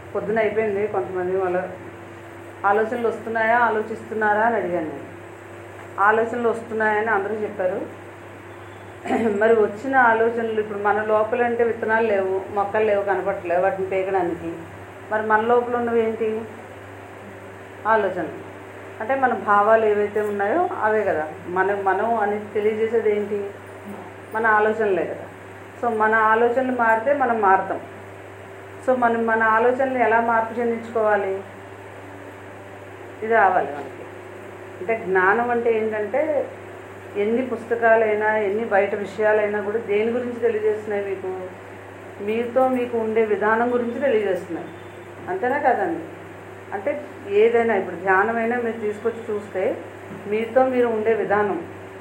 పొద్దున అయిపోయింది కొంతమంది వాళ్ళ ఆలోచనలు వస్తున్నాయా ఆలోచిస్తున్నారా అని అడిగాను నేను ఆలోచనలు వస్తున్నాయని అందరూ చెప్పారు మరి వచ్చిన ఆలోచనలు ఇప్పుడు మన లోపల అంటే విత్తనాలు లేవు మొక్కలు లేవు కనపడట్లేవు వాటిని పేకడానికి మరి మన లోపల ఉన్నవి ఏంటి ఆలోచనలు అంటే మన భావాలు ఏవైతే ఉన్నాయో అవే కదా మన మనం అని తెలియజేసేది ఏంటి మన ఆలోచనలే కదా సో మన ఆలోచనలు మారితే మనం మారుతాం సో మనం మన ఆలోచనలు ఎలా మార్పు చెందించుకోవాలి ఇది రావాలి మనకి అంటే జ్ఞానం అంటే ఏంటంటే ఎన్ని పుస్తకాలైనా ఎన్ని బయట విషయాలైనా కూడా దేని గురించి తెలియజేస్తున్నాయి మీకు మీతో మీకు ఉండే విధానం గురించి తెలియజేస్తున్నాయి అంతేనా కదండి అంటే ఏదైనా ఇప్పుడు ధ్యానమైనా మీరు తీసుకొచ్చి చూస్తే మీతో మీరు ఉండే విధానం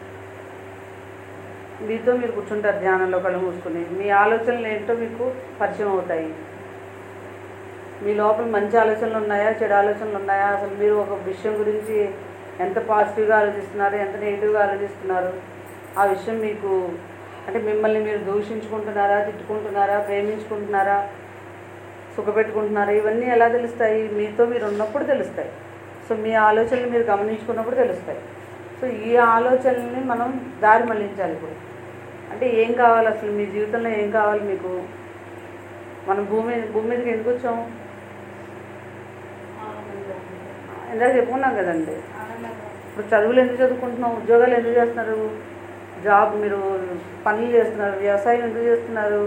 మీతో మీరు కూర్చుంటారు ధ్యానంలో కళ్ళు మూసుకుని మీ ఆలోచనలు ఏంటో మీకు పరిచయం అవుతాయి మీ లోపల మంచి ఆలోచనలు ఉన్నాయా చెడు ఆలోచనలు ఉన్నాయా అసలు మీరు ఒక విషయం గురించి ఎంత పాజిటివ్గా ఆలోచిస్తున్నారు ఎంత నెగిటివ్గా ఆలోచిస్తున్నారు ఆ విషయం మీకు అంటే మిమ్మల్ని మీరు దూషించుకుంటున్నారా తిట్టుకుంటున్నారా ప్రేమించుకుంటున్నారా సుఖపెట్టుకుంటున్నారా ఇవన్నీ ఎలా తెలుస్తాయి మీతో మీరు ఉన్నప్పుడు తెలుస్తాయి సో మీ ఆలోచనలు మీరు గమనించుకున్నప్పుడు తెలుస్తాయి సో ఈ ఆలోచనల్ని మనం దారి మళ్ళించాలి ఇప్పుడు అంటే ఏం కావాలి అసలు మీ జీవితంలో ఏం కావాలి మీకు మనం భూమి భూమి మీదకి ఎందుకు వచ్చాం ఇందాక చెప్పుకున్నాం కదండి ఇప్పుడు చదువులు ఎందుకు చదువుకుంటున్నాం ఉద్యోగాలు ఎందుకు చేస్తున్నారు జాబ్ మీరు పనులు చేస్తున్నారు వ్యవసాయం ఎందుకు చేస్తున్నారు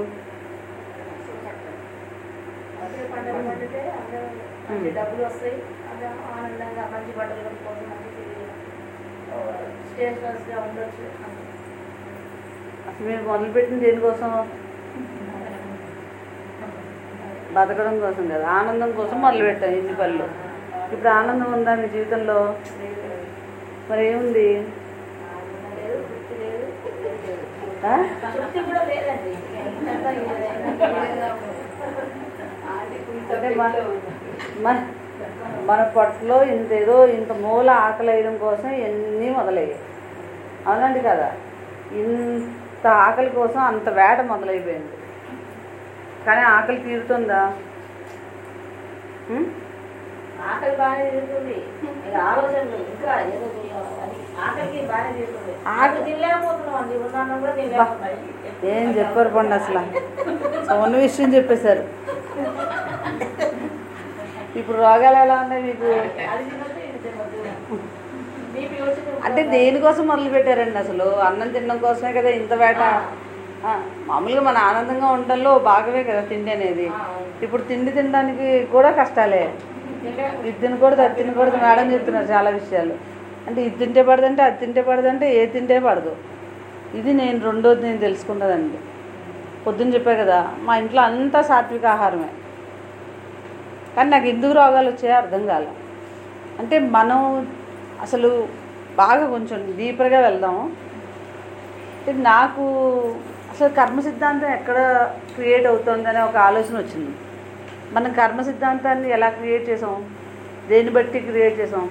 అదే పంటలు పండితే అందరూ మంచి డబ్బులు వస్తాయి అదే ఆనందంగా మంచి బట్టలు కొనుక్కోవచ్చు మంచి స్టేషనరీస్గా ఉండొచ్చు అసలు మీరు మొదలుపెట్టిన దేనికోసం బతకడం కోసం కదా ఆనందం కోసం మొదలుపెట్టాం ఇన్ని పనులు ఇప్పుడు ఆనందం ఉందా మీ జీవితంలో మరి ఏముంది ఆనందం లేదు తృప్తి లేదు ఆ? తృప్తి కూడా లేదండి ఎంత అంటే మన మన మన పొట్టలో ఇంత ఏదో ఇంత మూల ఆకలి వేయడం కోసం ఎన్ని మొదలయ్యాయి అవునండి కదా ఇంత ఆకలి కోసం అంత వేట మొదలైపోయింది కానీ ఆకలి తీరుతుందా ఉం? ఆకలి బాగానే తీరుతుంది ఇక ఆలోచనలు ఇంకా ఏదో చేయాలి. ఆకలికి బాగానే తీరుతుంది ఆకలి- ఆకలి తినలేకపోతున్నాం అండి ఉన్నాను కూడా తినలేకపోతున్నాయి ఏం చెప్పారు పండి అసలు సో ఉన్న విషయం చెప్పేశారు ఇప్పుడు రోగాలు ఎలా ఉన్నాయి మీకు అది తినొద్దు ఇది తినొద్దు బీపీ వచ్చి అంటే దేనికోసం మొదలు పెట్టారండి అసలు అన్నం తినడం కోసమే కదా ఇంత వేట ఆ, మామూలుగా మన ఆనందంగా ఉండడంలో ఓ భాగమే కదా తిండి అనేది ఇప్పుడు తిండి తినడానికి కూడా కష్టాలే ఇది తినకూడదు అది తినకూడదు మేడం చెప్తున్నారు చాలా విషయాలు అంటే ఇది తింటే పడదంటే అది తింటే పడదంటే ఏ తింటే పడదు ఇది నేను రెండోది నేను తెలుసుకున్నదండి పొద్దున్న చెప్పా కదా మా ఇంట్లో అంతా సాత్విక ఆహారమే కానీ నాకు ఎందుకు రోగాలు వచ్చాయో అర్థం కాల అంటే మనం అసలు బాగా కొంచెం డీపర్గా వెళ్దాము అంటే నాకు అసలు కర్మ సిద్ధాంతం ఎక్కడ క్రియేట్ అవుతుందనే ఒక ఆలోచన వచ్చింది మనం కర్మ సిద్ధాంతాన్ని ఎలా క్రియేట్ చేసాం దేన్ని బట్టి క్రియేట్ చేసాం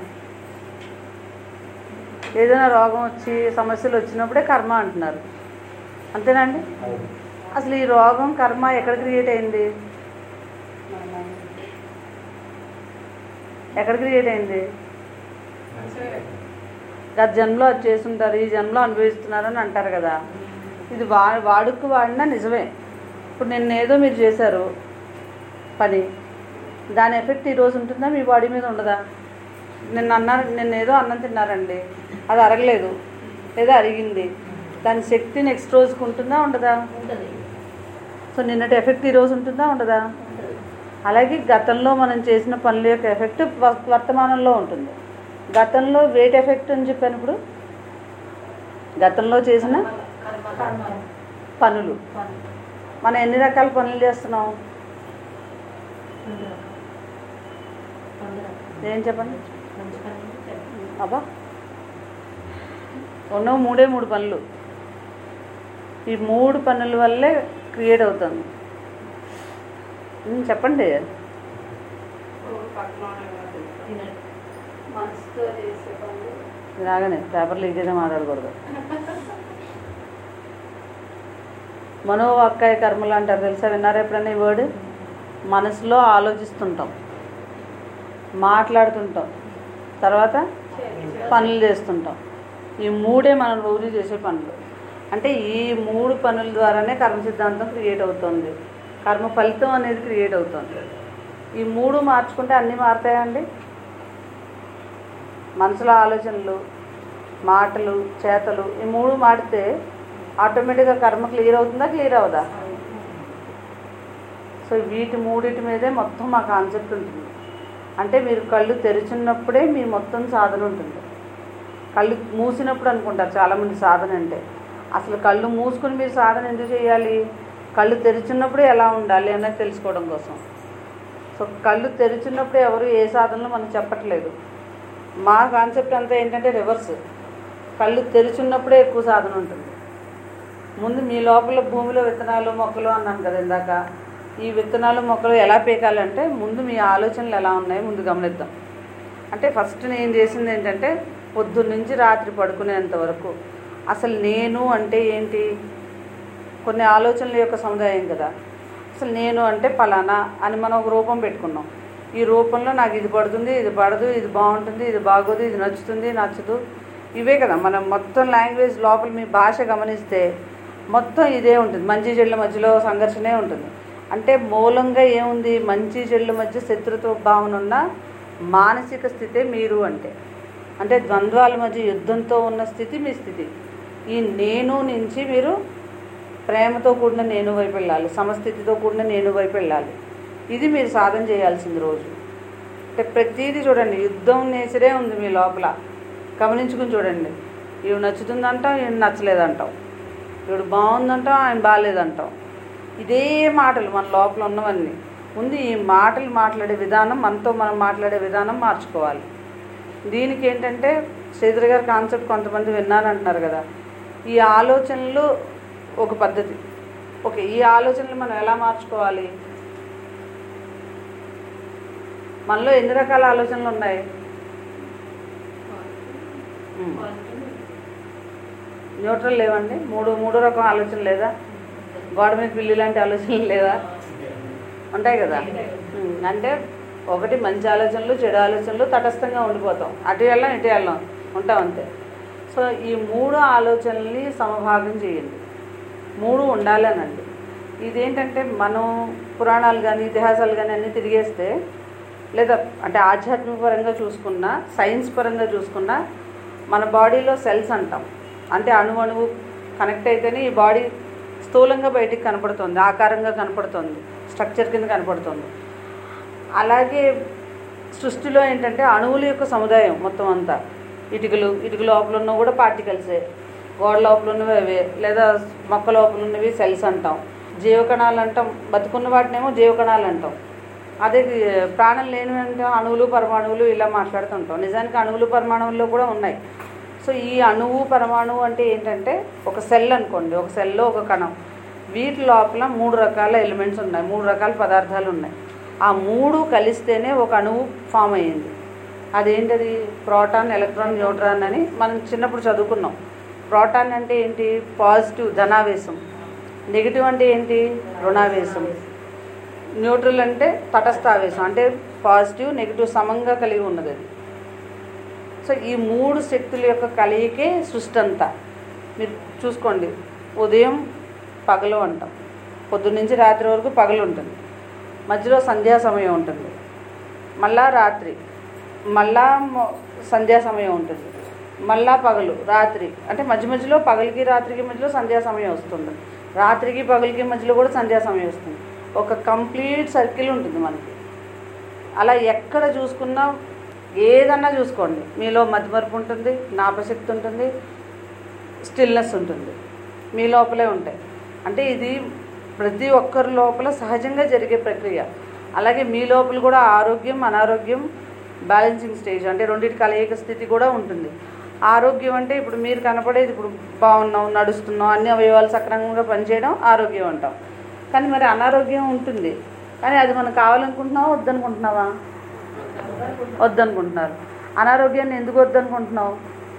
ఏదైనా రోగం వచ్చి సమస్యలు వచ్చినప్పుడే కర్మ అంటున్నారు అంతేనండి అసలు ఈ రోగం కర్మ ఎక్కడ క్రియేట్ అయింది ఎక్కడ క్రియేట్ అయింది గత జన్మలో అది చేసుంటారు ఈ జన్మలో అనుభవిస్తున్నారని అంటారు కదా ఇది వా వాడుకు వాడినా నిజమే ఇప్పుడు నిన్న ఏదో మీరు చేశారు పని దాని ఎఫెక్ట్ ఈరోజు ఉంటుందా మీ బాడీ మీద ఉండదా నిన్న అన్నారు నిన్న ఏదో అన్నం తిన్నారండి అది అరగలేదు లేదా అరిగింది దాని శక్తి నెక్స్ట్ రోజుకి ఉంటుందా ఉండదా ఉంటుంది సో నిన్నటి ఎఫెక్ట్ ఈరోజు ఉంటుందా ఉండదా ఉంటుంది అలాగే గతంలో మనం చేసిన పనుల యొక్క ఎఫెక్ట్ వ- వర్తమానంలో ఉంటుంది గతంలో వేట్ ఎఫెక్ట్ అని చెప్పాను ఇప్పుడు గతంలో చేసిన కర్మ పనులు మనం ఎన్ని రకాల పనులు చేస్తున్నాం ఏం చెప్పండి అబ్బా ఉన్నవి మూడే మూడు పనులు ఈ మూడు పనుల వల్లే క్రియేట్ అవుతుంది ఉమ్, చెప్పండి మనసుతో చేసే పనులు రాగానే పేపర్లు ఇదేదో మాట్లాడకూడదు మనోవాక్కాయ కర్మలు అంటారు తెలుసా విన్నారా ఎప్పుడన్నా ఈ వర్డ్ మనసులో ఆలోచిస్తుంటాం మాట్లాడుతుంటాం తర్వాత పనులు చేస్తుంటాం ఈ మూడే మనం రోజు చేసే పనులు అంటే ఈ మూడు పనుల ద్వారానే కర్మ సిద్ధాంతం క్రియేట్ అవుతుంది కర్మ ఫలితం అనేది క్రియేట్ అవుతుంది ఈ మూడు మార్చుకుంటే అన్నీ మారుతాయండి మనసులో ఆలోచనలు మాటలు చేతలు ఈ మూడు మాడితే ఆటోమేటిక్గా కర్మ క్లియర్ అవుతుందా క్లియర్ అవుదా సో వీటి మూడిటి మీదే మొత్తం మా కాన్సెప్ట్ ఉంటుంది అంటే మీరు కళ్ళు తెరిచినప్పుడే మీ మొత్తం సాధన ఉంటుంది కళ్ళు మూసినప్పుడు అనుకుంటారు చాలామంది సాధన అంటే అసలు కళ్ళు మూసుకుని మీరు సాధన ఎందుకు చేయాలి కళ్ళు తెరిచినప్పుడే ఎలా ఉండాలి అన్నది తెలుసుకోవడం కోసం సో కళ్ళు తెరిచినప్పుడు ఎవరు ఏ సాధనలో మనకు చెప్పట్లేదు మా కాన్సెప్ట్ అంతా ఏంటంటే రివర్స్ కళ్ళు తెరిచున్నప్పుడే ఎక్కువ సాధన ఉంటుంది ముందు మీ లోపల భూమిలో విత్తనాలు మొక్కలు అన్నాను కదా ఇందాక ఈ విత్తనాలు మొక్కలు ఎలా పీకాలంటే ముందు మీ ఆలోచనలు ఎలా ఉన్నాయో ముందు గమనిద్దాం అంటే ఫస్ట్ నేను చేసింది ఏంటంటే పొద్దున్న నుంచి రాత్రి పడుకునేంత వరకు అసలు నేను అంటే ఏంటి కొన్ని ఆలోచనల యొక్క సముదాయం కదా అసలు నేను అంటే పలానా అని మనం ఒక రూపం పెట్టుకున్నాం ఈ రూపంలో నాకు ఇది పడుతుంది ఇది పడదు ఇది బాగుంటుంది ఇది బాగోదు ఇది నచ్చుతుంది నచ్చదు ఇవే కదా మనం మొత్తం లాంగ్వేజ్ లోపల మీ భాష గమనిస్తే మొత్తం ఇదే ఉంటుంది మంచి చెడుల మధ్యలో సంఘర్షణే ఉంటుంది అంటే మూలంగా ఏముంది మంచి చెడుల మధ్య శత్రుత్వ భావన ఉన్న మానసిక స్థితే మీరు అంటే అంటే ద్వంద్వాల మధ్య యుద్ధంతో ఉన్న స్థితి మీ స్థితి ఈ నేను నుంచి మీరు ప్రేమతో కూడిన నేను వైపు వెళ్ళాలి సమస్థితితో కూడిన నేను వైపు వెళ్ళాలి ఇది మీరు సాధన చేయాల్సింది రోజు అంటే ప్రతిదీ చూడండి యుద్ధం నేచరే ఉంది మీ లోపల గమనించుకుని చూడండి ఇవి నచ్చుతుందంటాం ఇవి నచ్చలేదంటాం ఇవి బాగుందంటాం ఆయన బాగాలేదంటాం ఇదే మాటలు మన లోపల ఉన్నవన్నీ ముందు ఈ మాటలు మాట్లాడే విధానం మనతో మనం మాట్లాడే విధానం మార్చుకోవాలి దీనికి ఏంటంటే శ్రీధర్ గారి కాన్సెప్ట్ కొంతమంది విన్నారంటున్నారు కదా ఈ ఆలోచనలు ఒక పద్ధతి ఓకే ఈ ఆలోచనలు మనం ఎలా మార్చుకోవాలి మనలో ఎన్ని రకాల ఆలోచనలు ఉన్నాయి ఉమ్. న్యూట్రల్ లేవండి మూడు మూడు రకం ఆలోచన లేదా గోడ మీద పిల్లి లాంటి ఆలోచనలు లేదా ఉంటాయి కదా ఉమ్, అంటే ఒకటి మంచి ఆలోచనలు చెడు ఆలోచనలు తటస్థంగా ఉండిపోతాం అటు వెళ్ళాం ఇటు వెళ్ళాం ఉంటాం అంతే సో ఈ మూడు ఆలోచనల్ని సమభాగం చేయండి మూడు ఉండాలనండి ఇదేంటంటే మనం పురాణాలు కానీ ఇతిహాసాలు కానీ అన్నీ తిరిగేస్తే లేదా అంటే ఆధ్యాత్మిక పరంగా చూసుకున్నా సైన్స్ పరంగా చూసుకున్నా మన బాడీలో సెల్స్ అంటాం అంటే అణు అణువు కనెక్ట్ అయితేనే ఈ బాడీ స్థూలంగా బయటికి కనపడుతుంది ఆకారంగా కనపడుతుంది స్ట్రక్చర్ కింద కనపడుతుంది అలాగే సృష్టిలో ఏంటంటే అణువుల యొక్క సముదాయం మొత్తం అంతా ఇటుకలు ఇటుక లోపల ఉన్నవి కూడా పార్టికల్సే గోడ లోపల ఉన్నవి అవే లేదా మొక్క లోపల ఉన్నవి సెల్స్ అంటాం జీవకణాలు అంటాం బతుకున్న వాటినేమో జీవకణాలు అంటాం అదే ప్రాణం లేనివి అంటే అణువులు పరమాణువులు ఇలా మాట్లాడుతుంటాం నిజానికి అణువులు పరమాణువుల్లో కూడా ఉన్నాయి సో ఈ అణువు పరమాణువు అంటే ఏంటంటే ఒక సెల్ అనుకోండి ఒక సెల్లో ఒక కణం వీటి లోపల మూడు రకాల ఎలిమెంట్స్ ఉన్నాయి మూడు రకాల పదార్థాలు ఉన్నాయి ఆ మూడు కలిస్తేనే ఒక అణువు ఫామ్ అయ్యింది అదేంటది ప్రోటాన్ ఎలక్ట్రాన్ న్యూట్రాన్ అని మనం చిన్నప్పుడు చదువుకున్నాం ప్రోటాన్ అంటే ఏంటి పాజిటివ్ ధనావేశం నెగిటివ్ అంటే ఏంటి రుణావేశం న్యూట్రల్ అంటే తటస్థావేశం అంటే పాజిటివ్ నెగిటివ్ సమంగా కలిగి ఉన్నది అది సో ఈ మూడు శక్తుల యొక్క కలయికే సృష్టి అంతా మీరు చూసుకోండి ఉదయం పగలు అంటాం పొద్దున్న నుంచి రాత్రి వరకు పగలు ఉంటుంది మధ్యలో సంధ్యా సమయం ఉంటుంది మళ్ళా రాత్రి మళ్ళా మొ- సంధ్యా సమయం ఉంటుంది మళ్ళా పగలు రాత్రి అంటే మధ్య మధ్యలో పగలికి రాత్రికి మధ్యలో సంధ్యా సమయం వస్తుంది రాత్రికి పగలికి మధ్యలో కూడా సంధ్యా సమయం వస్తుంది ఒక కంప్లీట్ సర్కిల్ ఉంటుంది మనకి అలా ఎక్కడ చూసుకున్నా ఏదన్నా చూసుకోండి మీలో మతిమరుపు ఉంటుంది జ్ఞాపశక్తి ఉంటుంది స్టిల్నెస్ ఉంటుంది మీ లోపలే ఉంటాయి అంటే ఇది ప్రతి ఒక్కరి లోపల సహజంగా జరిగే ప్రక్రియ అలాగే మీ లోపల కూడా ఆరోగ్యం అనారోగ్యం బ్యాలెన్సింగ్ స్టేజ్ అంటే రెండింటి కలయిక స్థితి కూడా ఉంటుంది ఆరోగ్యం అంటే ఇప్పుడు మీరు కనపడేది ఇప్పుడు బాగున్నాం నడుస్తున్నాం అన్ని అవయవాలు సక్రమంగా పనిచేయడం ఆరోగ్యం అంటాం కానీ మరి అనారోగ్యం ఉంటుంది కానీ అది మనం కావాలనుకుంటున్నావా వద్దనుకుంటున్నావా వద్దనుకుంటున్నారు అనారోగ్యాన్ని ఎందుకు వద్దనుకుంటున్నావు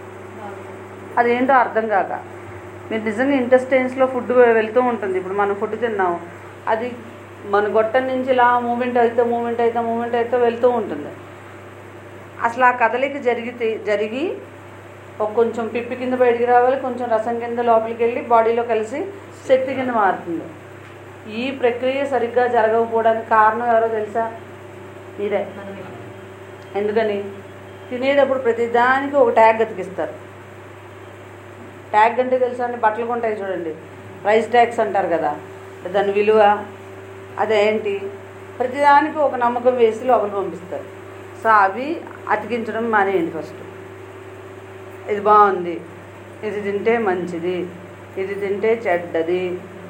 అదేంటో అర్థం కాక మీరు నిజంగా ఇంటెస్టైన్స్లో ఫుడ్ వెళ్తూ ఉంటుంది ఇప్పుడు మనం ఫుడ్ తిన్నాము అది మన గొట్టం నుంచి ఇలా మూమెంట్ అయితే మూమెంట్ అయితే మూమెంట్ అయితే వెళ్తూ ఉంటుంది అసలు ఆ కదలిక జరిగితే జరిగి ఒక కొంచెం పిప్పి కింద బయటికి రావాలి కొంచెం రసం కింద లోపలికి వెళ్ళి బాడీలో కలిసి శక్తి కింద మారుతుంది ఈ ప్రక్రియ సరిగ్గా జరగకపోవడానికి కారణం ఎవరో తెలుసా మీరే ఎందుకని తినేటప్పుడు ప్రతి దానికి ఒక ట్యాగ్ అతికిస్తారు ట్యాగ్ అంటే తెలుసా అండి బట్టలు కొంటాయి చూడండి ప్రైస్ ట్యాగ్స్ అంటారు కదా దాని విలువ అదేంటి ప్రతిదానికి ఒక నమ్మకం వేసి లోపల పంపిస్తారు సో అవి అతికించడం మానేయండి ఫస్ట్ ఇది బాగుంది ఇది తింటే మంచిది ఇది తింటే చెడ్డది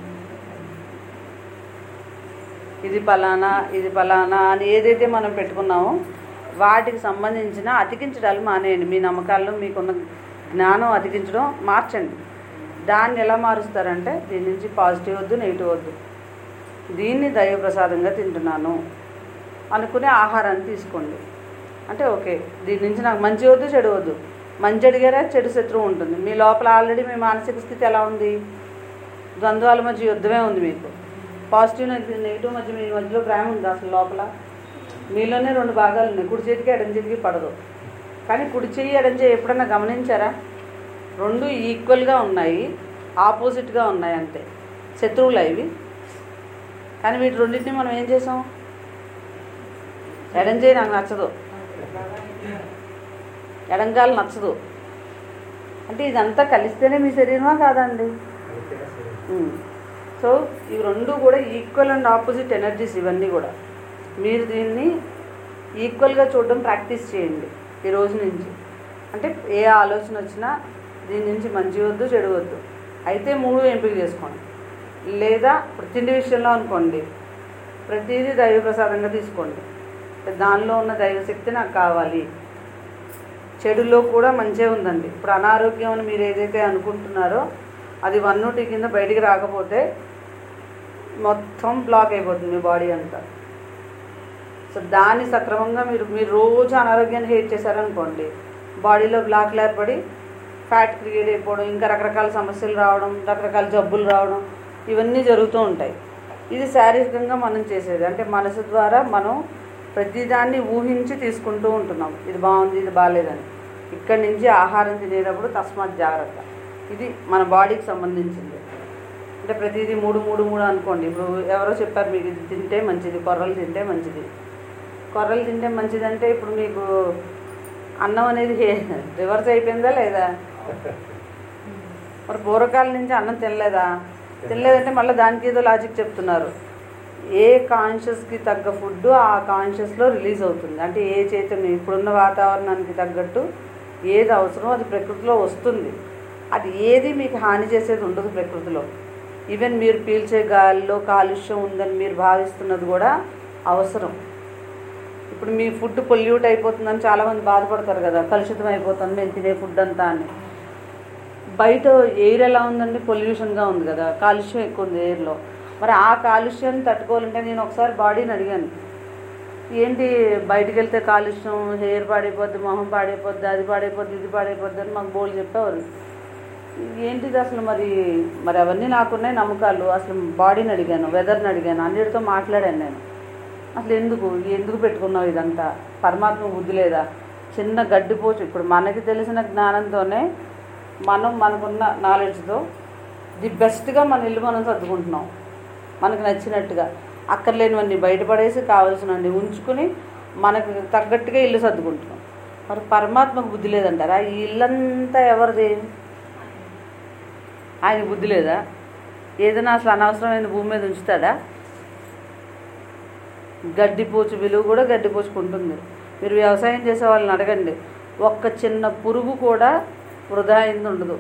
ఇది పలానా ఇది పలానా అని ఏదైతే మనం పెట్టుకున్నామో వాటికి సంబంధించిన అతికించడాలు మానేయండి మీ నమ్మకాల్లో మీకున్న జ్ఞానం అతికించడం మార్చండి దాన్ని ఎలా మారుస్తారంటే దీని నుంచి పాజిటివ్ వద్దు నెగిటివ్ వద్దు దీన్ని దైవప్రసాదంగా తింటున్నాను అనుకునే ఆహారాన్ని తీసుకోండి అంటే ఓకే దీని నుంచి నాకు మంచి వద్దు చెడు వద్దు మంచి అడిగారా చెడు శత్రువు ఉంటుంది మీ లోపల ఆల్రెడీ మీ మానసిక స్థితి ఎలా ఉంది ద్వంద్వాల మధ్య యుద్ధమే ఉంది మీకు పాజిటివ్ నెగిటివ్ మధ్య మీ మధ్యలో ప్రేమ ఉంది అసలు లోపల మీలోనే రెండు భాగాలు ఉన్నాయి కుడి చేతికి ఎడం చేతికి పడదు కానీ కుడి చెయ్యి ఎడం చెయ్యి ఎప్పుడన్నా గమనించారా రెండు ఈక్వల్గా ఉన్నాయి ఆపోజిట్గా ఉన్నాయి అంతే శత్రువులు ఇవి కానీ వీటి రెండింటిని మనం ఏం చేసాం ఎడం చేయి నాకు నచ్చదు ఎడంగాలు నచ్చదు అంటే ఇదంతా కలిస్తేనే మీ శరీరమా కాదండి ఉమ్. సో ఇవి రెండు కూడా ఈక్వల్ అండ్ ఆపోజిట్ ఎనర్జీస్ ఇవన్నీ కూడా మీరు దీన్ని ఈక్వల్గా చూడడం ప్రాక్టీస్ చేయండి ఈ రోజు నుంచి అంటే ఏ ఆలోచన వచ్చినా దీని నుంచి మంచి వద్దు చెడు వద్దు అయితే మూడు ఎంపిక చేసుకోండి లేదా ఇప్పుడు తిండి విషయంలో అనుకోండి ప్రతిదీ దైవ ప్రసాదంగా తీసుకోండి దానిలో ఉన్న దైవశక్తి నాకు కావాలి చెడులో కూడా మంచిగా ఉందండి ఇప్పుడు అనారోగ్యం అని మీరు ఏదైతే అనుకుంటున్నారో అది వన్ నూటి కింద బయటికి రాకపోతే మొత్తం బ్లాక్ అయిపోతుంది మీ బాడీ అంతా సో దాన్ని సక్రమంగా మీరు మీరు రోజు అనారోగ్యాన్ని హేట్ చేశారనుకోండి బాడీలో బ్లాక్ ఏర్పడి ఫ్యాట్ క్రియేట్ అయిపోవడం ఇంకా రకరకాల సమస్యలు రావడం రకరకాల జబ్బులు రావడం ఇవన్నీ జరుగుతూ ఉంటాయి ఇది శారీరకంగా మనం చేసేది అంటే మనసు ద్వారా మనం ప్రతిదాన్ని ఊహించి తీసుకుంటూ ఉంటున్నాం ఇది బాగుంది ఇది బాగాలేదని ఇక్కడి నుంచి ఆహారం తినేటప్పుడు తస్మాత్ జాగ్రత్త ఇది మన బాడీకి సంబంధించింది అంటే ప్రతిదీ మూడు మూడు మూడు అనుకోండి ఇప్పుడు ఎవరో చెప్పారు మీకు ఇది తింటే మంచిది కొర్రలు తింటే మంచిది కొర్రలు తింటే మంచిది అంటే ఇప్పుడు మీకు అన్నం అనేది రివర్స్ అయిపోయిందా లేదా మరి పూర్వకాలం నుంచి అన్నం తినలేదా తినలేదంటే మళ్ళీ దానికి ఏదో లాజిక్ చెప్తున్నారు ఏ కాన్షియస్కి తగ్గ ఫుడ్ ఆ కాన్షియస్లో రిలీజ్ అవుతుంది అంటే ఏ చైతన్యం ఇప్పుడున్న వాతావరణానికి తగ్గట్టు ఏది అవసరమో అది ప్రకృతిలో వస్తుంది అది ఏది మీకు హాని చేసేది ఉండదు ప్రకృతిలో ఈవెన్ మీరు పీల్చే గాలిలో కాలుష్యం ఉందని మీరు భావిస్తున్నది కూడా అవసరం ఇప్పుడు మీ ఫుడ్ పొల్యూట్ అయిపోతుందని చాలామంది బాధపడతారు కదా కలుషితం అయిపోతుంది మేము తినే ఫుడ్ అంతా అని బయట ఎయిర్ ఎలా ఉందండి పొల్యూషన్గా ఉంది కదా కాలుష్యం ఎక్కువ ఉంది ఎయిర్లో మరి ఆ కాలుష్యాన్ని తట్టుకోవాలంటే నేను ఒకసారి బాడీని అడిగాను ఏంటి బయటికి వెళ్తే కాలుష్యం హెయిర్ పాడైపోద్ది మొహం పాడైపోద్ది అది పాడైపోద్ది ఇది పాడైపోద్ది అని మాకు బోల్ చెప్పేవారు ఏంటిది అసలు మరి మరి అవన్నీ నాకున్నాయి నమ్మకాలు అసలు బాడీని అడిగాను వెదర్ని అడిగాను అన్నిటితో మాట్లాడాను నేను అసలు ఎందుకు ఎందుకు పెట్టుకున్నావు ఇదంతా పరమాత్మ బుద్ధి లేదా చిన్న గడ్డిపోచు ఇప్పుడు మనకి తెలిసిన జ్ఞానంతోనే మనం మనకున్న నాలెడ్జ్తో ది బెస్ట్గా మన ఇల్లు మనం సర్దుకుంటున్నాం మనకు నచ్చినట్టుగా అక్కర్లేనివన్నీ బయటపడేసి కావాల్సినవన్నీ ఉంచుకుని మనకు తగ్గట్టుగా ఇల్లు సర్దుకుంటున్నాం మరి పరమాత్మకు బుద్ధి లేదంటారా ఈ ఇల్లంతా ఎవరిది ఆయన బుద్ధి లేదా ఏదైనా అసలు అనవసరమైన భూమి మీద ఉంచుతాడా గడ్డిపోచు విలువ కూడా గడ్డిపోచుకుంటుంది మీరు వ్యవసాయం చేసే వాళ్ళని అడగండి ఒక్క చిన్న పురుగు కూడా వృధా అయింది ఉండదు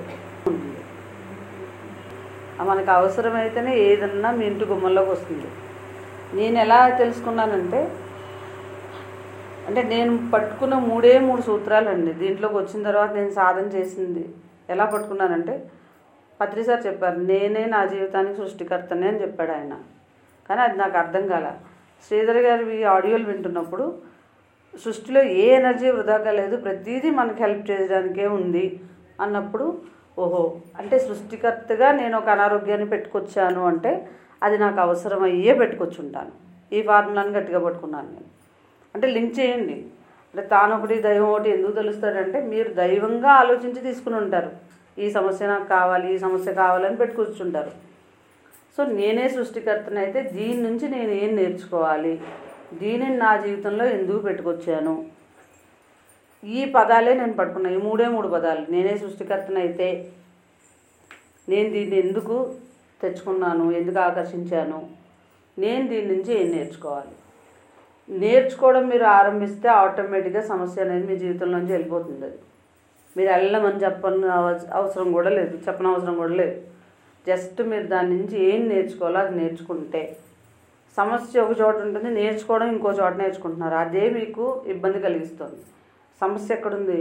మనకు అవసరమైతేనే ఏదన్నా మీ ఇంటి గుమ్మంలోకి వస్తుంది నేను ఎలా తెలుసుకున్నానంటే అంటే నేను పట్టుకున్న మూడే మూడు సూత్రాలండి దీంట్లోకి వచ్చిన తర్వాత నేను సాధన చేసింది ఎలా పట్టుకున్నానంటే పత్రి సార్ చెప్పారు నేనే నా జీవితానికి సృష్టికర్తనే అని చెప్పాడు ఆయన కానీ అది నాకు అర్థం కాల శ్రీధర్ గారి ఆడియోలు వింటున్నప్పుడు సృష్టిలో ఏ ఎనర్జీ వృధాగా లేదు ప్రతిదీ మనకు హెల్ప్ చేయడానికే ఉంది అన్నప్పుడు ఓహో అంటే సృష్టికర్తగా నేను ఒక అనారోగ్యాన్ని పెట్టుకొచ్చాను అంటే అది నాకు అవసరం అయ్యే పెట్టుకొచ్చుంటాను ఈ ఫార్ములాని గట్టిగా పట్టుకున్నాను నేను అంటే లింక్ చేయండి అంటే తాను ఒకటి దైవం ఒకటి ఎందుకు తెలుస్తాడంటే మీరు దైవంగా ఆలోచించి తీసుకుని ఉంటారు ఈ సమస్య నాకు కావాలి ఈ సమస్య కావాలని పెట్టుకొచ్చుంటారు సో నేనే సృష్టికర్తనైతే అయితే దీని నుంచి నేను ఏం నేర్చుకోవాలి దీనిని నా జీవితంలో ఎందుకు పెట్టుకొచ్చాను ఈ పదాలే నేను పట్టుకున్నా ఈ మూడే మూడు పదాలు నేనే సృష్టికర్తనైతే నేను దీన్ని ఎందుకు తెచ్చుకున్నాను ఎందుకు ఆకర్షించాను నేను దీని నుంచి ఏం నేర్చుకోవాలి నేర్చుకోవడం మీరు ఆరంభిస్తే ఆటోమేటిక్గా సమస్య అనేది మీ జీవితంలోంచి వెళ్ళిపోతుంది అది మీరు వెళ్ళమని చెప్పని అవ- అవసరం కూడా లేదు చెప్పని అవసరం కూడా లేదు జస్ట్ మీరు దాని నుంచి ఏం నేర్చుకోవాలో అది నేర్చుకుంటే సమస్య ఒక చోట ఉంటుంది నేర్చుకోవడం ఇంకో చోట నేర్చుకుంటున్నారు అదే మీకు ఇబ్బంది కలిగిస్తుంది సమస్య ఎక్కడుంది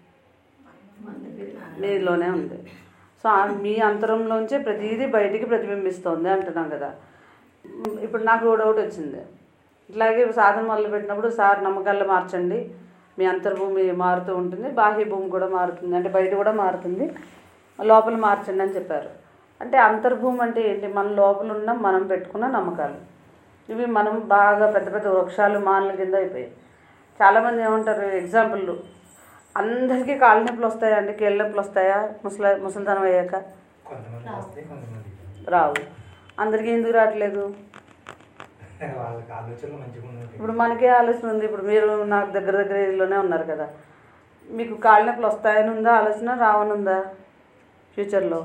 మీలోనే ఉంది సో ఆ మీ అంతరంలోంచే ప్రతిదీ బయటికి ప్రతిబింబిస్తుంది అంటున్నాం కదా ఇప్పుడు నాకు ఓ డౌట్ వచ్చింది ఇట్లాగే సాధన మొదలు పెట్టినప్పుడు సార్ నమ్మకాలు మార్చండి మీ అంతర్భూమి మారుతూ ఉంటుంది బాహ్య భూమి కూడా మారుతుంది అంటే బయట కూడా మారుతుంది లోపల మార్చండి అని చెప్పారు అంటే అంతర్భూమి అంటే ఏంటి మన లోపల ఉన్న మనం పెట్టుకున్న నమ్మకాలు ఇవి మనం బాగా పెద్ద పెద్ద వృక్షాలు మానల కింద అయిపోయాయి చాలామంది ఏమంటారు ఎగ్జాంపుల్ అందరికీ కాళ్ళ నొప్పులు వస్తాయా అంటే కీళ్ళ నొప్పులు వస్తాయా ముసలి ముసలితనం అయ్యాక కొంతమంది వస్తాయి కొంతమంది రావు అందరికీ ఎందుకు రావట్లేదు వాళ్ళకి ఆలోచనలు మంచిగా ఉన్నాయి ఇప్పుడు మనకే ఆలోచన ఉంది ఇప్పుడు మీరు నాకు దగ్గర దగ్గర ఏజ్లోనే ఉన్నారు కదా మీకు కాళ్ళ నొప్పులు వస్తాయని ఉందా ఆలోచన రావనుందా ఫ్యూచర్లో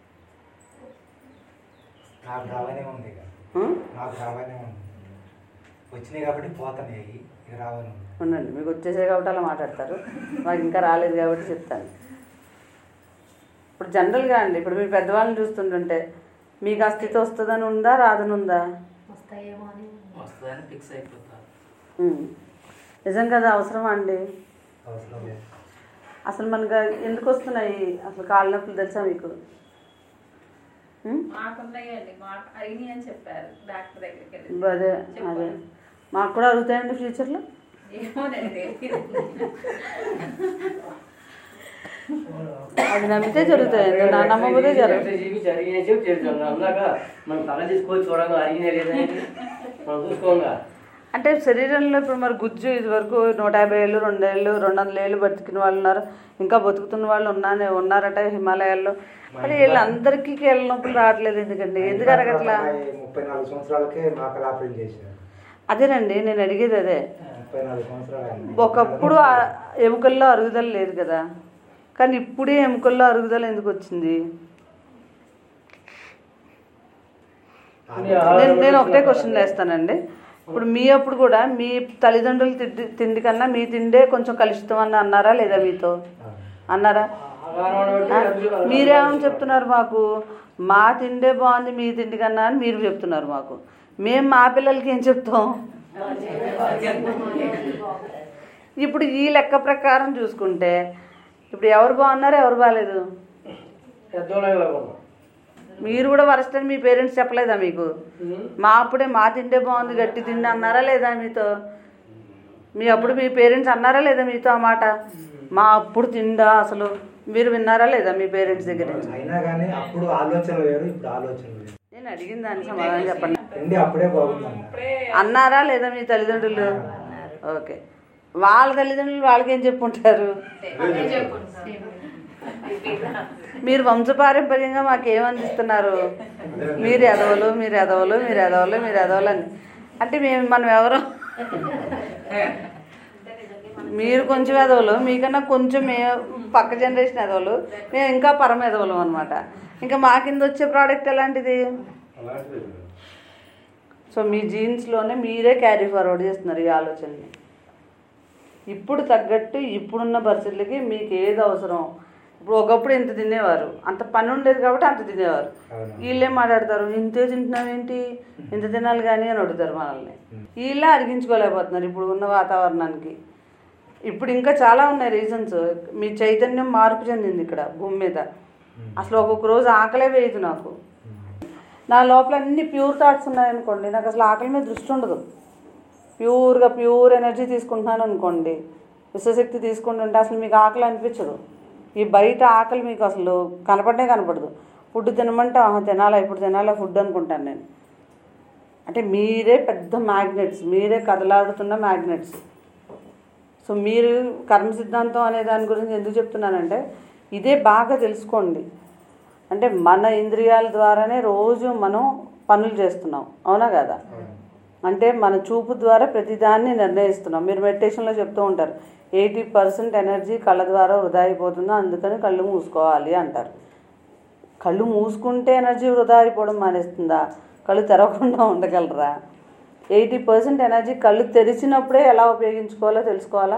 నాకు రావనే ఉంది ఇక ఉం? నాకు రావనే ఉంది వచ్చినాయి కాబట్టి పోతున్నాయి ఇక రావని ఉంది ఉండండి మీకు వచ్చేసే కాబట్టి అలా మాట్లాడతారు మాకు ఇంకా రాలేదు కాబట్టి చెప్తాను ఇప్పుడు జనరల్గా అండి ఇప్పుడు మీ పెద్దవాళ్ళని చూస్తుంటుంటే మీకు ఆ స్థితి వస్తుందని ఉందా రాదని ఉందా వస్తాయేమో అని వస్తుందని ఫిక్స్ అయిపోతారు ఉం. నిజం కదా అవసరమా అండి అవసరం లేదు అసలు మనకు ఎందుకు వస్తున్నాయి అసలు కాళ్ళ నొప్పులు తెలుసా మీకు ఉం? మాకున్నాయండి మాకు అయినాయి అని చెప్పారు డాక్టర్ దగ్గరికి వెళ్ళి అదే అదే మాకు కూడా అడుగుతాయండి ఫ్యూచర్లో ఏమోనండి తెలియదు. అది నమ్మితే జరుగుతాయండి నా నమ్మకపోతే జరగదు జరిగినాయి చెప్పి చెప్తాను అందాక మనం తల తీసుకొని చూడంగా అరిగినా లేదని మనం చూసుకోంగా అంటే శరీరంలో ఇప్పుడు మరి గుజ్జు ఇది వరకు నూట యాభై ఏళ్ళు రెండేళ్ళు రెండు వందల ఏళ్ళు బతికిన వాళ్ళు ఉన్నారు ఇంకా బతుకుతున్న వాళ్ళు ఉన్నానే ఉన్నారట హిమాలయాల్లో మరి వీళ్ళందరికీ కీళ్ళ నొప్పులు రావట్లేదు ఎందుకండి ఎందుకు అరగట్లా అబ్బాయి ముప్పై నాలుగు సంవత్సరాలకే మాకలు ఆపరేట్ చేశారు అదేనండి నేను అడిగేది అదే ముప్పై నాలుగు సంవత్సరాలు అయింది. ఒకప్పుడు ఆ ఎముకల్లో అరుగుదల లేదు కదా కానీ ఇప్పుడే ఎముకల్లో అరుగుదల ఎందుకు వచ్చింది నేను నేను ఒకటే క్వశ్చన్ వేస్తానండి ఇప్పుడు మీ అప్పుడు కూడా మీ తల్లిదండ్రులు తిండి తిండి కన్నా మీ తిండే కొంచెం కలుషితం అని అన్నారా లేదా మీతో అన్నారా ఆ, మీరేమని చెప్తున్నారు మాకు మా తిండే బాగుంది మీ తిండి కన్నా అని మీరు చెప్తున్నారు మాకు మేము మా పిల్లలకి ఏం చెప్తాం ఇప్పుడు ఈ లెక్క ప్రకారం చూసుకుంటే ఇప్పుడు ఎవరు బాగున్నారు ఎవరు బాగాలేదు పెద్దోళ్ళే కాకుండా మీరు కూడా వరస్ట్ అని మీ పేరెంట్స్ చెప్పలేదా మీకు మా అప్పుడే మా తిండే బాగుంది గట్టి తిండి అన్నారా లేదా మీతో మీ అప్పుడు మీ పేరెంట్స్ అన్నారా లేదా మీతో ఆ మాట మా అప్పుడు తిండా అసలు మీరు విన్నారా లేదా మీ పేరెంట్స్ దగ్గర నుంచి అయినా కానీ అప్పుడు ఆలోచనలు వేరు ఇప్పుడు ఆలోచనలు వేరు నేను అడిగిన దానికి సమాధానం చెప్పండి తిండి అప్పుడే బాగుందన్న అన్నారా లేదా మీ తల్లిదండ్రులు ఓకే వాళ్ళ తల్లిదండ్రులు వాళ్ళకేం చెప్పుంటారు అదే చెప్పుకుంటాను మీరు వంశపారంపర్యంగా మాకు ఏం అందిస్తున్నారు మీరు ఎదవలు మీరు ఎదవలు మీరు ఎదవలు మీరు ఎదవలు అని అంటే మేము మనం ఎవరు మీరు కొంచెం ఎదవలు మీకన్నా కొంచెం మే పక్క జనరేషన్ ఎదవలు మేము ఇంకా పరమ ఎదవలం అనమాట ఇంకా మా కింద వచ్చే ప్రోడక్ట్ ఎలాంటిది సో మీ జీన్స్లోనే మీరే క్యారీ ఫార్వర్డ్ చేస్తున్నారు ఈ ఆలోచనని ఇప్పుడు తగ్గట్టు ఇప్పుడున్న పరిస్థితులకి మీకు ఏది అవసరం ఇప్పుడు ఒకప్పుడు ఇంత తినేవారు అంత పని ఉండేది కాబట్టి అంత తినేవారు అవును. వీళ్ళేం మాట్లాడతారు ఇంతే తింటున్నావేంటి ఇంత తినాలి కానీ అని అడుగుతారు మనల్ని వీళ్ళే అడిగించుకోలేకపోతున్నారు ఇప్పుడు ఉన్న వాతావరణానికి ఇప్పుడు ఇంకా చాలా ఉన్నాయి రీజన్స్ మీ చైతన్యం మార్పు చెందింది ఇక్కడ భూమి మీద అసలు ఒక్కొక్క రోజు ఆకలే వేయదు నాకు నా లోపల అన్ని ప్యూర్ థాట్స్ ఉన్నాయనుకోండి నాకు అసలు ఆకలి మీద దృష్టి ఉండదు ప్యూర్గా ప్యూర్ ఎనర్జీ తీసుకుంటున్నాను అనుకోండి విశ్వశక్తి తీసుకుంటుంటే అసలు మీకు ఆకలి అనిపించదు ఈ బయట ఆకలి మీకు అసలు కనపడనే కనపడదు ఫుడ్ తినమంటే ఆహా తినాలా ఇప్పుడు తినాలా ఫుడ్ అనుకుంటాను నేను అంటే మీరే పెద్ద మ్యాగ్నెట్స్ మీరే కదలాడుతున్న మ్యాగ్నెట్స్ సో మీరు కర్మ సిద్ధాంతం అనే దాని గురించి ఎందుకు చెప్తున్నానంటే ఇదే బాగా తెలుసుకోండి అంటే మన ఇంద్రియాల ద్వారానే రోజు మనం పనులు చేస్తున్నాం అవునా కదా అంటే మన చూపు ద్వారా ప్రతిదాన్ని నిర్ణయిస్తున్నాం మీరు మెడిటేషన్లో చెప్తూ ఉంటారు ఎయిటీ పర్సెంట్ ఎనర్జీ కళ్ళ ద్వారా వృధా అయిపోతుందో అందుకని కళ్ళు మూసుకోవాలి అంటారు కళ్ళు మూసుకుంటే ఎనర్జీ వృధా అయిపోవడం మానేస్తుందా కళ్ళు తెరవకుండా ఉండగలరా ఎయిటీ పర్సెంట్ ఎనర్జీ కళ్ళు తెరిచినప్పుడే ఎలా ఉపయోగించుకోవాలో తెలుసుకోవాలా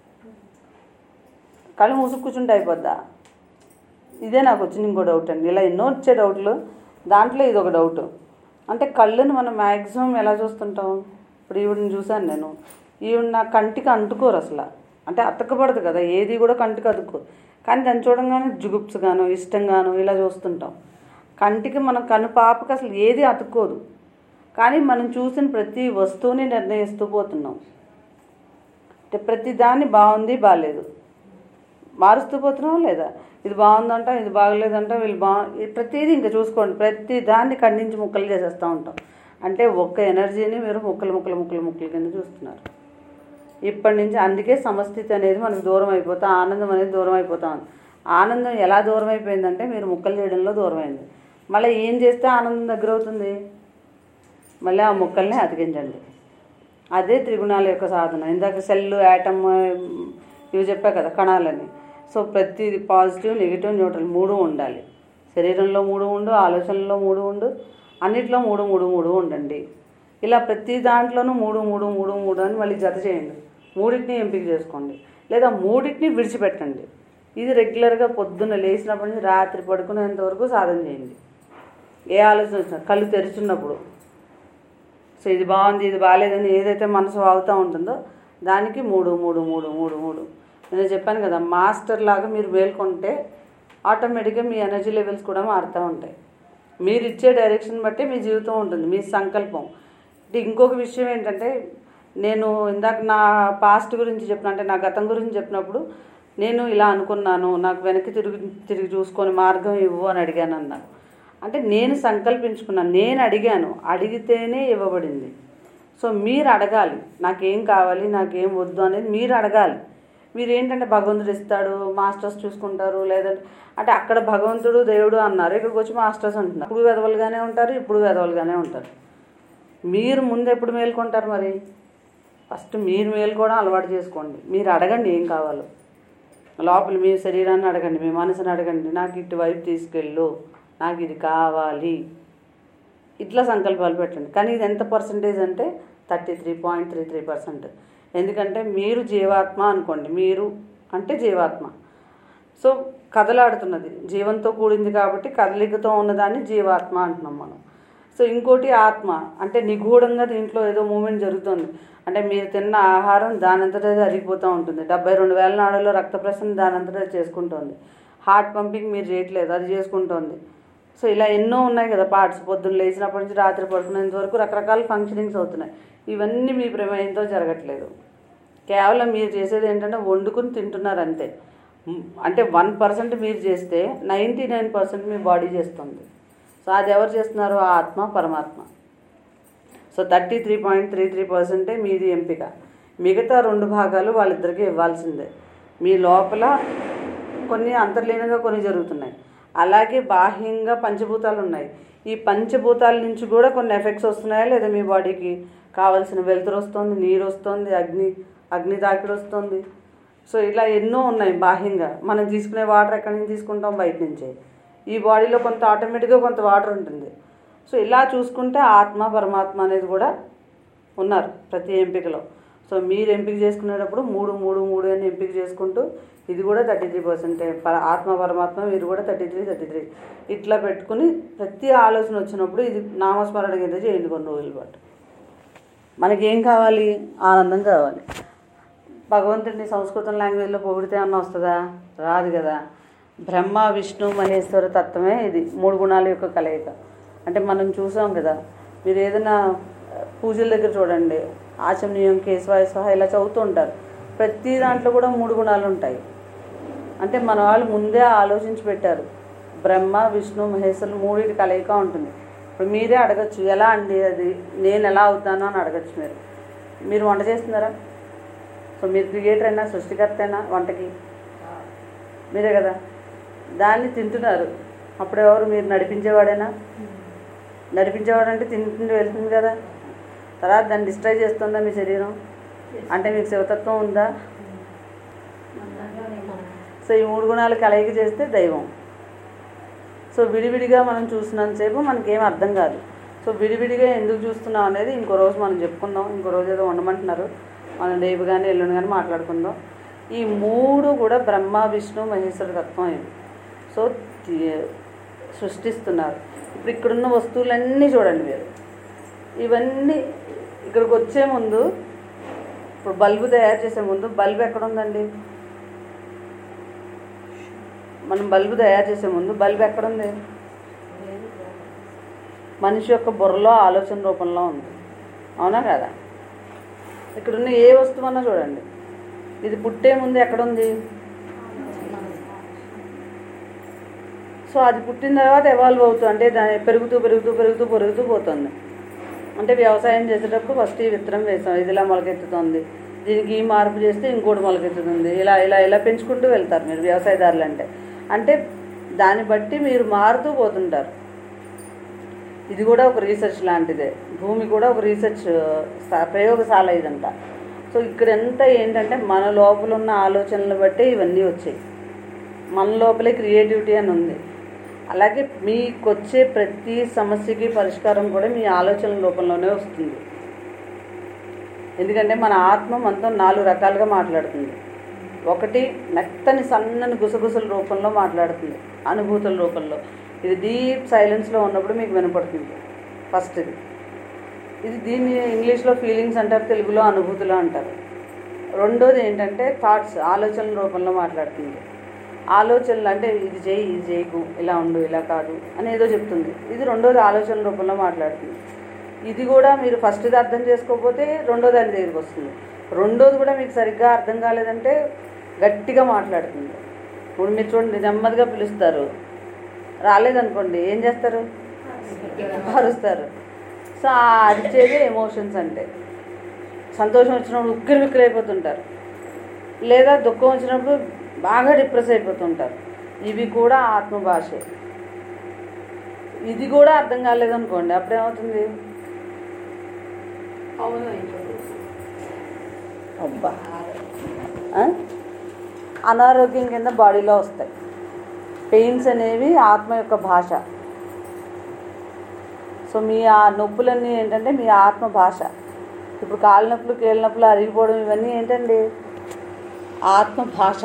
కళ్ళు మూసుకు కూర్చుంటే అయిపోద్దా ఇదే నాకు వచ్చిన ఇంకో డౌట్ అండి ఇలా ఎన్నో వచ్చే డౌట్లు దాంట్లో ఇది ఒక డౌట్ అంటే కళ్ళుని మనం మ్యాక్సిమం ఎలా చూస్తుంటాం ఇప్పుడు ఈవిడని చూశాను నేను ఈవిడ నా కంటికి అంటుకోరు అసలు అంటే అతకబడదు కదా ఏది కూడా కంటికి అతుక్కోదు కానీ దాన్ని చూడంగానే జుగుప్స్గాను ఇష్టంగాను ఇలా చూస్తుంటాం కంటికి మన కను పాపకి అసలు ఏది అతుక్కోదు కానీ మనం చూసిన ప్రతి వస్తువుని నిర్ణయిస్తూ పోతున్నాం అంటే ప్రతి దాన్ని బాగుంది బాగాలేదు మారుస్తూ పోతున్నాం లేదా ఇది బాగుందంట ఇది బాగలేదంట వీళ్ళు బా ప్రతిదీ ఇంకా చూసుకోండి ప్రతి దాన్ని ఖండించి ముక్కలు చేసేస్తూ ఉంటాం అంటే ఒక్క ఎనర్జీని మీరు ముక్కలు ముక్కలు ముక్కలు ముక్కలు కింద చూస్తున్నారు ఇప్పటి నుంచి అందుకే సమస్థితి అనేది మనకు దూరం అయిపోతా ఆనందం అనేది దూరం అయిపోతా ఉంది ఆనందం ఎలా దూరం అయిపోయిందంటే మీరు ముక్కలు చేయడంలో దూరం అయింది మళ్ళీ ఏం చేస్తే ఆనందం దగ్గర అవుతుంది మళ్ళీ ఆ ముక్కల్ని అతికించండి అదే త్రిగుణాల యొక్క సాధన ఇందాక సెల్ యాటమ్ ఇవి చెప్పా కదా కణాలని సో ప్రతి పాజిటివ్ నెగిటివ్ న్యూట్రల్ మూడు ఉండాలి శరీరంలో మూడు ఉండు ఆలోచనలో మూడు ఉండు అన్నిట్లో మూడు మూడు మూడు ఉండండి ఇలా ప్రతి దాంట్లోనూ మూడు మూడు మూడు మూడు అని మళ్ళీ జత చేయండి మూడింటిని ఎంపిక చేసుకోండి లేదా మూడింటిని విడిచిపెట్టండి ఇది రెగ్యులర్గా పొద్దున్న లేచినప్పటి నుంచి రాత్రి పడుకునేంత వరకు సాధన చేయండి ఏ ఆలోచన వచ్చినా కళ్ళు తెరుచున్నప్పుడు సో ఇది బాగుంది ఇది బాగాలేదని ఏదైతే మనసు వాగుతూ ఉంటుందో దానికి మూడు మూడు మూడు మూడు మూడు నేను చెప్పాను కదా మాస్టర్ లాగా మీరు మేల్కొంటే ఆటోమేటిక్గా మీ ఎనర్జీ లెవెల్స్ కూడా మారుతూ ఉంటాయి మీరు ఇచ్చే డైరెక్షన్ బట్టి మీ జీవితం ఉంటుంది మీ సంకల్పం అంటే ఇంకొక విషయం ఏంటంటే నేను ఇందాక నా పాస్ట్ గురించి చెప్పిన అంటే నా గతం గురించి చెప్పినప్పుడు నేను ఇలా అనుకున్నాను నాకు వెనక్కి తిరిగి తిరిగి చూసుకొని మార్గం ఇవ్వు అని అడిగాను అన్నాను అంటే నేను సంకల్పించుకున్నాను నేను అడిగాను అడిగితేనే ఇవ్వబడింది సో మీరు అడగాలి నాకేం కావాలి నాకేం వద్దు అనేది మీరు అడగాలి మీరు ఏంటంటే భగవంతుడు ఇస్తాడు మాస్టర్స్ చూసుకుంటారు లేదంటే అంటే అక్కడ భగవంతుడు దేవుడు అన్నారు ఇక్కడికి వచ్చి మాస్టర్స్ అంటున్నారు ఇప్పుడు వెదవలుగానే ఉంటారు ఇప్పుడు వెదవలుగానే ఉంటారు మీరు ముందు ఎప్పుడు మేల్కొంటారు మరి ఫస్ట్ మీరు మేల్కోవడం అలవాటు చేసుకోండి మీరు అడగండి ఏం కావాలో లోపల మీ శరీరాన్ని అడగండి మీ మనసుని అడగండి నాకు ఇటువైపు తీసుకెళ్ళు నాకు ఇది కావాలి ఇట్లా సంకల్పాలు పెట్టండి కానీ ఇది ఎంత పర్సంటేజ్ అంటే thirty three point three three percent ఎందుకంటే మీరు జీవాత్మ అనుకోండి మీరు అంటే జీవాత్మ సో కదలాడుతున్నది జీవంతో కూడింది కాబట్టి కదలికతో ఉన్నదాన్ని జీవాత్మ అంటున్నాం మనం సో ఇంకోటి ఆత్మ అంటే నిగూఢంగా దీంట్లో ఏదో మూమెంట్ జరుగుతుంది అంటే మీరు తిన్న ఆహారం దానంతటా అరిగిపోతూ ఉంటుంది డెబ్బై రెండు వేల నాడులో రక్త ప్రసరణ దానంతటా చేసుకుంటుంది హార్ట్ పంపింగ్ మీరు చేయట్లేదు అది చేసుకుంటుంది సో ఇలా ఎన్నో ఉన్నాయి కదా పార్ట్స్ పొద్దున్న లేచినప్పటి నుంచి రాత్రి పడుకునేంత వరకు రకరకాల ఫంక్షనింగ్స్ అవుతున్నాయి ఇవన్నీ మీ ప్రమేయంతో జరగట్లేదు కేవలం మీరు చేసేది ఏంటంటే వండుకుని తింటున్నారు అంతే మ్, అంటే వన్ పర్సెంట్ మీరు చేస్తే నైంటీ నైన్ పర్సెంట్ మీ బాడీ చేస్తుంది సో అది ఎవరు చేస్తున్నారు ఆ ఆత్మ పరమాత్మ so thirty three point three three పర్సెంటే మీది ఎంపిక మిగతా రెండు భాగాలు వాళ్ళిద్దరికీ ఇవ్వాల్సిందే మీ లోపల కొన్ని అంతర్లీనంగా కొన్ని జరుగుతున్నాయి అలాగే బాహ్యంగా పంచభూతాలు ఉన్నాయి ఈ పంచభూతాల నుంచి కూడా కొన్ని ఎఫెక్ట్స్ వస్తున్నాయా లేదా మీ బాడీకి కావాల్సిన వెలుతురు వస్తుంది నీరు వస్తుంది అగ్ని అగ్ని తాకిడి వస్తుంది సో ఇలా ఎన్నో ఉన్నాయి బాహ్యంగా మనం తీసుకునే వాటర్ ఎక్కడి నుంచి తీసుకుంటాం బయట నుంచే ఈ బాడీలో కొంత ఆటోమేటిక్గా కొంత వాటర్ ఉంటుంది సో ఇలా చూసుకుంటే ఆత్మ పరమాత్మ అనేది కూడా ఉన్నారు ప్రతి ఎంపికలో సో మీరు ఎంపిక చేసుకునేటప్పుడు మూడు మూడు మూడు అని ఎంపిక చేసుకుంటూ ఇది కూడా థర్టీ త్రీ పర్సెంటే ఆత్మ పరమాత్మ మీరు కూడా థర్టీ త్రీ థర్టీ త్రీ ఇట్లా పెట్టుకుని ప్రతి ఆలోచన వచ్చినప్పుడు ఇది నామస్మరణ కింద చేయండి కొన్ని రోజుల పాటు మనకేం కావాలి ఆనందం కావాలి భగవంతుడిని సంస్కృతం లాంగ్వేజ్లో పొగిడితే అన్న వస్తుందా రాదు కదా బ్రహ్మ విష్ణు మహేశ్వర తత్వమే ఇది మూడు గుణాల యొక్క కలయిక అంటే మనం చూసాం కదా మీరు ఏదైనా పూజల దగ్గర చూడండి ఆచమనీయం కేశవాయ స్వాహ ఇలా చదువుతూ ఉంటారు ప్రతి దాంట్లో కూడా మూడు గుణాలు ఉంటాయి అంటే మన వాళ్ళు ముందే ఆలోచించి పెట్టారు బ్రహ్మ విష్ణు మహేశ్వరులు మూడింటి కలయిక ఉంటుంది ఇప్పుడు మీరే అడగచ్చు ఎలా అండి అది నేను ఎలా అవుతాను అని అడగచ్చు మీరు మీరు వంట చేస్తున్నారా సో మీరు క్రియేటర్ అయినా సృష్టికర్త అయినా వంటకి మీరే కదా దాన్ని తింటున్నారు అప్పుడు ఎవరు మీరు నడిపించేవాడేనా నడిపించేవాడంటే తింటుంటే వెళ్తుంది కదా తర్వాత దాన్ని డిస్ట్రాయ్ చేస్తుందా మీ శరీరం అంటే మీకు శివతత్వం ఉందా సో ఈ మూడు గుణాలు కలయిక చేస్తే దైవం సో విడివిడిగా మనం చూసినంతసేపు మనకేం అర్థం కాదు సో విడివిడిగా ఎందుకు చూస్తున్నాం అనేది ఇంకో రోజు మనం చెప్పుకుందాం ఇంకో రోజు ఏదో ఉండమంటున్నారు మనం రేపు కానీ ఎల్లుండి కానీ మాట్లాడుకుందాం ఈ మూడు కూడా బ్రహ్మ విష్ణు మహేశ్వర తత్వం ఇవి సో తి- సృష్టిస్తున్నారు ఇప్పుడు ఇక్కడున్న వస్తువులన్నీ చూడండి మీరు ఇవన్నీ ఇక్కడికి వచ్చే ముందు ఇప్పుడు బల్బు తయారు చేసే ముందు బల్బు ఎక్కడ ఉందండి మనం బల్బు తయారు చేసే ముందు బల్బు ఎక్కడ ఉంది మనిషి యొక్క బుర్రలో ఆలోచన రూపంలో ఉంది అవునా కదా ఇక్కడున్న ఏ వస్తువు అన్నా చూడండి ఇది పుట్టే ముందు ఎక్కడుంది సో అది పుట్టిన తర్వాత ఎవాల్వ్ అవుతుంది అంటే దాని పెరుగుతూ పెరుగుతూ పెరుగుతూ పెరుగుతూ పోతుంది అంటే వ్యవసాయం చేసేటప్పుడు ఫస్ట్ ఈ విత్తనం వేసాం ఇది ఇలా మొలకెత్తుతుంది దీనికి ఈ మార్పు చేస్తే ఇంకోటి మొలకెత్తుతుంది ఇలా ఇలా ఇలా పెంచుకుంటూ వెళ్తారు మీరు వ్యవసాయదారులు అంటే అంటే దాన్ని బట్టి మీరు మారుతూ పోతుంటారు ఇది కూడా ఒక రీసెర్చ్ లాంటిదే భూమి కూడా ఒక రీసెర్చ్ సా- ప్రయోగశాల ఇదంతా సో ఇక్కడ ఎంత ఏంటంటే మన లోపల ఉన్న ఆలోచనలు బట్టే ఇవన్నీ వచ్చాయి మన లోపలే క్రియేటివిటీ అని ఉంది అలాగే మీకు వచ్చే ప్రతి సమస్యకి పరిష్కారం కూడా మీ ఆలోచనల రూపంలోనే వస్తుంది ఎందుకంటే మన ఆత్మ మనతో నాలుగు రకాలుగా మాట్లాడుతుంది ఒకటి మెత్తని సన్నని గుసగుసల రూపంలో మాట్లాడుతుంది అనుభూతుల రూపంలో ఇది డీప్ సైలెన్స్లో ఉన్నప్పుడు మీకు వినపడుతుంది ఫస్ట్ ఇది ఇది దీన్ని ఇంగ్లీష్లో ఫీలింగ్స్ అంటారు తెలుగులో అనుభూతులు అంటారు రెండోది ఏంటంటే థాట్స్ ఆలోచనల రూపంలో మాట్లాడుతుంది ఆలోచనలు అంటే ఇది చేయి ఇది చేయకు ఇలా ఉండు ఇలా కాదు అని ఏదో చెప్తుంది ఇది రెండోది ఆలోచన రూపంలో మాట్లాడుతుంది ఇది కూడా మీరు ఫస్ట్ది అర్థం చేసుకోకపోతే రెండో దాని దగ్గరికి వస్తుంది రెండోది కూడా మీకు సరిగ్గా అర్థం కాలేదంటే గట్టిగా మాట్లాడుతుంది ఇప్పుడు మీరు చూడండి నెమ్మదిగా పిలుస్తారు రాలేదనుకోండి ఏం చేస్తారు అరుస్తారు సో ఆ అరిచేదే ఎమోషన్స్ అంటే సంతోషం వచ్చినప్పుడు ఉక్కిరి బిక్కిరి అయిపోతుంటారు లేదా దుఃఖం వచ్చినప్పుడు బాగా డిప్రెస్ అయిపోతుంటారు ఇవి కూడా ఆత్మ భాషే ఇది కూడా అర్థం కాలేదనుకోండి అప్పుడేమవుతుంది అవును అయిపోతుంది అబ్బా ఆ? అనారోగ్యం కింద బాడీలో వస్తాయి పెయిన్స్ అనేవి ఆత్మ యొక్క భాష సో మీ ఆ నొప్పులన్నీ ఏంటంటే మీ ఆత్మ భాష ఇప్పుడు కాళ్ళ నొప్పులు కీళ్ళ నొప్పులు అరిగిపోవడం ఇవన్నీ ఏంటండి ఆత్మ భాష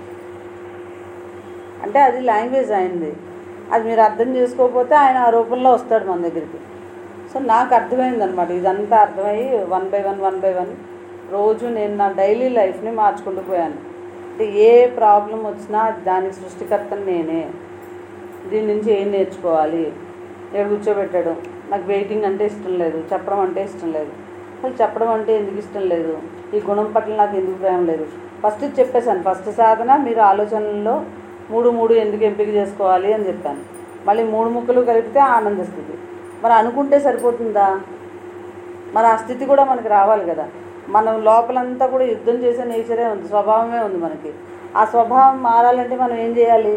అంటే అది లాంగ్వేజ్ అయింది అది మీరు అర్థం చేసుకోకపోతే ఆయన ఆ రూపంలో వస్తాడు మన దగ్గరికి సో నాకు అర్థమైంది అనమాట ఇదంతా అర్థమయ్యి one by one one by one రోజు నేను నా డైలీ లైఫ్ని మార్చుకుంటూ పోయాను అంటే ఏ ప్రాబ్లం వచ్చినా దానికి సృష్టికర్తను నేనే దీని నుంచి ఏం నేర్చుకోవాలి ఇక్కడ కూర్చోబెట్టాడు నాకు వెయిటింగ్ అంటే ఇష్టం లేదు చెప్పడం అంటే ఇష్టం లేదు అసలు చెప్పడం అంటే ఎందుకు ఇష్టం లేదు ఈ గుణం పట్ల నాకు ఎందుకు ప్రేమ లేదు ఫస్ట్ ఇది చెప్పేశాను ఫస్ట్ సాధన మీరు ఆలోచనల్లో మూడు మూడు ఎందుకు ఎంపిక చేసుకోవాలి అని చెప్పాను మళ్ళీ మూడు ముక్కలు కలిపితే ఆనంద స్థితి మరి అనుకుంటే సరిపోతుందా మరి ఆ స్థితి కూడా మనకి రావాలి కదా మనం లోపలంతా కూడా యుద్ధం చేసే నేచరే ఉంది స్వభావమే ఉంది మనకి ఆ స్వభావం మారాలంటే మనం ఏం చేయాలి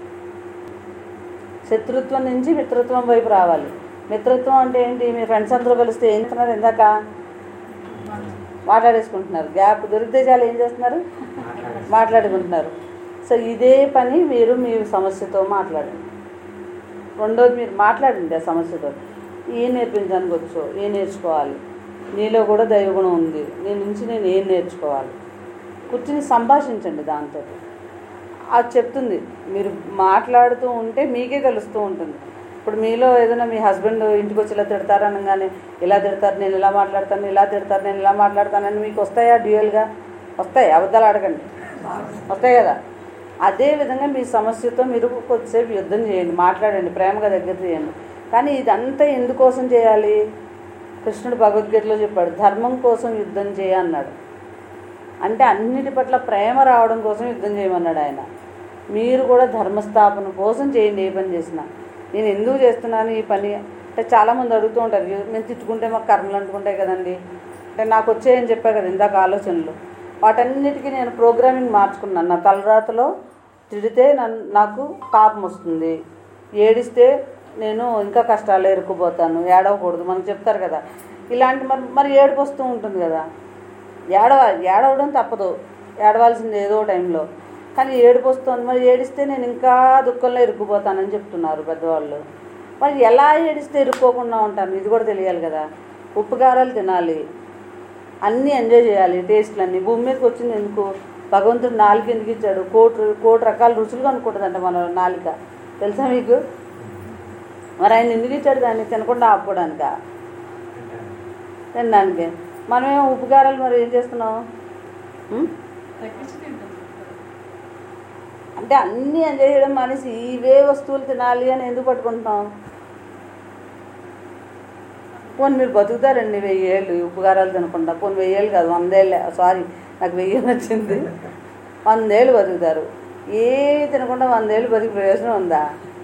శత్రుత్వం నుంచి మిత్రత్వం వైపు రావాలి మిత్రత్వం అంటే ఏంటి మీ ఫ్రెండ్స్ అందరూ కలిస్తే ఏం చేస్తున్నారు ఇందాక మాట్లాడేసుకుంటున్నారు గ్యాప్ దొరికితే చాలు ఏం చేస్తున్నారు మాట్లాడుకుంటున్నారు సో ఇదే పని మీరు మీ సమస్యతో మాట్లాడండి రెండోది మీరు మాట్లాడండి ఆ సమస్యతో ఏం నేర్పించడానికి వచ్చో ఏం నేర్చుకోవాలి నీలో కూడా దైవగుణం ఉంది నీ నుంచి నేను ఏం నేర్చుకోవాలి కూర్చుని సంభాషించండి దాంతో అది చెప్తుంది మీరు మాట్లాడుతూ ఉంటే మీకే తెలుస్తూ ఉంటుంది ఇప్పుడు మీలో ఏదైనా మీ హస్బెండ్ ఇంటికి వచ్చి ఇలా తిడతారు అనగానే ఇలా తిడతారు నేను ఇలా మాట్లాడతాను ఇలా తిడతారు నేను ఇలా మాట్లాడతానని మీకు వస్తాయా డ్యూయల్గా వస్తాయి అబద్ధాలు అడగండి వస్తాయి కదా అదే విధంగా మీ సమస్యతో మీరు కొద్దిసేపు యుద్ధం చేయండి మాట్లాడండి ప్రేమగా దగ్గర చేయండి కానీ ఇదంతా ఎందుకోసం చేయాలి కృష్ణుడు భగవద్గీతలో చెప్పాడు ధర్మం కోసం యుద్ధం చేయ అన్నాడు అంటే అన్నిటి పట్ల ప్రేమ రావడం కోసం యుద్ధం చేయమన్నాడు ఆయన మీరు కూడా ధర్మస్థాపన కోసం చేయండి ఏ పని చేసినా నేను ఎందుకు చేస్తున్నాను ఈ పని అంటే చాలామంది అడుగుతూ ఉంటారు "ఇవి మేము తిట్టుకుంటే మాకు కర్మలు అంటుకుంటాయి కదండి అంటే నాకు వచ్చాయని చెప్పా కదా ఇందాక ఆలోచనలు వాటన్నిటికీ నేను ప్రోగ్రామింగ్ మార్చుకున్నాను నా తలరాతలో తిడితే నన్ను నాకు పాపం వస్తుంది ఏడిస్తే నేను ఇంకా కష్టాలు ఎరుక్కుపోతాను ఏడవకూడదు మనకు చెప్తారు కదా ఇలాంటి మరి మరి ఏడుపు వస్తూ ఉంటుంది కదా ఏడవ ఏడవడం తప్పదు ఏడవాల్సింది ఏదో టైంలో కానీ ఏడుపు వస్తుంది మరి ఏడిస్తే నేను ఇంకా దుఃఖంలో ఇరుక్కుపోతానని చెప్తున్నారు పెద్దవాళ్ళు మరి ఎలా ఏడిస్తే ఇరుక్కోకుండా ఉంటాను ఇది కూడా తెలియాలి కదా ఉప్పు కారాలు తినాలి అన్నీ ఎంజాయ్ చేయాలి టేస్ట్లు అన్నీ భూమి మీదకి వచ్చింది ఎందుకు భగవంతుడు నాలుగు ఎందుకు ఇచ్చాడు కోటి కోటి రకాల రుచులు అనుకుంటుందంట మన నాలుక తెలుసా మీకు మరి ఆయన ఎందుకు ఇచ్చాడు దాన్ని తినకుండా ఆపుకోవడానికా తినడానికి మనమేమో ఉప్పు కారాలు మరి ఏం చేస్తున్నాం ఉం? తగ్గించి తింటాం అంటే అన్నీ ఎంజాయ్ చేయడం మానేసి ఇవే వస్తువులు తినాలి అని ఎందుకు పట్టుకుంటున్నాం పోనీ మీరు బతుకుతారండి వెయ్యి ఏళ్ళు ఉప్పు కారాలు తినకుండా పోనీ వెయ్యి ఏళ్ళు కాదు వందేళ్ళు సారీ నాకు వెయ్యి వచ్చింది వందేళ్ళు బతుకుతారు ఏమి తినకుండా వందేళ్ళు బతికి ప్రయోజనం ఉందా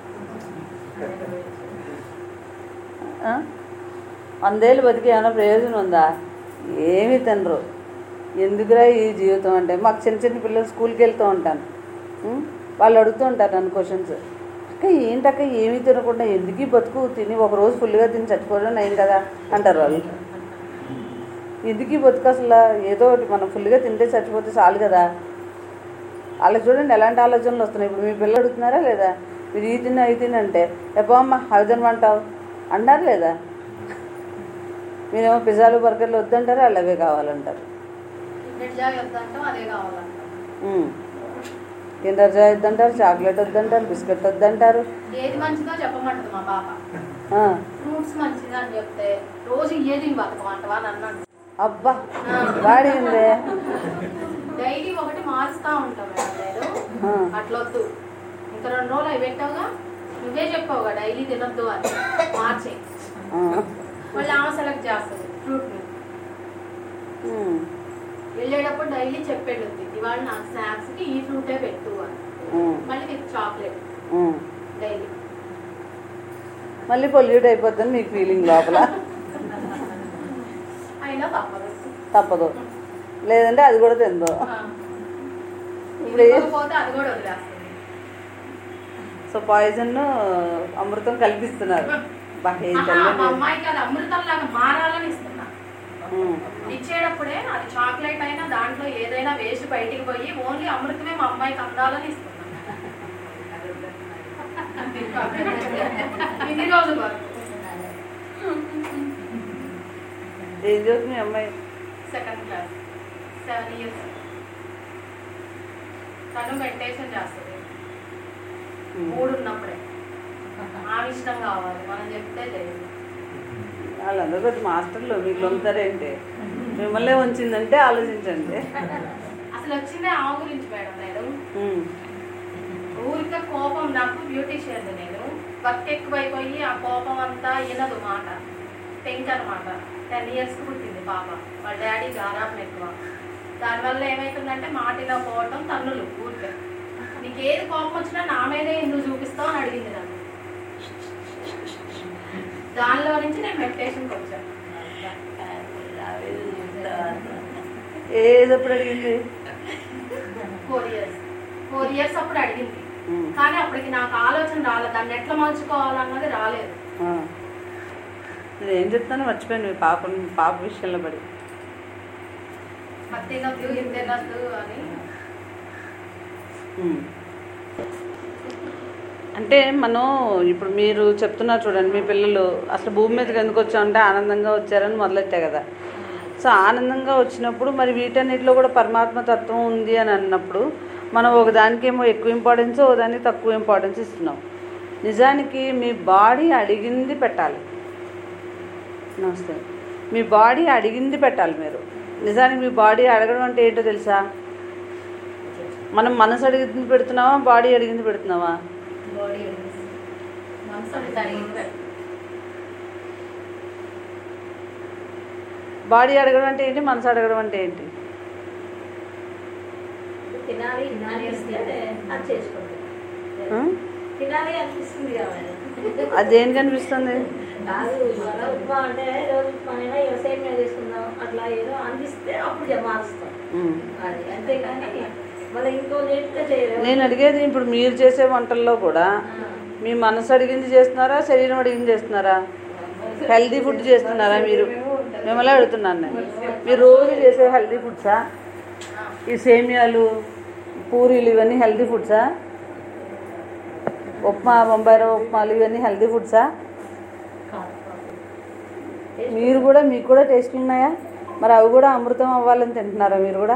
ఆ? వందేళ్ళు బతికి ఏమైనా ప్రయోజనం ఉందా ఏమీ తినరు ఎందుకురా ఈ జీవితం అంటే మాకు చిన్న చిన్న పిల్లలు స్కూల్కి వెళ్తూ ఉంటాను ఉం? వాళ్ళు అడుగుతూ ఉంటారు నన్ను క్వశ్చన్స్ అక్క ఏంటక్క ఏమీ తినకుండా ఎందుకు ఈ బతుకు తిని ఒక రోజు ఫుల్గా తిని చచ్చిపోవడం నయం కదా అంటారు వాళ్ళు ఎందుకు ఈ బతుకు అసలు ఏదో ఒకటి మనం ఫుల్గా తింటే చచ్చిపోతే చాలు కదా వాళ్ళకి చూడండి ఎలాంటి ఆలోచనలు వస్తున్నాయి ఇప్పుడు మీ పిల్లలు అడుగుతున్నారా లేదా మీరు ఈ తిన్న అవి తిని అంటే ఎప్పో అమ్మ అవి తినమంటావు అంటారు లేదా మీరేమో పిజ్జాలు బర్గర్లు వద్దంటారు వాళ్ళు అవే కావాలంటారు కిండర్ జాయ్ వద్దంటాం అదే కావాలంటాం ఉమ్. కిండర్ జాయ్ వద్దంటారు చాక్లెట్ వద్దంటారు బిస్కెట్ వద్దంటారు ఏది మంచిదో చెప్పమంటది మా పాప ఆ, ఫ్రూట్స్ మంచిది అని చెప్తే రోజు ఏది బతకమంటవా అని అన్నాడు అబ్బా వాడిందే డైలీ ఒకటి మారుస్తా ఉంటాం మేడం నేను ఆ, అట్లొద్దు ఇంకా రెండు రోజులు అవి పెట్టావుగా నువ్వే చెప్పావుగా డైలీ తినొద్దు అని మార్చే ఆ, మళ్ళీ ఆమె సెలెక్ట్ చేస్తుంది ఫ్రూట్ ఉమ్, వెళ్ళేటప్పుడు డైలీ చెప్పేది ఇవాళ నా స్నాక్స్ కి ఈ ఫ్రూటే పెట్టు అని ఉమ్, మళ్ళీ విత్ చాక్లెట్ ఉమ్. డైలీ మళ్ళీ పొల్యూట్ అయిపోద్దని మీకు ఫీలింగ్ లోపల అయినా తప్పదు తప్పదు లేదంటే అది కూడా తిందో ఆ. ఇప్పుడు ఏ- ఇవ్వకపోతే అది కూడా వదిలేస్తుంది సో పాయిజన్ అమృతం కల్పిస్తున్నారు బాగా ఏం ఆహా, తల్లి మా అమ్మాయికి అది అమృతం లాగా మారాలని ఇస్తున్నా ఉమ్, ఇచ్చేటప్పుడే అది చాక్లెట్ అయినా దాంట్లో ఏదైనా వేస్ట్ బయటికి పోయి ఓన్లీ అమృతమే మా అమ్మాయికి అందాలని ఇస్తున్నా ఇన్ని రోజులు వరకు ఏం చదువుతుంది మీ అమ్మాయి సెకండ్ క్లాస్ సెవెన్ ఇయర్స్ తను మెడిటేషన్ చేస్తుంది ఉమ్. మూడు ఉన్నప్పుడే ఆమె ఇష్టం కావాలి మనం చెప్తే లేదు వాళ్ళందరూ కొద్ది మాస్టర్లు మీకు లొంగుతారేంటి మిమ్మల్ని ఉంచిందంటే ఆలోచించండి అసలు వచ్చిందే ఆ గురించి మేడం నేను ఉమ్, ఊరికే కోపం నాకు బ్యూటీషియన్ నేను వర్క్ ఎక్కువైపోయి ఆ కోపం అంతా వినదు మాట పెంక్ అనమాట టెన్ ఇయర్స్ పుట్టింది పాప వాళ్ళ డాడీ గారాపం ఎక్కువ దానివల్ల ఏమవుతుందంటే మాట పోవటం తన్నులు ఊరికే నీకు ఏది కోపం వచ్చినా నా మీదే ఎందుకు చూపిస్తావు అని అడిగింది నన్ను దానిలో నుంచి నేను మెడిటేషన్కి వచ్చాను ఏది ఎప్పుడు అడిగింది ఫోర్ ఇయర్స్ ఫోర్ ఇయర్స్ అప్పుడు అడిగింది ఉమ్, కానీ అప్పటికి నాకు ఆలోచన రాలేదు దాన్ని ఎట్లా మలుచుకోవాలన్నది రాలేదు ఆ. నేను ఏం చెప్తానో మర్చిపోయాను మీ పాప పాప విషయంలో పడి అది తినొద్దు ఇది తినొద్దు అని ఉమ్. అంటే మనం ఇప్పుడు మీరు చెప్తున్నారు చూడండి మీ పిల్లలు అసలు భూమి మీదకి ఎందుకు వచ్చామంటే ఆనందంగా వచ్చారని మొదలెట్టా కదా సో ఆనందంగా వచ్చినప్పుడు మరి వీటన్నిటిలో కూడా పరమాత్మ తత్వం ఉంది అని అన్నప్పుడు మనం ఒక దానికేమో ఎక్కువ ఇంపార్టెన్స్ ఒక దానికి తక్కువ ఇంపార్టెన్స్ ఇస్తున్నాం నిజానికి మీ బాడీ అడిగింది పెట్టాలి నమస్తే మీ బాడీ అడిగింది పెట్టాలి మీరు నిజానికి మీ బాడీ అడగడం అంటే ఏంటో తెలుసా మనం మనసు అడిగింది పెడుతున్నావా బాడీ అడిగింది పెడుతున్నావా బాడీ మనసు అది అడిగింది బాడీ అడగడం అంటే ఏంటి మనసు అడగడం అంటే ఏంటి తినాలి తినాలి అంటే అది చేసుకుంటాం ఆ? తినాలి అనిపిస్తుంది కదా మేడం అది దేనికి అనిపిస్తుంది కాదు ఇవాళ ఉప్మా అంటే రోజు ఉప్మా అయినా వ్యవసాయం మీద తీసుకుందాం అట్లా ఏదో అనిపిస్తే అప్పుడు మారుస్తాం ఉమ్. అది అంతేగాని మళ్ళీ ఇంకో నేర్పితే చేయలేము నేను అడిగేది ఇప్పుడు మీరు చేసే వంటల్లో కూడా ఆ. మీ మనసు అడిగింది చేస్తున్నారా శరీరం అడిగింది చేస్తున్నారా హెల్దీ ఫుడ్ చేస్తున్నారా మీరు మిమ్మల్ని అడుగుతున్నాను నేను మీరు రోజు చేసే హెల్దీ ఫుడ్సా ఈ సేమియాలు పూరీలు ఇవన్నీ హెల్దీ ఫుడ్సా ఉప్మా బొంబాయి రవ్వ ఉప్మాలు ఇవన్నీ హెల్దీ ఫుడ్సా మీరు కూడా మీకు కూడా టేస్ట్లు ఉన్నాయా మరి అవి కూడా అమృతం అవ్వాలని తింటున్నారా మీరు కూడా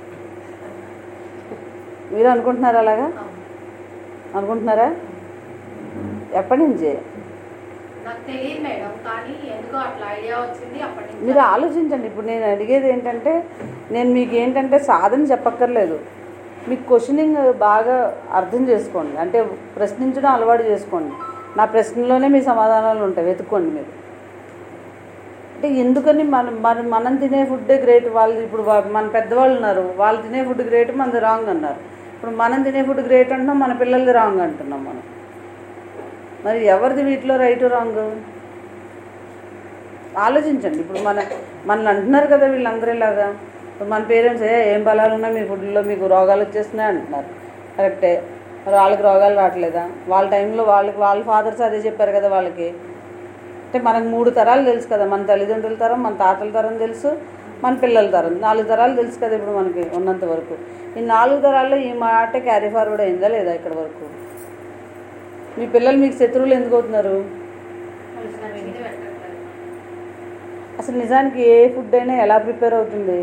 మీరు అనుకుంటున్నారా అలాగా అనుకుంటున్నారా ఎప్పటి నుంచి నాకు తెలియదు మేడం కానీ ఎందుకో అట్లా ఐడియా వచ్చింది అప్పటి నుంచి మీరు ఆలోచించండి ఇప్పుడు నేను అడిగేది ఏంటంటే నేను మీకు ఏంటంటే సాధన చెప్పక్కర్లేదు మీకు క్వశ్చనింగ్ బాగా అర్థం చేసుకోండి అంటే ప్రశ్నించడం అలవాటు చేసుకోండి నా ప్రశ్నలోనే మీ సమాధానాలు ఉంటాయి వెతుక్కోండి మీరు అంటే ఎందుకని మన మన మనం తినే ఫుడ్డే గ్రేట్ వాళ్ళు ఇప్పుడు వా- మన పెద్దవాళ్ళు ఉన్నారు వాళ్ళు తినే ఫుడ్ గ్రేట్ మనది రాంగ్ అన్నారు ఇప్పుడు మనం తినే ఫుడ్ గ్రేట్ అంటున్నాం మన పిల్లలది రాంగ్ అంటున్నాం మనం మరి ఎవరిది వీటిలో రైట్ రాంగ్ ఆలోచించండి ఇప్పుడు మన మనల్ని అంటున్నారు కదా వీళ్ళందరూ ఇలాగా ఇప్పుడు మన పేరెంట్స్ ఏ ఏం బలాలు ఉన్నాయి మీ ఫుడ్లో మీకు రోగాలు వచ్చేస్తున్నాయి అంటున్నారు కరెక్టే మరి వాళ్ళకి రోగాలు రావట్లేదా వాళ్ళ టైంలో వాళ్ళకి వాళ్ళ ఫాదర్స్ అదే చెప్పారు కదా వాళ్ళకి అంటే మనకు మూడు తరాలు తెలుసు కదా మన తల్లిదండ్రుల తరం మన తాతల తరం తెలుసు మన పిల్లల తరం నాలుగు తరాలు తెలుసు కదా ఇప్పుడు మనకి ఉన్నంత వరకు ఈ నాలుగు తరాల్లో ఈ మాట క్యారీ ఫార్వర్డ్ అయిందా లేదా ఇక్కడ వరకు మీ పిల్లలు మీకు శత్రువులు ఎందుకు అవుతున్నారు నచ్చింది పెట్టట్లేదు అసలు నిజానికి ఏ ఫుడ్ అయినా ఎలా ప్రిపేర్ అవుతుంది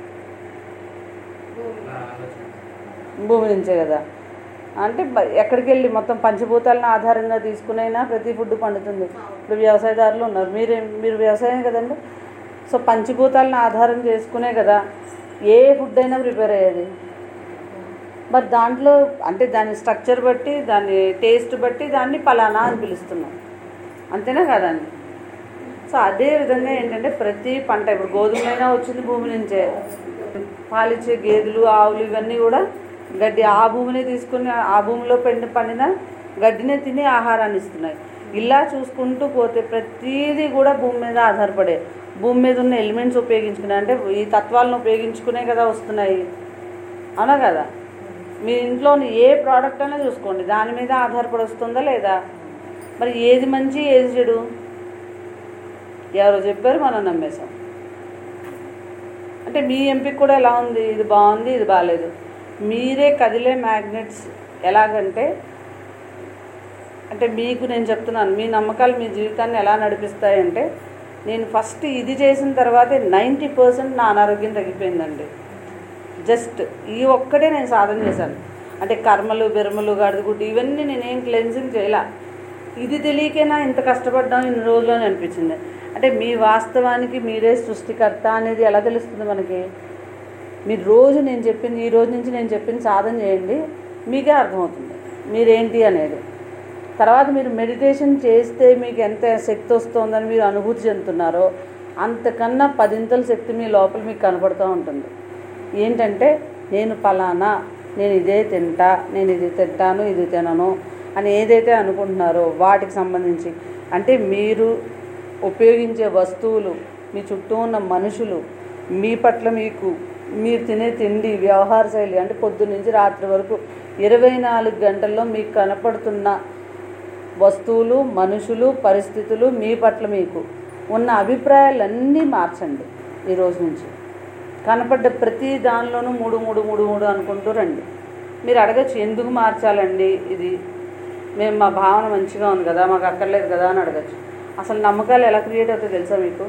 భూమి నుంచే కదా అంటే బ- ఎక్కడికి వెళ్ళి మొత్తం పంచభూతాలను ఆధారంగా తీసుకునైనా ప్రతి ఫుడ్ పండుతుంది ఇప్పుడు వ్యవసాయదారులు ఉన్నారు మీరే మీరు వ్యవసాయం కదండి సో పంచభూతాలను ఆధారం చేసుకునే కదా ఏ ఫుడ్ అయినా ప్రిపేర్ అయ్యేది మరి దాంట్లో అంటే దాని స్ట్రక్చర్ బట్టి దాని టేస్ట్ బట్టి దాన్ని పలానా అని పిలుస్తున్నాం అంతేనా కదండి సో అదే విధంగా ఏంటంటే ప్రతి పంట ఇప్పుడు గోధుమలైనా వచ్చింది భూమి నుంచే పాలిచ్చే గేదెలు ఆవులు ఇవన్నీ కూడా గడ్డి ఆ భూమిని తీసుకుని ఆ భూమిలో పండి పండిన గడ్డినే తిని ఆహారాన్ని ఇస్తున్నాయి ఇలా చూసుకుంటూ పోతే ప్రతిదీ కూడా భూమి మీద ఆధారపడే భూమి మీద ఉన్న ఎలిమెంట్స్ ఉపయోగించుకునే అంటే ఈ తత్వాలను ఉపయోగించుకునే కదా వస్తున్నాయి అవునా కదా మీ ఇంట్లోని ఏ ప్రోడక్ట్ అయినా చూసుకోండి దాని మీద ఆధారపడి వస్తుందా లేదా మరి ఏది మంచి ఏది చెడు ఎవరో చెప్పారు మనం నమ్మేశాం అంటే మీ ఎంపిక కూడా ఎలా ఉంది ఇది బాగుంది ఇది బాగాలేదు మీరే కదిలే మ్యాగ్నెట్స్ ఎలాగంటే అంటే మీకు నేను చెప్తున్నాను మీ నమ్మకాలు మీ జీవితాన్ని ఎలా నడిపిస్తాయంటే నేను ఫస్ట్ ఇది చేసిన తర్వాతే నైంటీ పర్సెంట్ నా అనారోగ్యం తగ్గిపోయిందండి జస్ట్ ఈ ఒక్కటే నేను సాధన చేశాను అంటే కర్మలు బెరమలు గడుగుడ్డు ఇవన్నీ నేనేం క్లెన్సింగ్ చేయలే ఇది తెలియకేనా ఇంత కష్టపడ్డాం ఇన్ని రోజులు అని అనిపించింది అంటే మీ వాస్తవానికి మీరే సృష్టికర్త అనేది ఎలా తెలుస్తుంది మనకి మీరు రోజు నేను చెప్పింది ఈ రోజు నుంచి నేను చెప్పింది సాధన చేయండి మీకే అర్థమవుతుంది మీరేంటి అనేది తర్వాత మీరు మెడిటేషన్ చేస్తే మీకు ఎంత శక్తి వస్తుందని మీరు అనుభూతి చెందుతున్నారో అంతకన్నా పదింతల శక్తి మీ లోపల మీకు కనపడుతూ ఉంటుంది ఏంటంటే నేను పలానా నేను ఇదే తింటా నేను ఇది తింటాను ఇది తినను అని ఏదైతే అనుకుంటున్నారో వాటికి సంబంధించి అంటే మీరు ఉపయోగించే వస్తువులు మీ చుట్టూ ఉన్న మనుషులు మీ పట్ల మీకు మీరు తినే తిండి వ్యవహార శైలి అంటే పొద్దున్న నుంచి రాత్రి వరకు ఇరవై నాలుగు గంటల్లో మీకు కనపడుతున్న వస్తువులు మనుషులు పరిస్థితులు మీ పట్ల మీకు ఉన్న అభిప్రాయాలన్నీ మార్చండి ఈ రోజు నుంచి కనపడ్డ ప్రతి దానిలోనూ మూడు మూడు మూడు మూడు అనుకుంటూ రండి మీరు అడగచ్చు ఎందుకు మార్చాలండి ఇది మేము మా భావన మంచిగా ఉంది కదా మాకు అక్కర్లేదు కదా అని అడగచ్చు అసలు నమ్మకాలు ఎలా క్రియేట్ అవుతాయో తెలుసా మీకు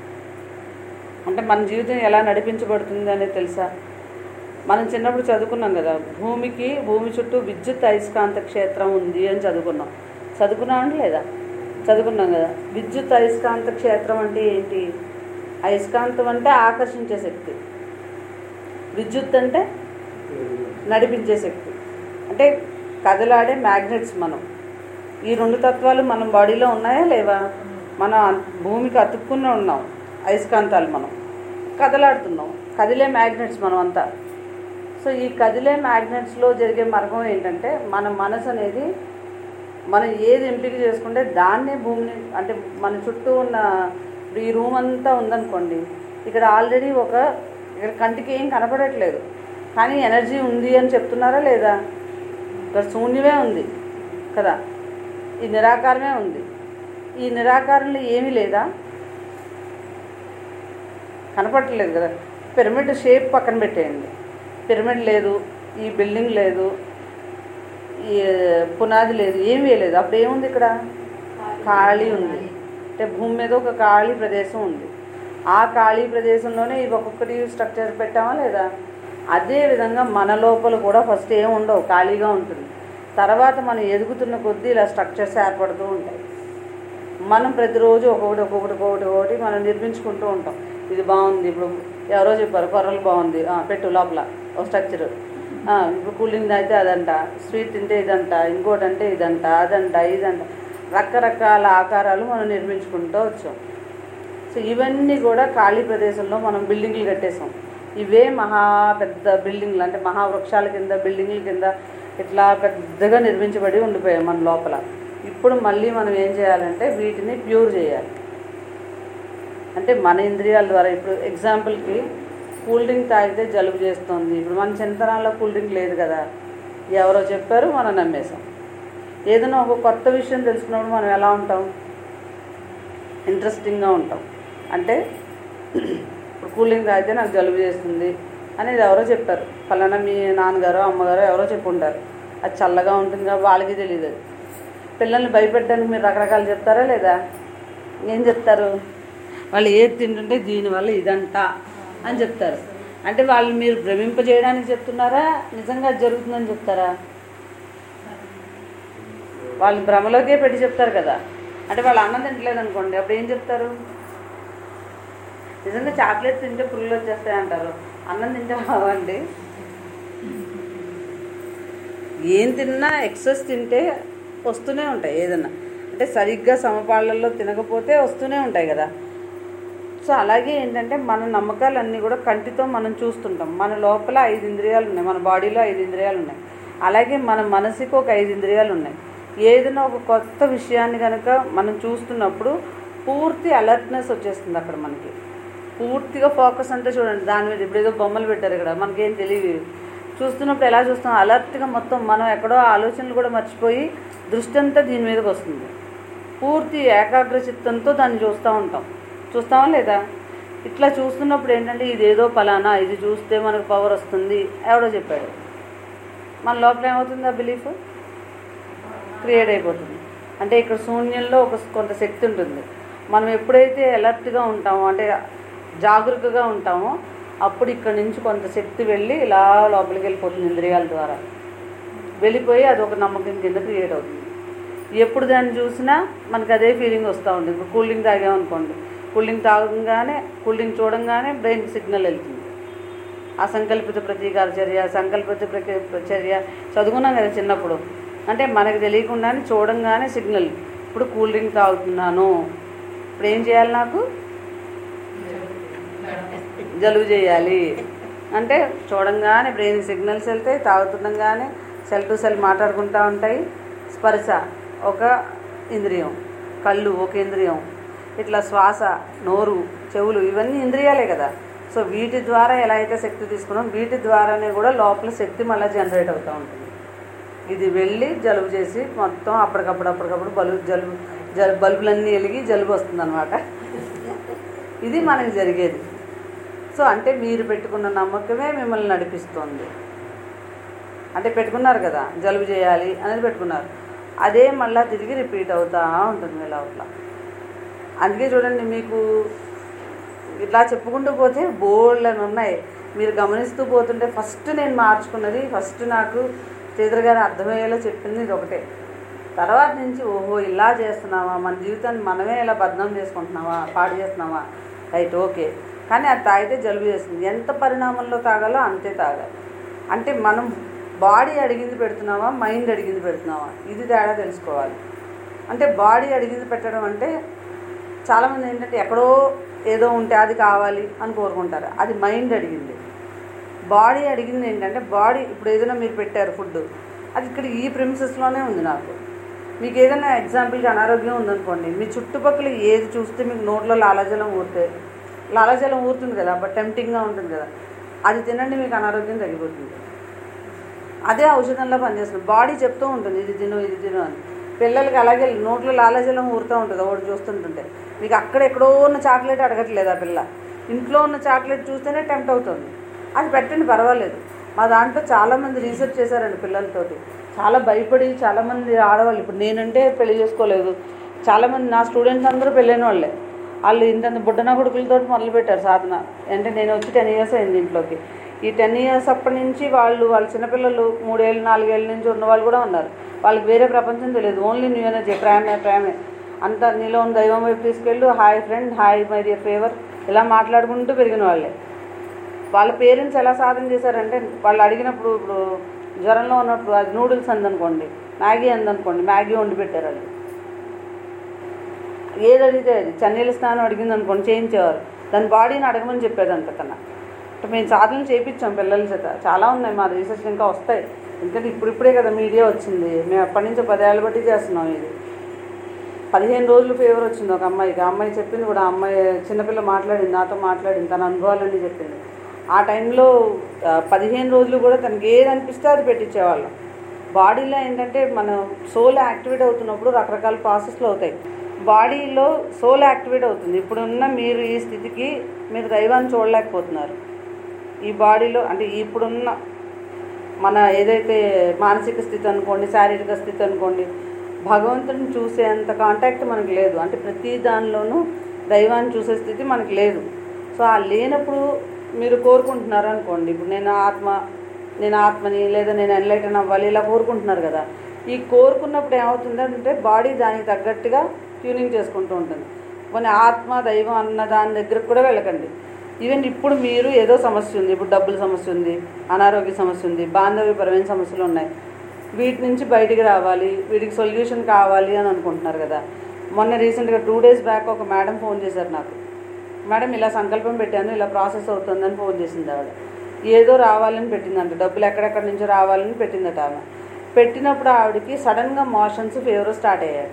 అంటే మన జీవితం ఎలా నడిపించబడుతుంది అనేది తెలుసా మనం చిన్నప్పుడు చదువుకున్నాం కదా భూమికి భూమి చుట్టూ విద్యుత్ అయస్కాంత క్షేత్రం ఉంది అని చదువుకున్నాం చదువుకున్నామండి లేదా చదువుకున్నాం కదా విద్యుత్ అయస్కాంత క్షేత్రం అంటే ఏంటి అయస్కాంతం అంటే ఆకర్షించే శక్తి విద్యుత్ అంటే నడిపించే శక్తి అంటే కదలాడే మ్యాగ్నెట్స్ మనం ఈ రెండు తత్వాలు మన బాడీలో ఉన్నాయా లేవా మన భూమికి అతుక్కునే ఉన్నాం అయస్కాంతాలు మనం కదలాడుతున్నాం కదిలే మ్యాగ్నెట్స్ మనం అంతా సో ఈ కదిలే మ్యాగ్నెట్స్లో జరిగే మార్గం ఏంటంటే మన మనసు అనేది మనం ఏది ఎంపిక చేసుకుంటే దాన్నే భూమిని అంటే మన చుట్టూ ఉన్న ఇప్పుడు ఈ రూమ్ అంతా ఉందనుకోండి ఇక్కడ ఆల్రెడీ ఒక ఇక్కడ కంటికి ఏం కనపడట్లేదు కానీ ఎనర్జీ ఉంది అని చెప్తున్నారా లేదా ఇక్కడ శూన్యమే ఉంది కదా ఈ నిరాకారమే ఉంది ఈ నిరాకారంలో ఏమీ లేదా కనపడట్లేదు కదా పిరమిడ్ షేప్ పక్కన పెట్టేయండి పిరమిడ్ లేదు ఈ బిల్డింగ్ లేదు ఈ పునాది లేదు ఏమీ లేదు అప్పుడు ఏముంది ఇక్కడ ఖాళీ ఉంది అంటే భూమి మీద ఒక ఖాళీ ప్రదేశం ఉంది ఆ ఖాళీ ప్రదేశంలోనే ఇవి ఒక్కొక్కటి స్ట్రక్చర్ పెట్టామా లేదా అదే విధంగా మన లోపల కూడా ఫస్ట్ ఏం ఉండవు ఖాళీగా ఉంటుంది తర్వాత మనం ఎదుగుతున్న కొద్దీ ఇలా స్ట్రక్చర్స్ ఏర్పడుతూ ఉంటాయి మనం ప్రతిరోజు ఒక్కొక్కటి ఒక్కొక్కటి ఒక్కొక్కటి ఒకటి మనం నిర్మించుకుంటూ ఉంటాం ఇది బాగుంది ఇప్పుడు ఎవరో చెప్పారు కొర్రలు బాగుంది ఆ, పెట్టు లోపల ఒక స్ట్రక్చర్ ఇప్పుడు కూలింగ్ అయితే అదంట స్వీట్ తింటే ఇదంట ఇంకోటి అంటే ఇదంట అదంట ఇదంట రకరకాల ఆకారాలు మనం నిర్మించుకుంటూ వచ్చాం సో ఇవన్నీ కూడా ఖాళీ ప్రదేశంలో మనం బిల్డింగ్లు కట్టేసాం ఇవే మహా పెద్ద బిల్డింగ్లు అంటే మహావృక్షాల కింద బిల్డింగ్ల కింద ఇట్లా పెద్దగా నిర్మించబడి ఉండిపోయాం మన లోపల ఇప్పుడు మళ్ళీ మనం ఏం చేయాలంటే వీటిని ప్యూర్ చేయాలి అంటే మన ఇంద్రియాల ద్వారా ఇప్పుడు ఎగ్జాంపుల్కి కూల్ డ్రింక్ తాగితే జలుబు చేస్తుంది ఇప్పుడు మన చింతనాల్లో కూల్ డ్రింక్ లేదు కదా ఎవరో చెప్పారు మనం నమ్మేశాం ఏదైనా ఒక కొత్త విషయం తెలుసుకున్నప్పుడు మనం ఎలా ఉంటాం ఇంట్రెస్టింగ్గా ఉంటాం అంటే ఇప్పుడు కూల్ డ్రింక్ తాగితే నాకు జలుబు చేస్తుంది అనేది ఎవరో చెప్పారు పలానా మీ నాన్నగారో అమ్మగారో ఎవరో చెప్పుంటారు అది చల్లగా ఉంటుంది కాబట్టి వాళ్ళకి తెలియదు అది పిల్లల్ని భయపెట్టడానికి మీరు రకరకాలు చెప్తారా లేదా ఏం చెప్తారు వాళ్ళు ఏది తింటుంటే దీనివల్ల ఇదంట అని చెప్తారు అంటే వాళ్ళు మీరు భ్రమింపజేయడానికి చెప్తున్నారా నిజంగా అది జరుగుతుందని చెప్తారా వాళ్ళు భ్రమలోకే పెట్టి చెప్తారు కదా అంటే వాళ్ళు అన్నం తింటలేదు అనుకోండి అప్పుడు ఏం చెప్తారు నిజంగా చాక్లెట్ తింటే పుల్లు వచ్చేస్తాయి అంటారు అన్నం తింటే బావండి ఏం తిన్నా ఎక్సెస్ తింటే వస్తూనే ఉంటాయి ఏదన్నా అంటే సరిగ్గా సమపాళ్ళల్లో తినకపోతే వస్తూనే ఉంటాయి కదా సో అలాగే ఏంటంటే మన నమ్మకాలన్నీ కూడా కంటితో మనం చూస్తుంటాం మన లోపల ఐదు ఇంద్రియాలు ఉన్నాయి మన బాడీలో ఐదు ఇంద్రియాలు ఉన్నాయి అలాగే మన మనసుకి ఒక ఐదు ఇంద్రియాలు ఉన్నాయి ఏదైనా ఒక కొత్త విషయాన్ని కనుక మనం చూస్తున్నప్పుడు పూర్తి అలర్ట్నెస్ వచ్చేస్తుంది అక్కడ మనకి పూర్తిగా ఫోకస్ అంతా చూడండి దాని మీద ఇప్పుడు ఏదో బొమ్మలు పెట్టారు ఇక్కడ మనకేం తెలియదు చూస్తున్నప్పుడు ఎలా చూస్తాం అలర్ట్గా మొత్తం మనం ఎక్కడో ఆలోచనలు కూడా మర్చిపోయి దృష్టి అంతా దీని మీదకి వస్తుంది పూర్తి ఏకాగ్ర చిత్తంతో దాన్ని చూస్తూ ఉంటాం చూస్తామా లేదా ఇట్లా చూస్తున్నప్పుడు ఏంటంటే ఇదేదో పలానా ఇది చూస్తే మనకు పవర్ వస్తుంది ఎవడో చెప్పాడు మన లోపల ఏమవుతుంది ఆ బిలీఫ్ క్రియేట్ అయిపోతుంది అంటే ఇక్కడ శూన్యంలో ఒక కొంత శక్తి ఉంటుంది మనం ఎప్పుడైతే అలర్ట్గా ఉంటామో అంటే జాగరూకగా ఉంటామో అప్పుడు ఇక్కడ నుంచి కొంత శక్తి వెళ్ళి ఇలా లోపలికి వెళ్ళిపోతుంది ఇంద్రియాల ద్వారా వెళ్ళిపోయి అది ఒక నమ్మకం కింద క్రియేట్ అవుతుంది ఎప్పుడు దాన్ని చూసినా మనకు అదే ఫీలింగ్ వస్తూ ఉంటుంది ఇప్పుడు కూల్ డ్రింక్ తాగామనుకోండి కూల్ డ్రింక్ తాగంగానే కూల్ డ్రింక్ చూడంగానే బ్రెయిన్కి సిగ్నల్ వెళ్తుంది అసంకల్పిత ప్రతీకార చర్య సంకల్పిత ప్రక- చర్య చదువుకున్నాం కదా చిన్నప్పుడు అంటే మనకు తెలియకుండానే చూడంగానే సిగ్నల్ ఇప్పుడు కూల్ డ్రింక్ తాగుతున్నాను ఇప్పుడు ఏం చేయాలి నాకు జలుబు చేయాలి అంటే చూడంగానే బ్రెయిన్ సిగ్నల్స్ వెళ్తాయి తాగుతుండగానే సెల్ టు సెల్ మాట్లాడుకుంటూ ఉంటాయి స్పర్శ ఒక ఇంద్రియం కళ్ళు ఒక ఇంద్రియం ఇట్లా శ్వాస నోరు చెవులు ఇవన్నీ ఇంద్రియాలే కదా సో వీటి ద్వారా ఎలా అయితే శక్తి తీసుకున్నాం వీటి ద్వారానే కూడా లోపల శక్తి మళ్ళీ జనరేట్ అవుతూ ఉంటుంది ఇది వెళ్ళి జలుబు చేసి మొత్తం అప్పటికప్పుడు అప్పటికప్పుడు బలుబు జలుబు జలు బల్బులన్నీ వెలిగి జలుబు వస్తుందన్నమాట ఇది మనకి జరిగేది సో అంటే మీరు పెట్టుకున్న నమ్మకమే మిమ్మల్ని నడిపిస్తుంది అంటే పెట్టుకున్నారు కదా జలుబు చేయాలి అనేది పెట్టుకున్నారు అదే మళ్ళీ తిరిగి రిపీట్ అవుతూ ఉంటుంది మీ లోపల అందుకే చూడండి మీకు ఇట్లా చెప్పుకుంటూ పోతే బోల్డ్ అని ఉన్నాయి మీరు గమనిస్తూ పోతుంటే ఫస్ట్ నేను మార్చుకున్నది ఫస్ట్ నాకు శ్రీధర్ గారు అర్థమయ్యేలా చెప్పింది ఇది ఒకటే తర్వాత నుంచి ఓహో ఇలా చేస్తున్నావా మన జీవితాన్ని మనమే ఇలా బద్నాం చేసుకుంటున్నావా పాడు చేస్తున్నావా రైట్ ఓకే కానీ అది తాగితే జలుబు చేస్తుంది ఎంత పరిణామంలో తాగాలో అంతే తాగాలి అంటే మనం బాడీ అడిగింది పెడుతున్నావా మైండ్ అడిగింది పెడుతున్నావా ఇది తేడా తెలుసుకోవాలి అంటే బాడీ అడిగింది పెట్టడం అంటే చాలామంది ఏంటంటే ఎక్కడో ఏదో ఉంటే అది కావాలి అని కోరుకుంటారు అది మైండ్ అడిగింది బాడీ అడిగింది ఏంటంటే బాడీ ఇప్పుడు ఏదైనా మీరు పెట్టారు ఫుడ్ అది ఇక్కడ ఈ ప్రిమిసెస్లోనే ఉంది నాకు మీకు ఏదైనా ఎగ్జాంపుల్కి అనారోగ్యం ఉందనుకోండి మీ చుట్టుపక్కల ఏది చూస్తే మీకు నోట్లో లాలాజలం ఊరితే లాలాజలం ఊరుతుంది కదా బట్ టెంప్టింగ్గా ఉంటుంది కదా అది తినండి మీకు అనారోగ్యం తగ్గిపోతుంది అదే ఔషధంలో పనిచేస్తుంది బాడీ చెప్తూ ఉంటుంది ఇది తిను ఇది తిను అని పిల్లలకి అలాగే నోట్లో లాలాజలం ఊరుతూ ఉంటుంది ఒకటి చూస్తుంటుంటే మీకు అక్కడ ఎక్కడో ఉన్న చాక్లెట్ అడగట్లేదు ఆ పిల్ల ఇంట్లో ఉన్న చాక్లెట్ చూస్తేనే టెంప్ట్ అవుతుంది అది పెట్టండి పర్వాలేదు మా దాంట్లో చాలామంది రీసెర్చ్ చేశారండి పిల్లలతోటి చాలా భయపడి చాలామంది ఆడవాళ్ళు ఇప్పుడు నేనంటే పెళ్లి చేసుకోలేదు చాలామంది నా స్టూడెంట్స్ అందరూ పెళ్ళైన వాళ్ళే వాళ్ళు ఇంత బుడ్డన కొడుకులతో మొదలుపెట్టారు సాధన అంటే నేను వచ్చి టెన్ ఇయర్స్ అయింది ఇంట్లోకి ఈ టెన్ ఇయర్స్ అప్పటి నుంచి వాళ్ళు వాళ్ళ చిన్నపిల్లలు మూడేళ్ళు నాలుగేళ్ళ నుంచి ఉన్న వాళ్ళు కూడా ఉన్నారు వాళ్ళకి వేరే ప్రపంచం తెలియదు ఓన్లీ న్యూ ఎనర్జీ ప్రేమే ప్రేమే అంత నీలో ఉన్న దైవం వైపు తీసుకెళ్ళు hi friend hi my dear favour ఇలా మాట్లాడుకుంటూ పెరిగిన వాళ్ళే వాళ్ళ పేరెంట్స్ ఎలా సాధన చేశారంటే వాళ్ళు అడిగినప్పుడు ఇప్పుడు జ్వరంలో ఉన్నప్పుడు అది నూడిల్స్ అందనుకోండి మ్యాగీ అందనుకోండి మ్యాగీ వండి పెట్టారు వాళ్ళు ఏది అడిగితే అది చన్నీళ్ళ స్నానం అడిగింది అనుకోండి చేయించేవారు దాని బాడీని అడగమని చెప్పేది అంతకన్నా అంటే మేము సాధనలు చేయించాం పిల్లల చేత చాలా ఉన్నాయి మా రీసెర్చ్ ఇంకా వస్తాయి ఎందుకంటే ఇప్పుడిప్పుడే కదా మీడియా వచ్చింది మేము అప్పటి నుంచి పదేళ్ళ బట్టి చేస్తున్నాం ఇది పదిహేను రోజులు ఫీవర్ వచ్చింది ఒక అమ్మాయికి ఆ అమ్మాయి చెప్పింది కూడా ఆ అమ్మాయి చిన్నపిల్ల మాట్లాడింది నాతో మాట్లాడింది తన అనుభవాలన్నీ చెప్పింది ఆ టైంలో ఆ, పదిహేను రోజులు కూడా తనకి ఏది అనిపిస్తే అది పెట్టించేవాళ్ళం బాడీలో ఏంటంటే మన సోల్ యాక్టివేట్ అవుతున్నప్పుడు రకరకాల ప్రాసెస్లు అవుతాయి బాడీలో సోల్ యాక్టివేట్ అవుతుంది ఇప్పుడున్న మీరు ఈ స్థితికి మీరు దైవాన్ని చూడలేకపోతున్నారు ఈ బాడీలో అంటే ఇప్పుడున్న మన ఏదైతే మానసిక స్థితి అనుకోండి శారీరక స్థితి అనుకోండి భగవంతుడిని చూసేంత కాంటాక్ట్ మనకు లేదు అంటే ప్రతి దానిలోనూ దైవాన్ని చూసే స్థితి మనకు లేదు సో ఆ లేనప్పుడు మీరు కోరుకుంటున్నారు అనుకోండి ఇప్పుడు నేను ఆత్మ నేను ఆత్మని లేదా నేను ఎన్లైటన్ అవ్వాలి ఇలా కోరుకుంటున్నారు కదా ఈ కోరుకున్నప్పుడు ఏమవుతుందంటే బాడీ దానికి తగ్గట్టుగా ట్యూనింగ్ చేసుకుంటూ ఉంటుంది కొన్ని ఆత్మ దైవం అన్న దాని దగ్గరకు కూడా వెళ్ళకండి ఈవెన్ ఇప్పుడు మీరు ఏదో సమస్య ఉంది ఇప్పుడు డబ్బుల సమస్య ఉంది అనారోగ్య సమస్య ఉంది బాంధవ్యపరమైన సమస్యలు ఉన్నాయి వీటి నుంచి బయటికి రావాలి వీటికి సొల్యూషన్ కావాలి అని అనుకుంటున్నారు కదా మొన్న రీసెంట్గా టూ డేస్ బ్యాక్ ఒక మేడం ఫోన్ చేశారు నాకు మేడం ఇలా సంకల్పం పెట్టాను ఇలా ప్రాసెస్ అవుతుందని ఫోన్ చేసింది ఆవిడ ఏదో రావాలని పెట్టిందంట డబ్బులు ఎక్కడెక్కడి నుంచో రావాలని పెట్టిందట ఆమె పెట్టినప్పుడు ఆవిడకి సడన్గా మోషన్స్ ఫీవర్ స్టార్ట్ అయ్యాయట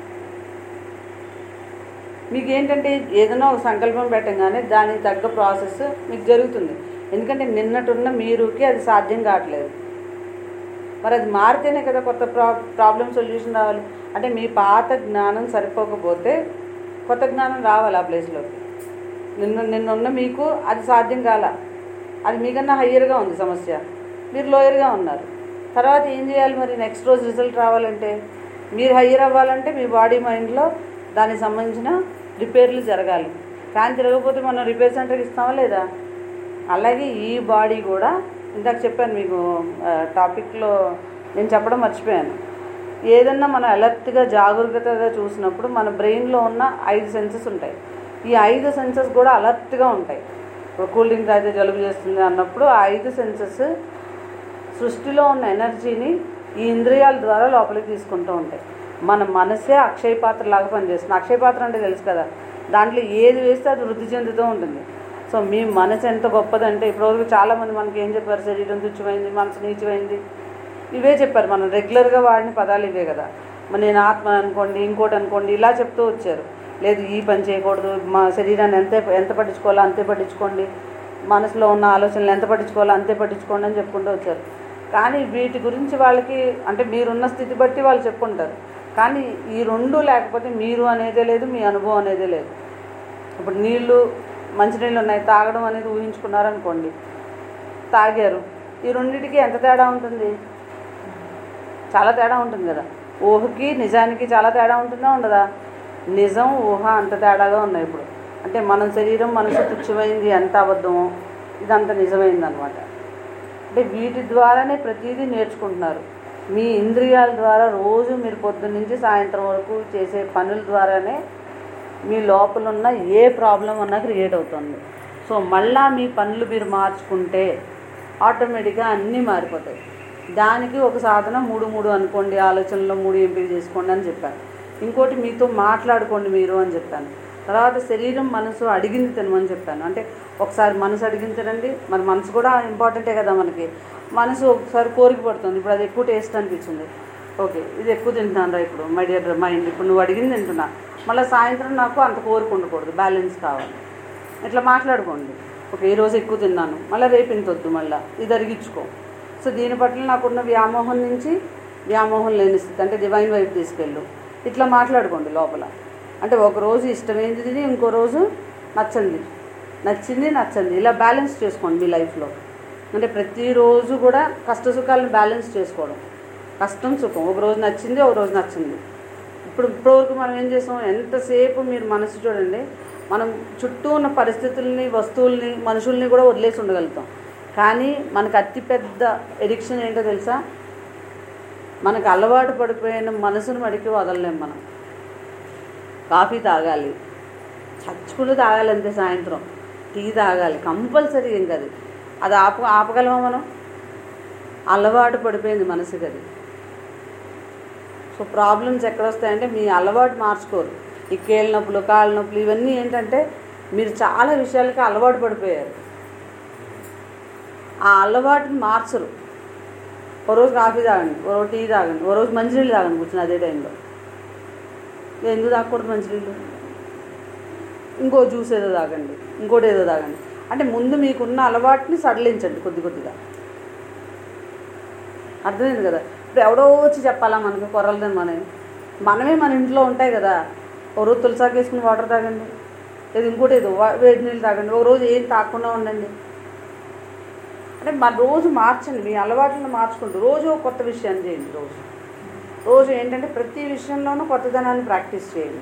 మీకు ఏంటంటే ఏదైనా ఒక సంకల్పం పెట్టగానే దానికి తగ్గ ప్రాసెస్ మీకు జరుగుతుంది ఎందుకంటే నిన్నటున్న మీరుకి అది సాధ్యం కావట్లేదు మరి అది మారితేనే కదా కొత్త ప్రా ప్రాబ్లం సొల్యూషన్ రావాలి అంటే మీ పాత జ్ఞానం సరిపోకపోతే కొత్త జ్ఞానం రావాలి ఆ ప్లేస్లోకి నిన్న నిన్నున్న మీకు అది సాధ్యం కాల అది మీకన్నా హయ్యర్గా ఉంది సమస్య మీరు లోయర్గా ఉన్నారు తర్వాత ఏం చేయాలి మరి నెక్స్ట్ రోజు రిజల్ట్ రావాలంటే మీరు హయ్యర్ అవ్వాలంటే మీ బాడీ మైండ్లో దానికి సంబంధించిన రిపేర్లు జరగాలి ఫ్యాన్ తిరగకపోతే మనం రిపేర్ సెంటర్కి ఇస్తామా లేదా అలాగే ఈ బాడీ కూడా ఇందాక చెప్పాను మీకు ఆ, టాపిక్లో నేను చెప్పడం మర్చిపోయాను ఏదన్నా మనం అలర్ట్గా జాగరూకతగా చూసినప్పుడు మన బ్రెయిన్లో ఉన్న ఐదు సెన్సెస్ ఉంటాయి ఈ ఐదు సెన్సెస్ కూడా అలర్ట్గా ఉంటాయి ఇప్పుడు కూల్ డ్రింక్ తాగితే జలుబు చేస్తుంది అన్నప్పుడు ఆ ఐదు సెన్సెస్ సృష్టిలో ఉన్న ఎనర్జీని ఈ ఇంద్రియాల ద్వారా లోపలికి తీసుకుంటూ ఉంటాయి మన మనసే అక్షయ పాత్ర లాగా పనిచేస్తుంది అక్షయ పాత్ర అంటే తెలుసు కదా దాంట్లో ఏది వేస్తే అది వృద్ధి చెందుతూ ఉంటుంది సో మీ మనసు ఎంత గొప్పదంటే ఇప్పటివరకు చాలామంది మనకి ఏం చెప్పారు శరీరం తుచ్చమైంది మనసు నీచమైంది ఇవే చెప్పారు మనం రెగ్యులర్గా వాడిన పదాలు ఇవే కదా మరి నేను ఆత్మ అనుకోండి ఇంకోటి అనుకోండి ఇలా చెప్తూ వచ్చారు లేదు ఈ పని చేయకూడదు మా శరీరాన్ని ఎంత ఎంత పట్టించుకోవాలో అంతే పట్టించుకోండి మనసులో ఉన్న ఆలోచనలు ఎంత పట్టించుకోవాలో అంతే పట్టించుకోండి అని చెప్పుకుంటూ వచ్చారు కానీ వీటి గురించి వాళ్ళకి అంటే మీరున్న స్థితి బట్టి వాళ్ళు చెప్పుకుంటారు కానీ ఈ రెండు లేకపోతే మీరు అనేదే లేదు మీ అనుభవం అనేదే లేదు ఇప్పుడు నీళ్ళు మంచినీళ్ళు ఉన్నాయి తాగడం అనేది ఊహించుకున్నారనుకోండి తాగారు ఈ రెండింటికి ఎంత తేడా ఉంటుంది చాలా తేడా ఉంటుంది కదా ఊహకి నిజానికి చాలా తేడా ఉంటుందా ఉండదా నిజం ఊహ అంత తేడాగా ఉన్నాయి ఇప్పుడు అంటే మన శరీరం మనసు తుచ్చమైంది ఎంత అబద్ధమో ఇదంత నిజమైంది అనమాట అంటే వీటి ద్వారానే ప్రతిదీ నేర్చుకుంటున్నారు మీ ఇంద్రియాల ద్వారా రోజు మీరు పొద్దున్న నుంచి సాయంత్రం వరకు చేసే పనుల ద్వారానే మీ లోపల ఉన్న ఏ ప్రాబ్లం అన్నా క్రియేట్ అవుతుంది సో మళ్ళా మీ పనులు మీరు మార్చుకుంటే ఆటోమేటిక్గా అన్నీ మారిపోతాయి దానికి ఒక సాధన మూడు మూడు అనుకోండి ఆలోచనలో మూడు ఎంపిక చేసుకోండి అని చెప్పాను ఇంకోటి మీతో మాట్లాడుకోండి మీరు అని చెప్పాను తర్వాత శరీరం మనసు అడిగింది తినమని చెప్పాను అంటే ఒకసారి మనసు అడిగింది తినండి మరి మనసు కూడా ఇంపార్టెంటే కదా మనకి మనసు ఒకసారి కోరిక పడుతుంది ఇప్పుడు అది ఎక్కువ టేస్ట్ అనిపించింది ఓకే ఇది ఎక్కువ తింటున్నాను రా ఇప్పుడు మై డియర్ మైండ్ ఇప్పుడు నువ్వు అడిగింది తింటున్నా మళ్ళీ సాయంత్రం నాకు అంత కోరిక ఉండకూడదు బ్యాలెన్స్ కావాలి ఇట్లా మాట్లాడుకోండి ఓకే ఈరోజు ఎక్కువ తిన్నాను మళ్ళీ రేపు ఇంత వద్దు మళ్ళీ ఇది అరిగించుకో సో దీని పట్ల నాకున్న వ్యామోహం నుంచి వ్యామోహం లేని స్థితి అంటే డివైన్ వైపు తీసుకెళ్ళు ఇట్లా మాట్లాడుకోండి లోపల అంటే ఒక రోజు ఇష్టమైంది తిని ఇంకో రోజు నచ్చంది నచ్చింది నచ్చంది ఇలా బ్యాలెన్స్ చేసుకోండి మీ లైఫ్లో అంటే ప్రతిరోజు కూడా కష్ట సుఖాలను బ్యాలెన్స్ చేసుకోవడం కష్టం సుఖం ఒక రోజు నచ్చింది ఒక రోజు నచ్చింది ఇప్పుడు ఇప్పటివరకు మనం ఏం చేసాం ఎంతసేపు మీరు మనసు చూడండి మనం చుట్టూ ఉన్న పరిస్థితుల్ని వస్తువుల్ని మనుషుల్ని కూడా వదిలేసి ఉండగలుగుతాం కానీ మనకు అతిపెద్ద ఎడిక్షన్ ఏంటో తెలుసా మనకు అలవాటు పడిపోయిన మనసును మడికి వదలలేం మనం కాఫీ తాగాలి చచ్చుకులు తాగాలి అంతే సాయంత్రం టీ తాగాలి కంపల్సరీ ఇంకా అది అది ఆపు ఆపగలమా మనం అలవాటు పడిపోయింది మనసుకి అది సో ప్రాబ్లమ్స్ ఎక్కడ వస్తాయంటే మీ అలవాటు మార్చుకోరు ఈ కేళ్ళ నొప్పులు కాళ్ళ నొప్పులు ఇవన్నీ ఏంటంటే మీరు చాలా విషయాలకి అలవాటు పడిపోయారు ఆ అలవాటుని మార్చరు ఓ రోజు కాఫీ తాగండి ఓ రోజు టీ తాగండి ఓ రోజు మంచినీళ్ళు తాగండి కూర్చుని అదే టైంలో ఎందుకు తాగకూడదు మంచినీళ్ళు ఇంకో జ్యూస్ ఏదో తాగండి ఇంకోటి ఏదో తాగండి అంటే ముందు మీకున్న అలవాటుని సడలించండి కొద్ది కొద్దిగా అర్థమైంది కదా ఇప్పుడు ఎవడో వచ్చి చెప్పాలా మనకి కొర్రలు తినమని మనమే మన ఇంట్లో ఉంటాయి కదా ఓ రోజు తులసాకు వేసుకుని వాటర్ తాగండి లేదు ఇంకోటి ఏదో వా- వేడి నీళ్ళు తాగండి ఒక రోజు ఏం తాగకుండా ఉండండి అంటే మన రోజు మార్చండి మీ అలవాట్లను మార్చుకుంటూ రోజు ఒక కొత్త విషయాన్ని చేయండి రోజు రోజు ఏంటంటే ప్రతి విషయంలోనూ కొత్తదనాన్ని ప్రాక్టీస్ చేయండి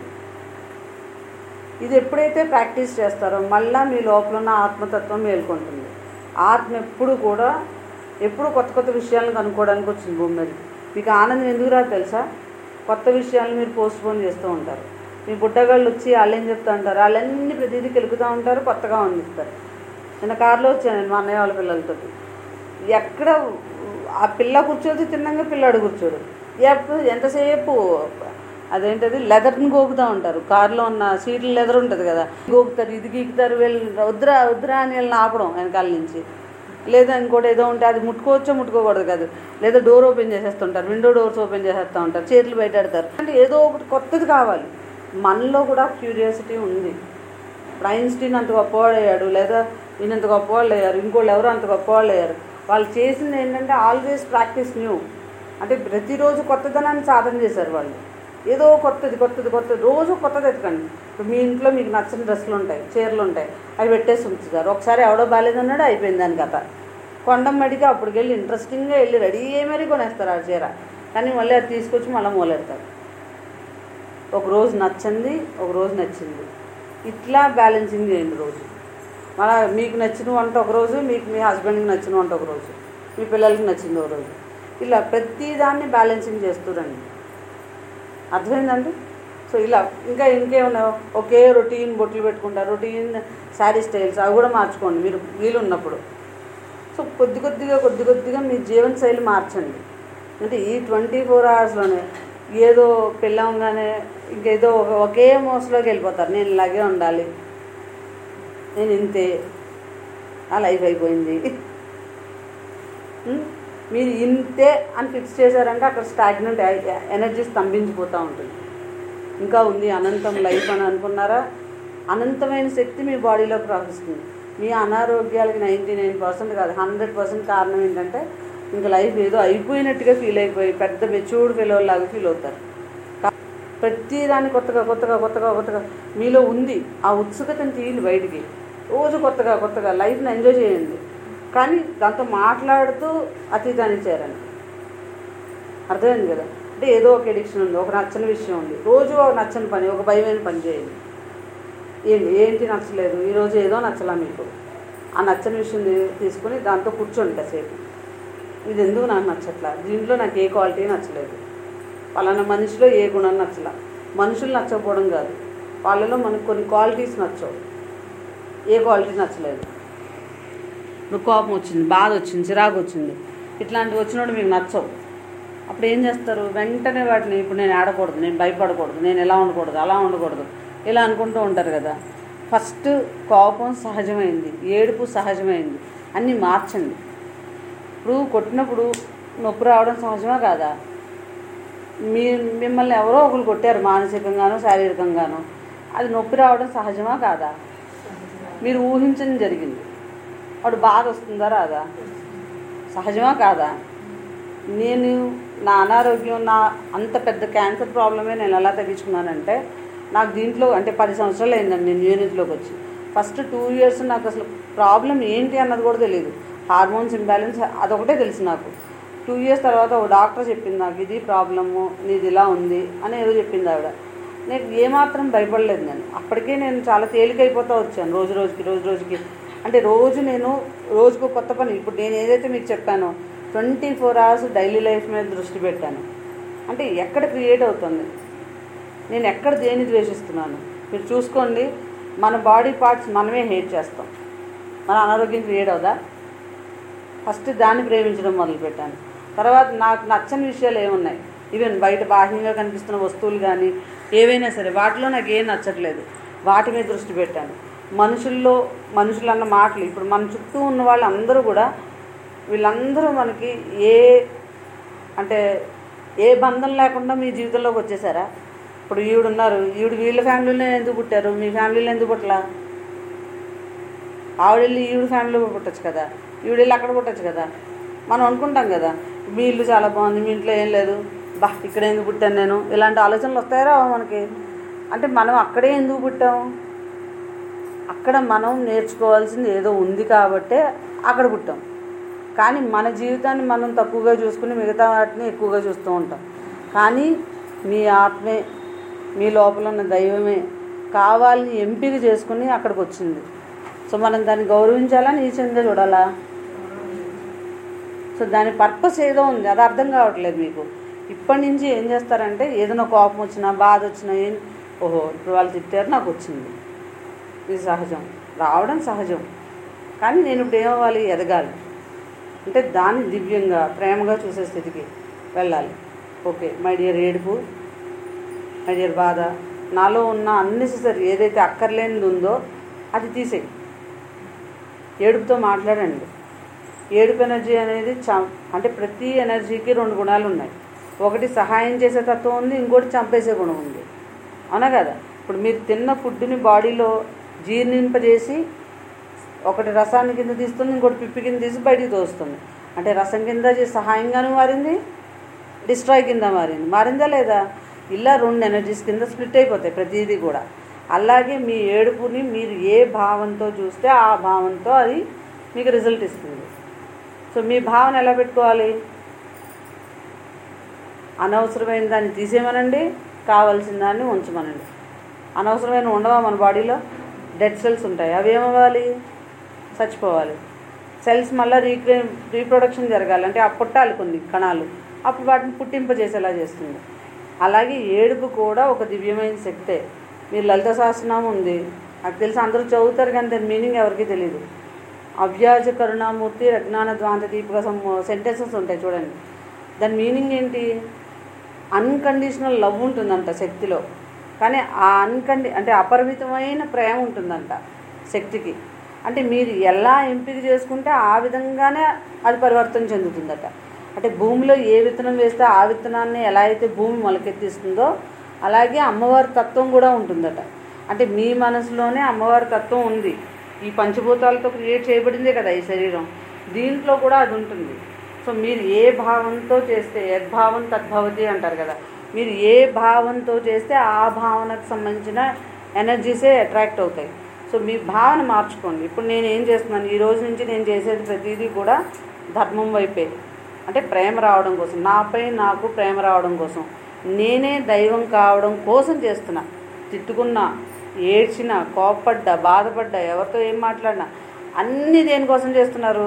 ఇది ఎప్పుడైతే ప్రాక్టీస్ చేస్తారో మళ్ళా మీ లోపల ఉన్న ఆత్మతత్వం మేల్కొంటుంది ఆత్మ ఎప్పుడు కూడా ఎప్పుడు కొత్త కొత్త విషయాలను కనుక్కోవడానికి వచ్చింది భూమి మీద మీకు ఆనందం ఎందుకు రాదు తెలుసా కొత్త విషయాలను మీరు పోస్ట్ పోన్ చేస్తూ ఉంటారు మీ బుట్టగాళ్ళు వచ్చి వాళ్ళు ఏం చెప్తూ ఉంటారు వాళ్ళన్నీ ప్రతిదీ కెలుకుతూ ఉంటారు కొత్తగా అందిస్తారు నిన్న కారులో వచ్చాను నేను మా అన్నయ్య వాళ్ళ పిల్లలతో ఎక్కడ ఆ పిల్ల కూర్చోదు తిన్నాక పిల్లాడు కూర్చోడు ఎప్పుడు ఎంతసేపు అదేంటది లెదర్ని గోకుతూ ఉంటారు కారులో ఉన్న సీట్లు లెదర్ ఉంటుంది కదా గోకుతారు ఇది గీకుతారు వీళ్ళు వద్దురా వద్దురా అని వీళ్ళని ఆపడం వెనకాల నుంచి లేదా ఇంకోటి ఏదో ఉంటే అది ముట్టుకోవచ్చో ముట్టుకోకూడదు కాదు లేదా డోర్ ఓపెన్ చేసేస్తుంటారు విండో డోర్స్ ఓపెన్ చేసేస్తూ ఉంటారు చేతులు బయటెడతారు అంటే ఏదో ఒకటి కొత్తది కావాలి మనలో కూడా క్యూరియాసిటీ ఉంది ఇప్పుడు ఐన్స్టీన్ అంత గొప్పవాడు లేదా ఈయనంత గొప్పవాళ్ళు అయ్యారు ఇంకోళ్ళు ఎవరు అంత గొప్పవాళ్ళు అయ్యారు వాళ్ళు చేసింది ఏంటంటే ఆల్వేస్ ప్రాక్టీస్ న్యూ అంటే ప్రతిరోజు కొత్తదనాన్ని సాధన చేశారు వాళ్ళు ఏదో కొత్తది కొత్తది కొత్తది రోజు కొత్తది ఎతకండి ఇప్పుడు మీ ఇంట్లో మీకు నచ్చని డ్రెస్సులు ఉంటాయి చీరలు ఉంటాయి అవి పెట్టేసి ఉంచుతారు ఒకసారి ఎవడో బాగాలేదన్నాడు అయిపోయింది దాని కథ కొండమ్మడికి అప్పటికి వెళ్ళి ఇంట్రెస్టింగ్గా వెళ్ళి రెడీ అయ్యి మరీ కొనేస్తారు ఆ చీర కానీ మళ్ళీ అది తీసుకొచ్చి మళ్ళీ మూలెడతారు ఒక రోజు నచ్చింది ఒక రోజు నచ్చింది ఇట్లా బ్యాలెన్సింగ్ చేయండి రోజు మన మీకు నచ్చిన వంట ఒక రోజు మీకు మీ హస్బెండ్కి నచ్చిన వంట ఒక రోజు మీ పిల్లలకి నచ్చింది ఒక రోజు ఇలా ప్రతి దాన్ని బ్యాలెన్సింగ్ చేస్తురండి అర్థమైందండి సో ఇలా ఇంకా ఇంకేమన్నా ఒకే రొటీన్ బొట్లు పెట్టుకుంటారు రొటీన్ శారీ స్టైల్స్ అవి కూడా మార్చుకోండి మీరు వీలు ఉన్నప్పుడు సో కొద్ది కొద్దిగా కొద్ది కొద్దిగా మీ జీవన శైలి మార్చండి అంటే ఈ ట్వంటీ ఫోర్ అవర్స్లోనే ఏదో పెళ్ళంగానే ఇంకేదో ఒక- ఒకే మోసలోకి వెళ్ళిపోతారు నేను ఇలాగే ఉండాలి నేను ఇంతే ఆ లైఫ్ అయిపోయింది ఉం? మీరు ఇంతే అని ఫిక్స్ చేశారంటే అక్కడ స్టాగ్నెంట్ ఎనర్జీ స్తంభించిపోతూ ఉంటుంది ఇంకా ఉంది అనంతం లైఫ్ అని అనుకున్నారా అనంతమైన శక్తి మీ బాడీలో ప్రవహిస్తుంది మీ అనారోగ్యాలకి నైంటీ నైన్ పర్సెంట్ కాదు హండ్రెడ్ పర్సెంట్ కారణం ఏంటంటే ఇంకా లైఫ్ ఏదో అయిపోయినట్టుగా ఫీల్ అయిపోయి పెద్ద మెచ్యూర్డ్ ఫీల్ లాగా ఫీల్ అవుతారు కా- ప్రతి దాన్ని కొత్తగా కొత్తగా కొత్తగా కొత్తగా మీలో ఉంది ఆ ఉత్సుకతను తీయండి బయటికి రోజు కొత్తగా కొత్తగా లైఫ్ని ఎంజాయ్ చేయండి కానీ దాంతో మాట్లాడుతూ అతీతాన్ని చేరండి అర్థమైంది కదా అంటే ఏదో ఒక ఎడిక్షన్ ఉంది ఒక నచ్చని విషయం ఉంది రోజు ఒక నచ్చని పని ఒక భయమైన పని చేయండి ఏంటి ఏంటి నచ్చలేదు ఈరోజు ఏదో నచ్చలా మీకు ఆ నచ్చని విషయం తీ- తీసుకుని దాంతో కూర్చోండి కాసేపు ఇది ఎందుకు నాకు నచ్చట్లా దీంట్లో నాకు ఏ క్వాలిటీ నచ్చలేదు పలానా మనిషిలో ఏ గుణం నచ్చలా మనుషులు నచ్చకపోవడం కాదు వాళ్ళలో మనకు కొన్ని క్వాలిటీస్ నచ్చవు ఏ క్వాలిటీ నచ్చలేదు ఇప్పుడు కోపం వచ్చింది బాధ వచ్చింది చిరాకు వచ్చింది ఇట్లాంటివి వచ్చినప్పుడు మీకు నచ్చవు అప్పుడు ఏం చేస్తారు వెంటనే వాటిని ఇప్పుడు నేను ఆడకూడదు నేను భయపడకూడదు నేను ఎలా ఉండకూడదు అలా ఉండకూడదు ఇలా అనుకుంటూ ఉంటారు కదా ఫస్ట్ కోపం సహజమైంది ఏడుపు సహజమైంది అన్నీ మార్చండి ఇప్పుడు కొట్టినప్పుడు నొప్పి రావడం సహజమా కాదా మీ మిమ్మల్ని ఎవరో ఒకరు కొట్టారు మానసికంగానో శారీరకంగానో అది నొప్పి రావడం సహజమా కాదా మీరు ఊహించని జరిగింది వాడు బాధ వస్తుందా రాదా సహజమా కాదా నేను నా అనారోగ్యం నా అంత పెద్ద క్యాన్సర్ ప్రాబ్లమే నేను ఎలా తగ్గించుకున్నానంటే నాకు దీంట్లో అంటే పది సంవత్సరాలు అయిందండి నేను యూనిట్లోకి వచ్చి ఫస్ట్ టూ ఇయర్స్ నాకు అసలు ప్రాబ్లం ఏంటి అన్నది కూడా తెలియదు హార్మోన్స్ ఇంబ్యాలెన్స్ అదొకటే తెలుసు నాకు టూ ఇయర్స్ తర్వాత ఒక డాక్టర్ చెప్పింది నాకు ఇది ప్రాబ్లము నీది ఇలా ఉంది అని ఏదో చెప్పింది ఆవిడ నేను ఏమాత్రం భయపడలేదు నేను అప్పటికే నేను చాలా తేలికైపోతూ వచ్చాను రోజు రోజుకి రోజు రోజుకి అంటే రోజు నేను రోజుకు కొత్త పని ఇప్పుడు నేను ఏదైతే మీకు చెప్పానో twenty four hours daily life మీద దృష్టి పెట్టాను అంటే ఎక్కడ క్రియేట్ అవుతుంది నేను ఎక్కడ దేన్ని ద్వేషిస్తున్నాను మీరు చూసుకోండి మన బాడీ పార్ట్స్ మనమే హేట్ చేస్తాం మన అనారోగ్యం క్రియేట్ అవుదా ఫస్ట్ దాన్ని ప్రేమించడం మొదలుపెట్టాను తర్వాత నాకు నచ్చని విషయాలు ఏమున్నాయి ఈవెన్ బయట బాహ్యంగా కనిపిస్తున్న వస్తువులు కానీ ఏవైనా సరే వాటిలో నాకు ఏం నచ్చట్లేదు వాటి మీద దృష్టి పెట్టాను మనుషుల్లో మనుషులు అన్న మాటలు ఇప్పుడు మన చుట్టూ ఉన్న వాళ్ళందరూ కూడా వీళ్ళందరూ మనకి ఏ అంటే ఏ బంధం లేకుండా మీ జీవితంలోకి వచ్చేసారా ఇప్పుడు ఈవిడ ఉన్నారు ఈవిడ వీళ్ళ ఫ్యామిలీలో ఎందుకు పుట్టారు మీ ఫ్యామిలీలో ఎందుకు పుట్టలా ఆవిడ వెళ్ళి ఈవిడ ఫ్యామిలీలో పుట్టచ్చు కదా ఈవిడ వెళ్ళి అక్కడ పుట్టచ్చు కదా మనం అనుకుంటాం కదా మీ ఇల్లు చాలా బాగుంది మీ ఇంట్లో ఏం లేదు బా ఇక్కడ ఎందుకు పుట్టాను నేను ఇలాంటి ఆలోచనలు వస్తాయా రావా మనకి అంటే మనం అక్కడే ఎందుకు పుట్టాం అక్కడ మనం నేర్చుకోవాల్సింది ఏదో ఉంది కాబట్టే అక్కడ పుట్టాం కానీ మన జీవితాన్ని మనం తక్కువగా చూసుకుని మిగతా వాటిని ఎక్కువగా చూస్తూ ఉంటాం కానీ మీ ఆత్మే మీ లోపల ఉన్న దైవమే కావాలని ఎంపిక చేసుకుని అక్కడికి వచ్చింది సో మనం దాన్ని గౌరవించాలా నీచంగా చూడాలా సో దాని పర్పస్ ఏదో ఉంది అది అర్థం కావట్లేదు మీకు ఇప్పటి నుంచి ఏం చేస్తారంటే ఏదైనా కోపం వచ్చినా బాధ వచ్చినా ఏం ఓహో ఇప్పుడు వాళ్ళు తిట్టారు నాకు వచ్చింది ఇది సహజం రావడం సహజం కానీ నేను ఇప్పుడు ఏమవ్వాలి ఎదగాలి అంటే దాన్ని దివ్యంగా ప్రేమగా చూసే స్థితికి వెళ్ళాలి ఓకే మై డియర్ ఏడుపు మై డియర్ బాధ నాలో ఉన్న అన్నెసెసరీ ఏదైతే అక్కర్లేనిది ఉందో అది తీసేయి ఏడుపుతో మాట్లాడండి ఏడుపు ఎనర్జీ అనేది చ అంటే ప్రతి ఎనర్జీకి రెండు గుణాలు ఉన్నాయి ఒకటి సహాయం చేసే తత్వం ఉంది ఇంకోటి చంపేసే గుణం ఉంది అవునా కదా ఇప్పుడు మీరు తిన్న ఫుడ్ని బాడీలో జీర్ణింపజేసి ఒకటి రసాన్ని కింద తీస్తుంది ఇంకోటి పిప్పి కింద తీసి బయటికి తోస్తుంది అంటే రసం కింద చేసి సహాయంగాను మారింది డిస్ట్రాయ్ కింద మారింది మారిందా లేదా ఇలా రెండు ఎనర్జీస్ కింద స్ప్లిట్ అయిపోతాయి ప్రతిదీ కూడా అలాగే మీ ఏడుపుని మీరు ఏ భావంతో చూస్తే ఆ భావంతో అది మీకు రిజల్ట్ ఇస్తుంది సో మీ భావన ఎలా పెట్టుకోవాలి అనవసరమైన దాన్ని తీసేయమనండి కావాల్సిన దాన్ని ఉంచమనండి అనవసరమైన ఉండవా మన బాడీలో డెడ్ సెల్స్ ఉంటాయి అవి ఏమవ్వాలి చచ్చిపోవాలి సెల్స్ మళ్ళీ రీక్రే రీప్రొడక్షన్ జరగాలి అంటే ఆ పుట్టాలి కొన్ని కణాలు అప్పుడు వాటిని పుట్టింపజేసేలా చేస్తుంది అలాగే ఏడుపు కూడా ఒక దివ్యమైన శక్తే మీరు లలిత సహస్రనామం ఉంది నాకు తెలిసి అందరూ చదువుతారు కానీ దాని మీనింగ్ ఎవరికీ తెలియదు అవ్యాజ కరుణామూర్తి రజ్ఞాన ద్వాంత దీపిక సెంటెన్సెస్ ఉంటాయి చూడండి దాని మీనింగ్ ఏంటి అన్కండిషనల్ లవ్ ఉంటుందంట శక్తిలో కానీ ఆ అన్కండి అంటే అపరిమితమైన ప్రేమ ఉంటుందంట శక్తికి అంటే మీరు ఎలా ఎంపిక చేసుకుంటే ఆ విధంగానే అది పరివర్తన చెందుతుందట అంటే భూమిలో ఏ విత్తనం వేస్తే ఆ విత్తనాన్ని ఎలా అయితే భూమి మొలకెత్తిస్తుందో అలాగే అమ్మవారి తత్వం కూడా ఉంటుందట అంటే మీ మనసులోనే అమ్మవారి తత్వం ఉంది ఈ పంచభూతాలతో క్రియేట్ చేయబడిందే కదా ఈ శరీరం దీంట్లో కూడా అది ఉంటుంది సో మీరు ఏ భావంతో చేస్తే యద్భావం తద్భవతి అంటారు కదా మీరు ఏ భావంతో చేస్తే ఆ భావనకు సంబంధించిన ఎనర్జీసే అట్రాక్ట్ అవుతాయి సో మీ భావన మార్చుకోండి ఇప్పుడు నేను ఏం చేస్తున్నాను ఈ రోజు నుంచి నేను చేసేది ప్రతిదీ కూడా ధర్మం వైపే అంటే ప్రేమ రావడం కోసం నాపై నాకు ప్రేమ రావడం కోసం నేనే దైవం కావడం కోసం చేస్తున్నా తిట్టుకున్నా ఏడ్చిన కోప్పడ్డా బాధపడ్డా ఎవరితో ఏం మాట్లాడినా అన్నీ దేనికోసం చేస్తున్నారు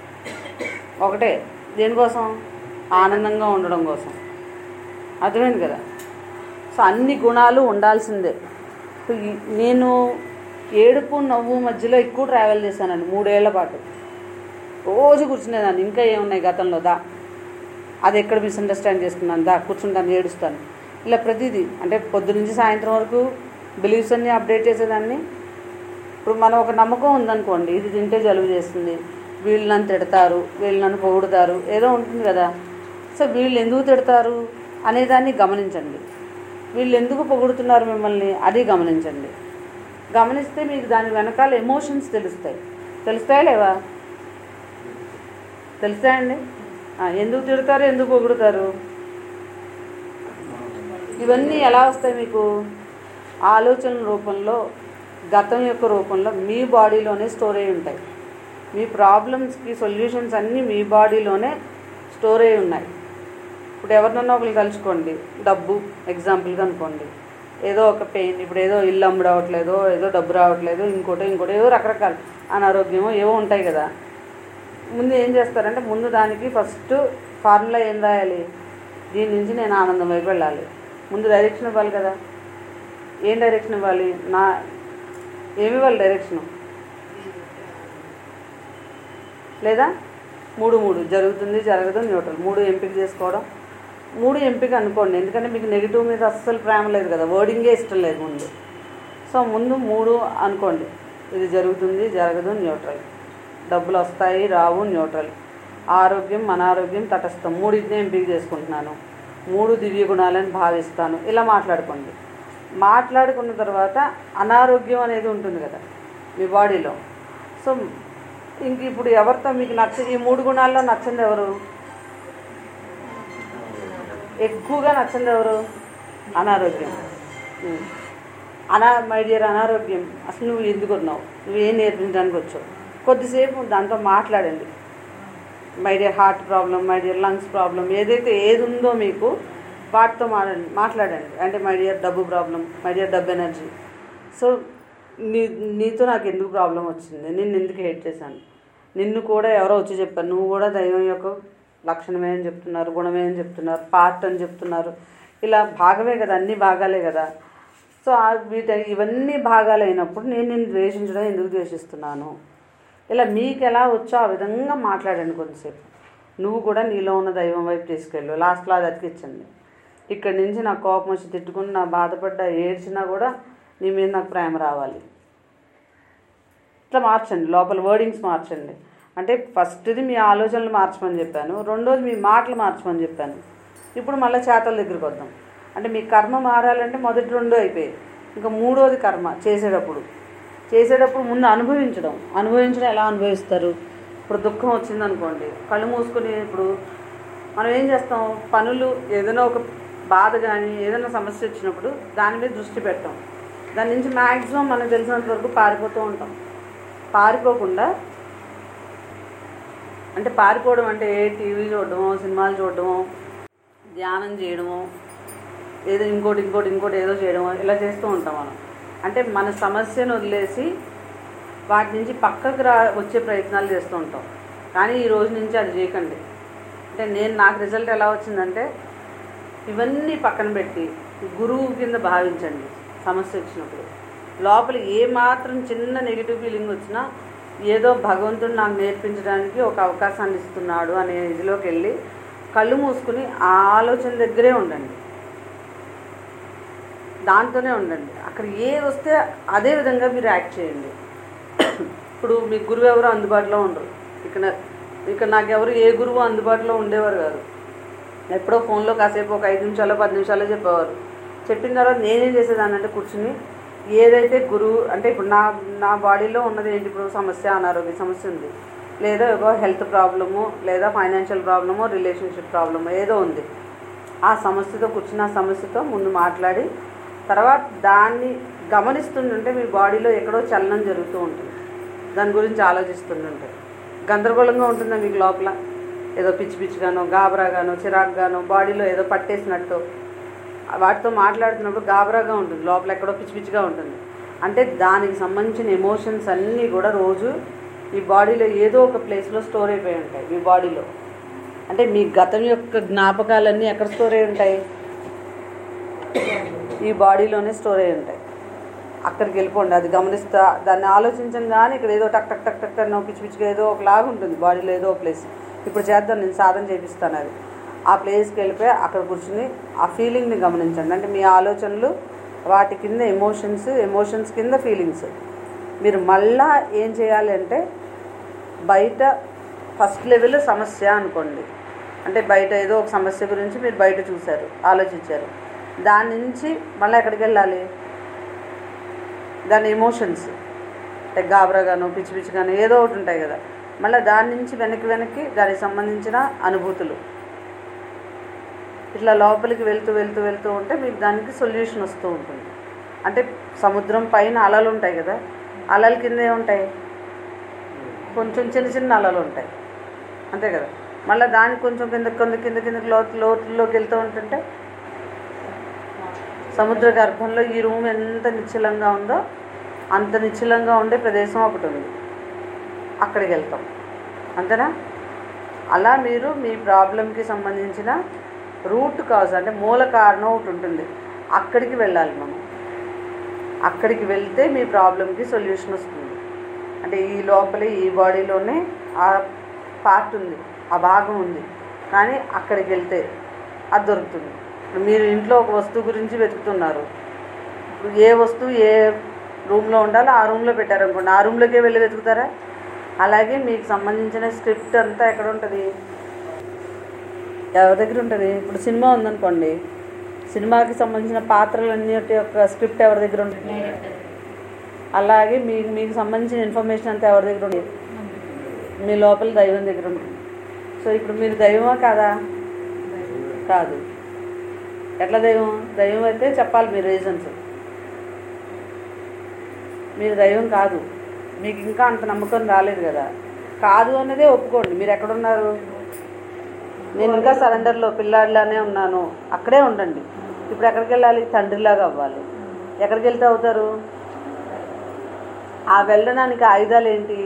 ఒకటే దేనికోసం ఆనందంగా ఉండడం కోసం అర్థమైంది కదా సో అన్ని గుణాలు ఉండాల్సిందే సో ఈ- నేను ఏడుపు నవ్వు మధ్యలో ఎక్కువ ట్రావెల్ చేశానండి మూడేళ్ల పాటు రోజు కూర్చునేదాన్ని ఇంకా ఏమున్నాయి గతంలో దా అది ఎక్కడ మిస్అండర్స్టాండ్ చేసుకున్నాను దా కూర్చుంటాను ఏడుస్తాను ఇలా ప్రతిదీ అంటే పొద్దు నుంచి సాయంత్రం వరకు బిలీఫ్స్ అన్నీ అప్డేట్ చేసేదాన్ని ఇప్పుడు మనం ఒక నమ్మకం ఉందనుకోండి ఇది తింటే జలుబు చేస్తుంది వీళ్ళు నన్ను తిడతారు వీళ్ళు నన్ను పొగుడుతారు ఏదో ఉంటుంది కదా సో వీళ్ళు ఎందుకు తిడతారు అనేదాన్ని గమనించండి వీళ్ళు ఎందుకు పొగుడుతున్నారు మిమ్మల్ని అది గమనించండి గమనిస్తే మీకు దాని వెనకాల ఎమోషన్స్ తెలుస్తాయి తెలుస్తాయా లేవా తెలుస్తాయండి ఆ, ఎందుకు తిడతారు ఎందుకు పొగుడుతారు ఇవన్నీ ఎలా వస్తాయి మీకు ఆలోచన రూపంలో గతం యొక్క రూపంలో మీ బాడీలోనే స్టోర్ అయి ఉంటాయి మీ ప్రాబ్లమ్స్కి సొల్యూషన్స్ అన్నీ మీ బాడీలోనే స్టోర్ అయి ఉన్నాయి ఇప్పుడు ఎవరినన్నా ఒకరు తలుచుకోండి డబ్బు ఎగ్జాంపుల్గా అనుకోండి ఏదో ఒక పెయిన్ ఇప్పుడు ఏదో ఇల్లు అమ్ము రావట్లేదో ఏదో డబ్బు రావట్లేదు ఇంకోటి ఇంకోటి ఏదో రకరకాల అనారోగ్యమో ఏవో ఉంటాయి కదా ముందు ఏం చేస్తారంటే ముందు దానికి ఫస్ట్ ఫార్ములా ఏం రాయాలి దీని నుంచి నేను ఆనందం వైపు వెళ్ళాలి ముందు డైరెక్షన్ ఇవ్వాలి కదా ఏం డైరెక్షన్ ఇవ్వాలి నా ఏమి ఇవ్వాలి డైరెక్షను లేదా మూడు మూడు జరుగుతుంది జరగదు న్యూట్రల్ మూడు ఎంపిక చేసుకోవడం మూడు ఎంపిక అనుకోండి ఎందుకంటే మీకు నెగిటివ్ మీద అస్సలు ప్రేమ లేదు కదా వర్డింగే ఇష్టం లేదు ముందు సో ముందు మూడు అనుకోండి ఇది జరుగుతుంది జరగదు న్యూట్రల్ డబ్బులు వస్తాయి రావు న్యూట్రల్ ఆరోగ్యం మన ఆరోగ్యం తటస్థం మూడింటిని ఎంపిక చేసుకుంటున్నాను మూడు దివ్య గుణాలని భావిస్తాను ఇలా మాట్లాడుకోండి మాట్లాడుకున్న తర్వాత అనారోగ్యం అనేది ఉంటుంది కదా మీ బాడీలో సో ఇంక ఇప్పుడు ఎవరితో మీకు నచ్చ ఈ మూడు గుణాల్లో నచ్చింది ఎవరు ఎక్కువగా నచ్చింది ఎవరు అనారోగ్యం ఉం. అనా మై డియర్ అనారోగ్యం అసలు నువ్వు ఎందుకు ఉన్నావు నువ్వు ఏం నేర్పించడానికి వచ్చావు కొద్దిసేపు దాంతో మాట్లాడండి my dear heart problem my dear lungs problem ఏదైతే ఏది ఉందో మీకు వాటితో మాట్లాడండి మాట్లాడండి అంటే మై డియర్ డబ్బు ప్రాబ్లం మై డియర్ డబ్బు ఎనర్జీ సో నీ నీతో నాకు ఎందుకు ప్రాబ్లం వచ్చింది నిన్ను ఎందుకు హేట్ చేశాను నిన్ను కూడా ఎవరో వచ్చి చెప్పారు నువ్వు కూడా దైవం యొక్క లక్షణమే అని చెప్తున్నారు గుణమే అని చెప్తున్నారు పార్ట్ అని చెప్తున్నారు ఇలా భాగమే కదా అన్ని భాగాలే కదా సో ఆ వీట ఇవన్నీ భాగాలు అయినప్పుడు నేను నిన్ను ద్వేషించడం ఎందుకు ద్వేషిస్తున్నాను ఇలా మీకు ఎలా వచ్చో ఆ విధంగా మాట్లాడండి కొంతసేపు నువ్వు కూడా నీలో ఉన్న దైవం వైపు తీసుకెళ్ళు లాస్ట్లో అది అతికించండి ఇక్కడి నుంచి నాకు కోపం వచ్చి తిట్టుకుని నా బాధపడ్డా ఏడ్చినా కూడా నీ మీద నాకు ప్రేమ రావాలి ఇట్లా మార్చండి లోపల వర్డింగ్స్ మార్చండి అంటే ఫస్ట్ది మీ ఆలోచనలు మార్చమని చెప్పాను రెండోది మీ మాటలు మార్చమని చెప్పాను ఇప్పుడు మళ్ళీ చేతల దగ్గరికి వద్దాం అంటే మీ కర్మ మారాలంటే మొదటి రెండో అయిపోయాయి ఇంకా మూడోది కర్మ చేసేటప్పుడు చేసేటప్పుడు ముందు అనుభవించడం అనుభవించడం ఎలా అనుభవిస్తారు ఇప్పుడు దుఃఖం వచ్చిందనుకోండి కళ్ళు మూసుకొని ఇప్పుడు మనం ఏం చేస్తాం పనులు ఏదైనా ఒక బాధ కానీ ఏదైనా సమస్య వచ్చినప్పుడు దాని మీద దృష్టి పెట్టాం దాని నుంచి మ్యాక్సిమం మనకు తెలిసినంత వరకు పారిపోతూ ఉంటాం పారిపోకుండా అంటే పారిపోవడం అంటే ఏ టీవీ చూడడమో సినిమాలు చూడడమో ధ్యానం చేయడమో ఏదో ఇంకోటి ఇంకోటి ఇంకోటి ఏదో చేయడమో ఇలా చేస్తూ ఉంటాం మనం అంటే మన సమస్యను వదిలేసి వాటి నుంచి పక్కకు రా వచ్చే ప్రయత్నాలు చేస్తూ ఉంటాం కానీ ఈ రోజు నుంచి అది చేయకండి అంటే నేను నాకు రిజల్ట్ ఎలా వచ్చిందంటే ఇవన్నీ పక్కన పెట్టి గురువు కింద భావించండి సమస్య వచ్చినప్పుడు లోపల ఏ మాత్రం చిన్న నెగిటివ్ ఫీలింగ్ వచ్చినా ఏదో భగవంతుడు నాకు నేర్పించడానికి ఒక అవకాశాన్ని ఇస్తున్నాడు అనే ఇదిలోకి వెళ్ళి కళ్ళు మూసుకుని ఆ ఆలోచన దగ్గరే ఉండండి దాంతోనే ఉండండి అక్కడ ఏ వస్తే అదే విధంగా మీరు యాక్ట్ చేయండి ఇప్పుడు మీ గురువు ఎవరు అందుబాటులో ఉండరు ఇక్కడ ఇక్కడ నాకు ఎవరు ఏ గురువు అందుబాటులో ఉండేవారు కాదు ఎప్పుడో ఫోన్లో కాసేపు ఒక ఐదు నిమిషాలు పది నిమిషాలు చెప్పేవారు చెప్పిన తర్వాత నేనేం చేసేదాన్ని అంటే కూర్చుని ఏదైతే గురువు అంటే ఇప్పుడు నా నా బాడీలో ఉన్నది ఏంటి ఇప్పుడు సమస్య అనారోగ్య సమస్య ఉంది లేదా ఒక హెల్త్ ప్రాబ్లము లేదా ఫైనాన్షియల్ ప్రాబ్లము రిలేషన్షిప్ ప్రాబ్లము ఏదో ఉంది ఆ సమస్యతో కూర్చుని ఆ సమస్యతో ముందు మాట్లాడి తర్వాత దాన్ని గమనిస్తుంటుంటే మీ బాడీలో ఎక్కడో చలనం జరుగుతూ ఉంటుంది దాని గురించి ఆలోచిస్తుంటుంటే గందరగోళంగా ఉంటుందా మీకు లోపల ఏదో పిచ్చి పిచ్చిగానో గాబరాగానో చిరాకుగానో బాడీలో ఏదో పట్టేసినట్టు వాటితో మాట్లాడుతున్నప్పుడు గాబరాగా ఉంటుంది లోపల ఎక్కడో పిచ్చి పిచ్చిగా ఉంటుంది అంటే దానికి సంబంధించిన ఎమోషన్స్ అన్నీ కూడా రోజు ఈ బాడీలో ఏదో ఒక ప్లేస్లో స్టోర్ అయిపోయి ఉంటాయి మీ బాడీలో అంటే మీ గతం యొక్క జ్ఞాపకాలన్నీ ఎక్కడ స్టోర్ అయి ఉంటాయి ఈ బాడీలోనే స్టోర్ అయి ఉంటాయి అక్కడికి వెళ్ళిపోండి అది గమనిస్తా దాన్ని ఆలోచించగానే ఇక్కడ ఏదో టక్ టక్ టక్ టక్ అని పిచ్చి పిచ్చిగా ఏదో ఒకలాగా ఉంటుంది బాడీలో ఏదో ఒక ప్లేస్ ఇప్పుడు చేద్దాం నేను సాధన చేపిస్తాను అది ఆ ప్లేస్కి వెళ్ళిపోయి అక్కడ కూర్చుని ఆ ఫీలింగ్ని గమనించండి అంటే మీ ఆలోచనలు వాటి కింద ఎమోషన్స్ ఎమోషన్స్ కింద ఫీలింగ్స్ మీరు మళ్ళా ఏం చేయాలి అంటే బయట ఫస్ట్ లెవెల్ సమస్య అనుకోండి అంటే బయట ఏదో ఒక సమస్య గురించి మీరు బయట చూశారు ఆలోచించారు దాని నుంచి మళ్ళీ ఎక్కడికి వెళ్ళాలి దాని ఎమోషన్స్ అంటే గాబరాగాను పిచ్చి పిచ్చిగాను ఏదో ఒకటి ఉంటాయి కదా మళ్ళీ దాని నుంచి వెనక్కి వెనక్కి దానికి సంబంధించిన అనుభూతులు ఇట్లా లోపలికి వెళ్తూ వెళ్తూ వెళ్తూ ఉంటే మీకు దానికి సొల్యూషన్ వస్తూ ఉంటుంది అంటే సముద్రం పైన అలలు ఉంటాయి కదా అలల కింద ఏముంటాయి కొంచెం చిన్న చిన్న అలలు ఉంటాయి అంతే కదా మళ్ళీ దానికి కొంచెం కింద కింద కింద కింద లోతు లోతుల్లోకి వెళ్తూ ఉంటుంటే సముద్ర గర్భంలో ఈ రూమ్ ఎంత నిశ్చలంగా ఉందో అంత నిశ్చలంగా ఉండే ప్రదేశం ఒకటి ఉంది అక్కడికి వెళ్తాం అంతేనా అలా మీరు మీ ప్రాబ్లంకి సంబంధించిన రూట్ కాజ్ అంటే మూల కారణం ఒకటి ఉంటుంది అక్కడికి వెళ్ళాలి మనం అక్కడికి వెళ్తే మీ ప్రాబ్లంకి సొల్యూషన్ వస్తుంది అంటే ఈ లోపలే ఈ బాడీలోనే ఆ పార్ట్ ఉంది ఆ భాగం ఉంది కానీ అక్కడికి వెళ్తే అది దొరుకుతుంది ఇప్పుడు మీరు ఇంట్లో ఒక వస్తువు గురించి వెతుకుతున్నారు ఇప్పుడు ఏ వస్తువు ఏ రూమ్లో ఉండాలో ఆ రూమ్లో పెట్టారనుకోండి ఆ రూమ్లోకే వెళ్ళి వెతుకుతారా అలాగే మీకు సంబంధించిన స్క్రిప్ట్ అంతా ఎక్కడ ఉంటుంది ఎవరి దగ్గర ఉంటుంది ఇప్పుడు సినిమా ఉందనుకోండి సినిమాకి సంబంధించిన పాత్రలన్నిటి యొక్క స్క్రిప్ట్ ఎవరి దగ్గర ఉంటుంది అలాగే మీకు మీకు సంబంధించిన ఇన్ఫర్మేషన్ అంతా ఎవరి దగ్గర ఉంది మీ లోపల దైవం దగ్గర ఉంటుంది సో ఇప్పుడు మీరు దైవమా కాదా కాదు ఎట్లా దైవం దైవం అయితే చెప్పాలి మీ రీజన్స్ మీరు దైవం కాదు మీకు ఇంకా అంత నమ్మకం రాలేదు కదా కాదు అన్నదే ఒప్పుకోండి మీరు ఎక్కడున్నారు నేను ఇంకా సరెండర్లో పిల్లాడిలానే ఉన్నాను అక్కడే ఉండండి ఇప్పుడు ఎక్కడికి వెళ్ళాలి తండ్రిలాగా అవ్వాలి ఎక్కడికి వెళ్తే అవుతారు ఆ వెళ్ళడానికి ఆయుధాలు ఏంటి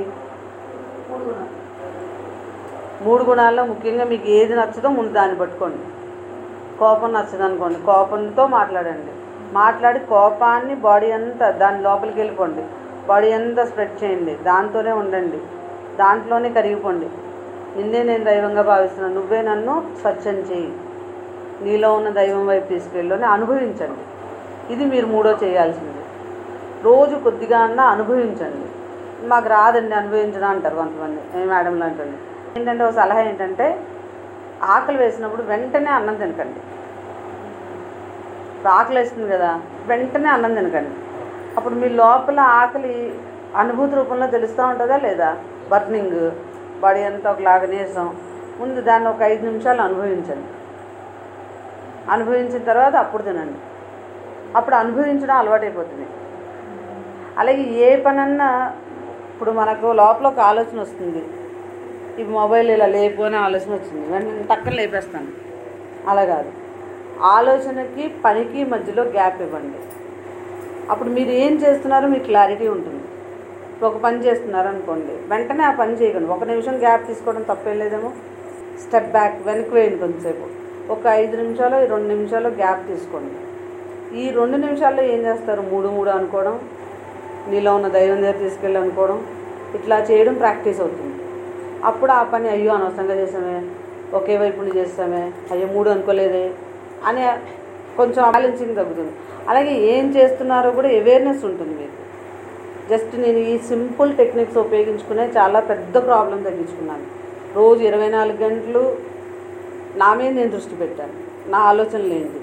మూడు గుణాల్లో ముఖ్యంగా మీకు ఏది నచ్చదో ముందు దాన్ని పట్టుకోండి కోపం నచ్చదు అనుకోండి కోపంతో మాట్లాడండి మాట్లాడి కోపాన్ని బాడీ అంతా దాని లోపలికి వెళ్ళిపోండి బాడీ అంతా స్ప్రెడ్ చేయండి దాంతోనే ఉండండి దాంట్లోనే కరిగిపోండి నిన్నే నేను దైవంగా భావిస్తున్నాను నువ్వే నన్ను స్వచ్ఛం చేయి నీలో ఉన్న దైవం వైపు తీసుకెళ్ళని అనుభవించండి ఇది మీరు మూడో చేయాల్సింది రోజు కొద్దిగా అన్నా అనుభవించండి మాకు రాదండి అనుభవించడం అంటారు కొంతమంది ఏ మేడం లాంటి వాళ్ళు. ఏంటంటే ఒక సలహా ఏంటంటే ఆకలి వేసినప్పుడు వెంటనే అన్నం తినకండి ఇప్పుడు ఆకలి వేస్తుంది కదా వెంటనే అన్నం తినకండి అప్పుడు మీ లోపల ఆకలి అనుభూతి రూపంలో తెలుస్తూ ఉంటుందా లేదా బర్నింగ్ బాడీ అంతా ఒకలాగా నీరసం ముందు దాన్ని ఒక ఐదు నిమిషాలు అనుభవించండి అనుభవించిన తర్వాత అప్పుడు తినండి అప్పుడు అనుభవించడం అలవాటైపోతుంది అలాగే ఏ పనన్నా ఇప్పుడు మనకు లోపల ఒక ఆలోచన వస్తుంది ఈ మొబైల్ ఇలా లేపు అనే ఆలోచన వచ్చింది వెంటనే టక్కన లేపేస్తాను అలా కాదు ఆలోచనకి పనికి మధ్యలో గ్యాప్ ఇవ్వండి అప్పుడు మీరు ఏం చేస్తున్నారో మీకు క్లారిటీ ఉంటుంది ఇప్పుడు ఒక పని చేస్తున్నారు అనుకోండి వెంటనే ఆ పని చేయకండి ఒక నిమిషం గ్యాప్ తీసుకోవడం తప్పేం లేదేమో స్టెప్ బ్యాక్ వెనక్కి వేయండి కొంతసేపు ఒక ఐదు నిమిషాలు రెండు నిమిషాలు గ్యాప్ తీసుకోండి ఈ రెండు నిమిషాల్లో ఏం చేస్తారు మూడు మూడు అనుకోవడం నీలో ఉన్న దైవం దగ్గర తీసుకెళ్ళి అనుకోవడం ఇట్లా చేయడం ప్రాక్టీస్ అవుతుంది అప్పుడు ఆ పని అయ్యో అనవసరంగా చేసామే ఒకే వైపు నుండి చేస్తామే అయ్యో మూడు అనుకోలేదే అని కొంచెం బ్యాలెన్సింగ్ తగ్గుతుంది అలాగే ఏం చేస్తున్నారో కూడా అవేర్నెస్ ఉంటుంది మీకు జస్ట్ నేను ఈ సింపుల్ టెక్నిక్స్ ఉపయోగించుకునే చాలా పెద్ద ప్రాబ్లం తగ్గించుకున్నాను రోజు ఇరవై నాలుగు గంటలు నా మీద నేను దృష్టి పెట్టాను నా ఆలోచనలు ఏంటి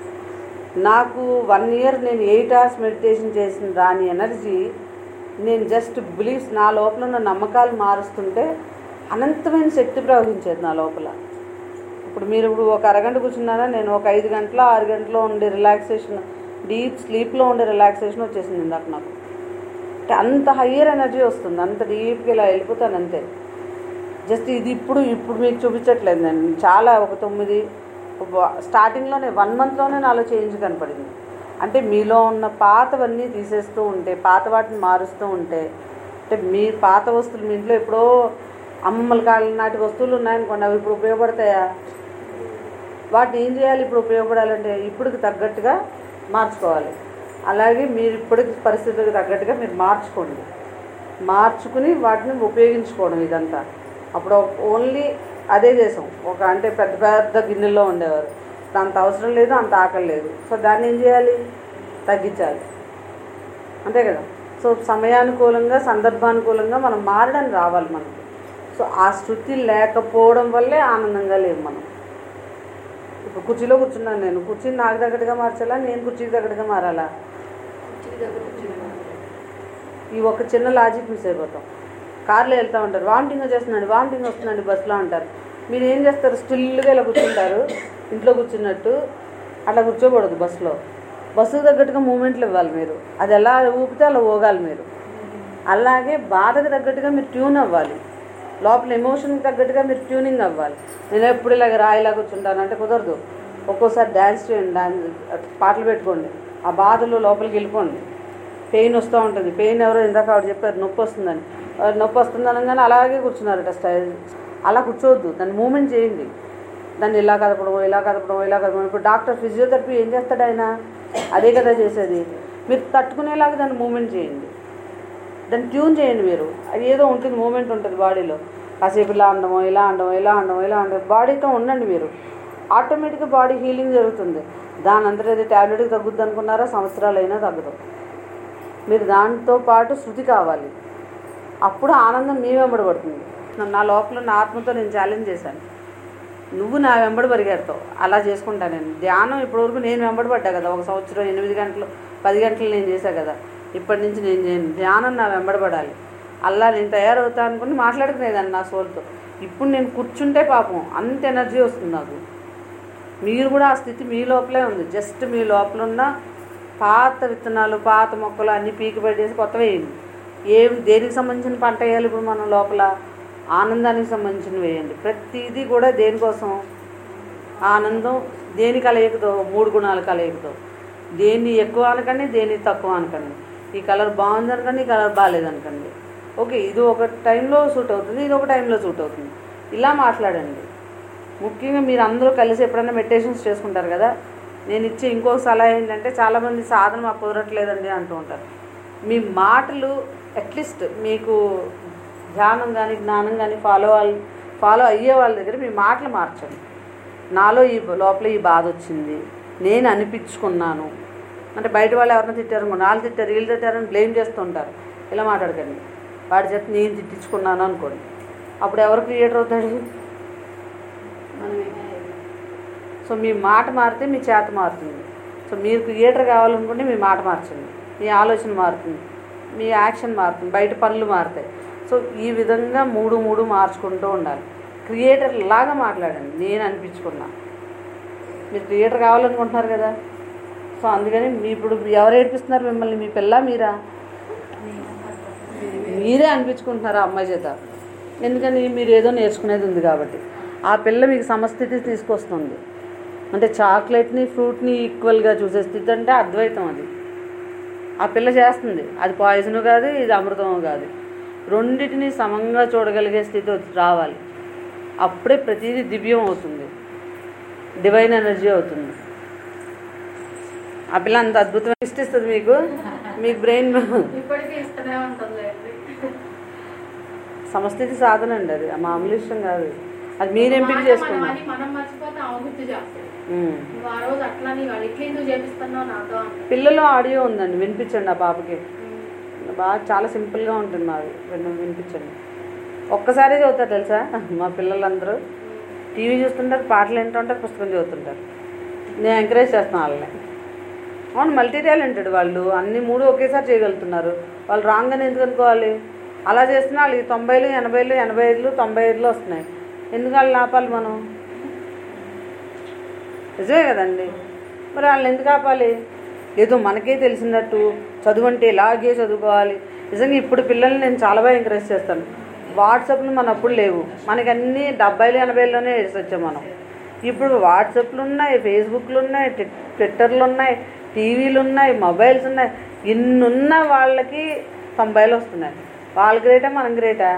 నాకు వన్ ఇయర్ నేను ఎయిట్ అవర్స్ మెడిటేషన్ చేసిన రాని ఎనర్జీ నేను జస్ట్ బిలీఫ్స్ నా లోపల ఉన్న నమ్మకాలు మారుస్తుంటే అనంతమైన శక్తి ప్రవహించేది నా లోపల ఇప్పుడు మీరు ఇప్పుడు ఒక అరగంట కూర్చున్నారా నేను ఒక ఐదు గంటల ఆరు గంటలో ఉండే రిలాక్సేషన్ డీప్ స్లీప్లో ఉండే రిలాక్సేషన్ వచ్చేసింది ఇందాక నాకు అంటే అంత హయ్యర్ ఎనర్జీ వస్తుంది అంత డీప్గా ఇలా వెళ్ళిపోతాను అంతే జస్ట్ ఇది ఇప్పుడు ఇప్పుడు మీకు చూపించట్లేదు నేను చాలా ఒక తొమ్మిది ఒక- స్టార్టింగ్లోనే వన్ మంత్లోనే నాలో చేంజ్ కనపడింది అంటే మీలో ఉన్న పాతవన్నీ తీసేస్తూ ఉంటే పాత వాటిని మారుస్తూ ఉంటే అంటే మీ పాత వస్తువులు మీ ఇంట్లో ఎప్పుడో అమ్మమ్మల కాలం నాటి వస్తువులు ఉన్నాయనుకోండి అవి ఇప్పుడు ఉపయోగపడతాయా వాటిని ఏం చేయాలి ఇప్పుడు ఉపయోగపడాలంటే ఇప్పటికి తగ్గట్టుగా మార్చుకోవాలి అలాగే మీరు ఇప్పటికి పరిస్థితులకు తగ్గట్టుగా మీరు మార్చుకోండి మార్చుకుని వాటిని ఉపయోగించుకోవడం ఇదంతా అప్పుడు ఓన్లీ అదే చేసాం ఒక అంటే పెద్ద పెద్ద గిన్నెల్లో ఉండేవారు ఇప్పుడు అంత అవసరం లేదు అంత ఆకలి లేదు సో దాన్ని ఏం చేయాలి తగ్గించాలి అంతే కదా సో సమయానుకూలంగా సందర్భానుకూలంగా మనం మారడానికి రావాలి మనకి సో ఆ శృతి లేకపోవడం వల్లే ఆనందంగా లేవు మనం ఇప్పుడు కుర్చీలో కూర్చున్నాను నేను కుర్చీని నాకు తగ్గట్టుగా మార్చాలా నేను కుర్చీకి తగ్గట్టుగా మారాలా ఈ ఒక చిన్న లాజిక్ మిస్ అయిపోతాం కార్లో వెళ్తూ ఉంటారు వామిటింగ్ వచ్చేస్తున్నాడు వామిటింగ్ వస్తున్నాడు బస్సులో అంటారు మీరు ఏం చేస్తారు స్టిల్గా ఇలా కూర్చుంటారు ఇంట్లో కూర్చున్నట్టు అట్లా కూర్చోకూడదు బస్సులో బస్సుకు తగ్గట్టుగా మూమెంట్లు ఇవ్వాలి మీరు అది ఎలా ఊపితే అలా ఊగాలి మీరు అలాగే బాధకు తగ్గట్టుగా మీరు ట్యూన్ అవ్వాలి లోపల ఎమోషన్కి తగ్గట్టుగా మీరు ట్యూనింగ్ అవ్వాలి నేను ఎప్పుడు ఇలాగ రాయిలా కూర్చుంటాను అంటే కుదరదు ఒక్కోసారి డ్యాన్స్ చేయండి డాన్స్ పాటలు పెట్టుకోండి ఆ బాధలో లోపలికి వెళ్ళిపోండి పెయిన్ వస్తూ ఉంటుంది పెయిన్ ఎవరో ఇందాక ఆవిడ చెప్పారు నొప్పి వస్తుందని ఆ, నొప్పి వస్తుంది అనగానే అలాగే కూర్చున్నారట స్టైల్ అలా కూర్చోవద్దు దాన్ని మూమెంట్ చేయండి దాన్ని ఇలా కదపడం ఇలా కదపడం ఇలా కదపడం ఇప్పుడు డాక్టర్ ఫిజియోథెరపీ ఏం చేస్తాడు ఆయన అదే కదా చేసేది మీరు తట్టుకునేలాగా దాన్ని మూమెంట్ చేయండి దాన్ని ట్యూన్ చేయండి మీరు అది ఏదో ఉంటుంది మూమెంట్ ఉంటుంది బాడీలో కాసేపు ఇలా అండమో ఇలా అండమో ఇలా అండమో ఇలా అండమో బాడీతో ఉండండి మీరు ఆటోమేటిక్గా బాడీ హీలింగ్ జరుగుతుంది దాని అంతటా అది ట్యాబ్లెట్కి తగ్గుద్ది అనుకున్నారా సంవత్సరాలైనా తగ్గదు మీరు దాంతో పాటు శృతి కావాలి అప్పుడు ఆనందం మీ వెంబడి పడుతుంది నా లోపల నా ఆత్మతో నేను ఛాలెంజ్ చేశాను నువ్వు నా వెంబడి పరిగెడతావు అలా చేసుకుంటా నేను ధ్యానం ఇప్పటివరకు నేను వెంబడి పడ్డా కదా ఒక సంవత్సరం ఎనిమిది గంటలు పది గంటలు నేను చేశా కదా ఇప్పటి నుంచి నేను చేయను ధ్యానం నా వెంబడి పడాలి అలా నేను తయారవుతా అనుకుని మాట్లాడుకునేదాన్ని నా సోల్తో ఇప్పుడు నేను కూర్చుంటే పాపం అంత ఎనర్జీ వస్తుంది నాకు మీరు కూడా ఆ స్థితి మీ లోపలే ఉంది జస్ట్ మీ లోపల ఉన్న పాత విత్తనాలు పాత మొక్కలు అన్నీ పీకి పెట్టేసి కొత్తవి వేయండి ఏం దేనికి సంబంధించిన పంట వేయాలి ఇప్పుడు మనం లోపల ఆనందానికి సంబంధించినవి వేయండి ప్రతిదీ కూడా దేనికోసం ఆనందం దేని కలయికతో మూడు గుణాలు కలయికతో దేన్ని ఎక్కువ అనకండి దేన్ని తక్కువ అనకండి ఈ కలర్ బాగుంది అనకండి ఈ కలర్ బాగాలేదు అనకండి ఓకే ఇది ఒక టైంలో సూట్ అవుతుంది ఇది ఒక టైంలో సూట్ అవుతుంది ఇలా మాట్లాడండి ముఖ్యంగా మీరు అందరూ కలిసి ఎప్పుడైనా మెడిటేషన్స్ చేసుకుంటారు కదా నేను ఇచ్చే ఇంకొక సలహా ఏంటంటే చాలామంది సాధన మాకు కుదరట్లేదండి అంటూ ఉంటారు మీ మాటలు అట్లీస్ట్ మీకు ధ్యానం కానీ జ్ఞానం కానీ ఫాలో వాళ్ళు ఫాలో అయ్యే వాళ్ళ దగ్గర మీ మాటలు మార్చండి నాలో ఈ లోపల ఈ బాధ వచ్చింది నేను అనిపించుకున్నాను అంటే బయట వాళ్ళు ఎవరైనా తిట్టారు అనుకోండి వాళ్ళు తిట్టారు వీళ్ళు తిట్టారని బ్లేమ్ చేస్తూ ఉంటారు ఇలా మాట్లాడకండి వాడి చేత నేను తిట్టించుకున్నాను అనుకోండి అప్పుడు ఎవరు క్రియేటర్ అవుతాడు సో మీ మాట మారితే మీ చేత మారుతుంది సో మీరు క్రియేటర్ కావాలనుకుంటే మీ మాట మార్చండి మీ ఆలోచన మారుతుంది మీ యాక్షన్ మారుతుంది బయట పనులు మారుతాయి సో ఈ విధంగా మూడు మూడు మార్చుకుంటూ ఉండాలి క్రియేటర్ లాగా మాట్లాడండి నేను అనిపించుకున్నా మీరు క్రియేటర్ కావాలనుకుంటున్నారు కదా సో అందుకని మీ ఇప్పుడు ఎవరు ఏడిపిస్తున్నారు మిమ్మల్ని మీ పిల్ల మీరా మీరే అనిపించుకుంటున్నారు ఆ అమ్మాయి చేత ఎందుకని మీరు ఏదో నేర్చుకునేది ఉంది కాబట్టి ఆ పిల్ల మీకు సమస్థితి తీసుకొస్తుంది అంటే చాక్లెట్ని ఫ్రూట్ని ఈక్వల్గా చూసే స్థితి అంటే అద్వైతం అది ఆ పిల్ల చేస్తుంది అది పాయిజన్ కాదు ఇది అమృతం కాదు రెండింటిని సమంగా చూడగలిగే స్థితి వచ్చి రావాలి అప్పుడే ప్రతిదీ దివ్యం అవుతుంది డివైన్ ఎనర్జీ అవుతుంది ఆ పిల్ల అంత అద్భుతమైన ఇష్టిస్తుంది మీకు మీకు బ్రెయిన్ ఇప్పటికీ ఇస్తూనే ఉంటుంది సమస్థితి సాధన అండి అది ఆ మామూలు ఇష్టం కాదు అది మీరు ఎంపిక మాట చేసుకున్నారు మనం అని మనం మర్చిపోతే ఆమె గుర్తు చేస్తుంది ఉమ్. నువ్వు ఆ రోజు అట్లా నీ వాళ్ళు ఇట్లా ఎందుకు చేపిస్తున్నావు నాతో అంటే పిల్లలు ఆడియో ఉందండి వినిపించండి ఆ పాపకి బాగా చాలా సింపుల్గా ఉంటుంది మాది విన్న వినిపించండి ఒక్కసారి చదువుతారు తెలుసా మా పిల్లలందరూ టీవీ చూస్తుంటారు పాటలు వింటుంటారు పుస్తకం చదువుతుంటారు నేను ఎంకరేజ్ చేస్తాను వాళ్ళని అవును మల్టీ టాలెంటెడ్ వాళ్ళు అన్ని మూడు ఒకేసారి చేయగలుగుతున్నారు వాళ్ళు రాంగ్ అని ఎందుకు అనుకోవాలి అలా చేస్తున్నా వాళ్ళకి తొంభైలు ఎనభైలు ఎనభై ఐదులు తొంభై ఐదులు వస్తున్నాయి ఎందుకు వాళ్ళు ఆపాలి మనం నిజమే కదండి మరి వాళ్ళని ఎందుకు ఆపాలి ఏదో మనకే తెలిసినట్టు చదువు అంటే ఇలాగే చదువుకోవాలి నిజంగా ఇప్పుడు పిల్లల్ని నేను చాలా బాగా ఎంకరేజ్ చేస్తాను వాట్సాప్లు మన అప్పుడు లేవు మనకి అన్నీ డెబ్బైలు ఎనభైలోనే వేసి వచ్చాం మనం ఇప్పుడు వాట్సాప్లు ఉన్నాయి ఫేస్బుక్లు ఉన్నాయి ట్వి- ట్విట్టర్లు ఉన్నాయి టీవీలు ఉన్నాయి మొబైల్స్ ఉన్నాయి ఇన్నున్న వాళ్ళకి తొంభైలు వస్తున్నాయి వాళ్ళు గ్రేటా మనం గ్రేటా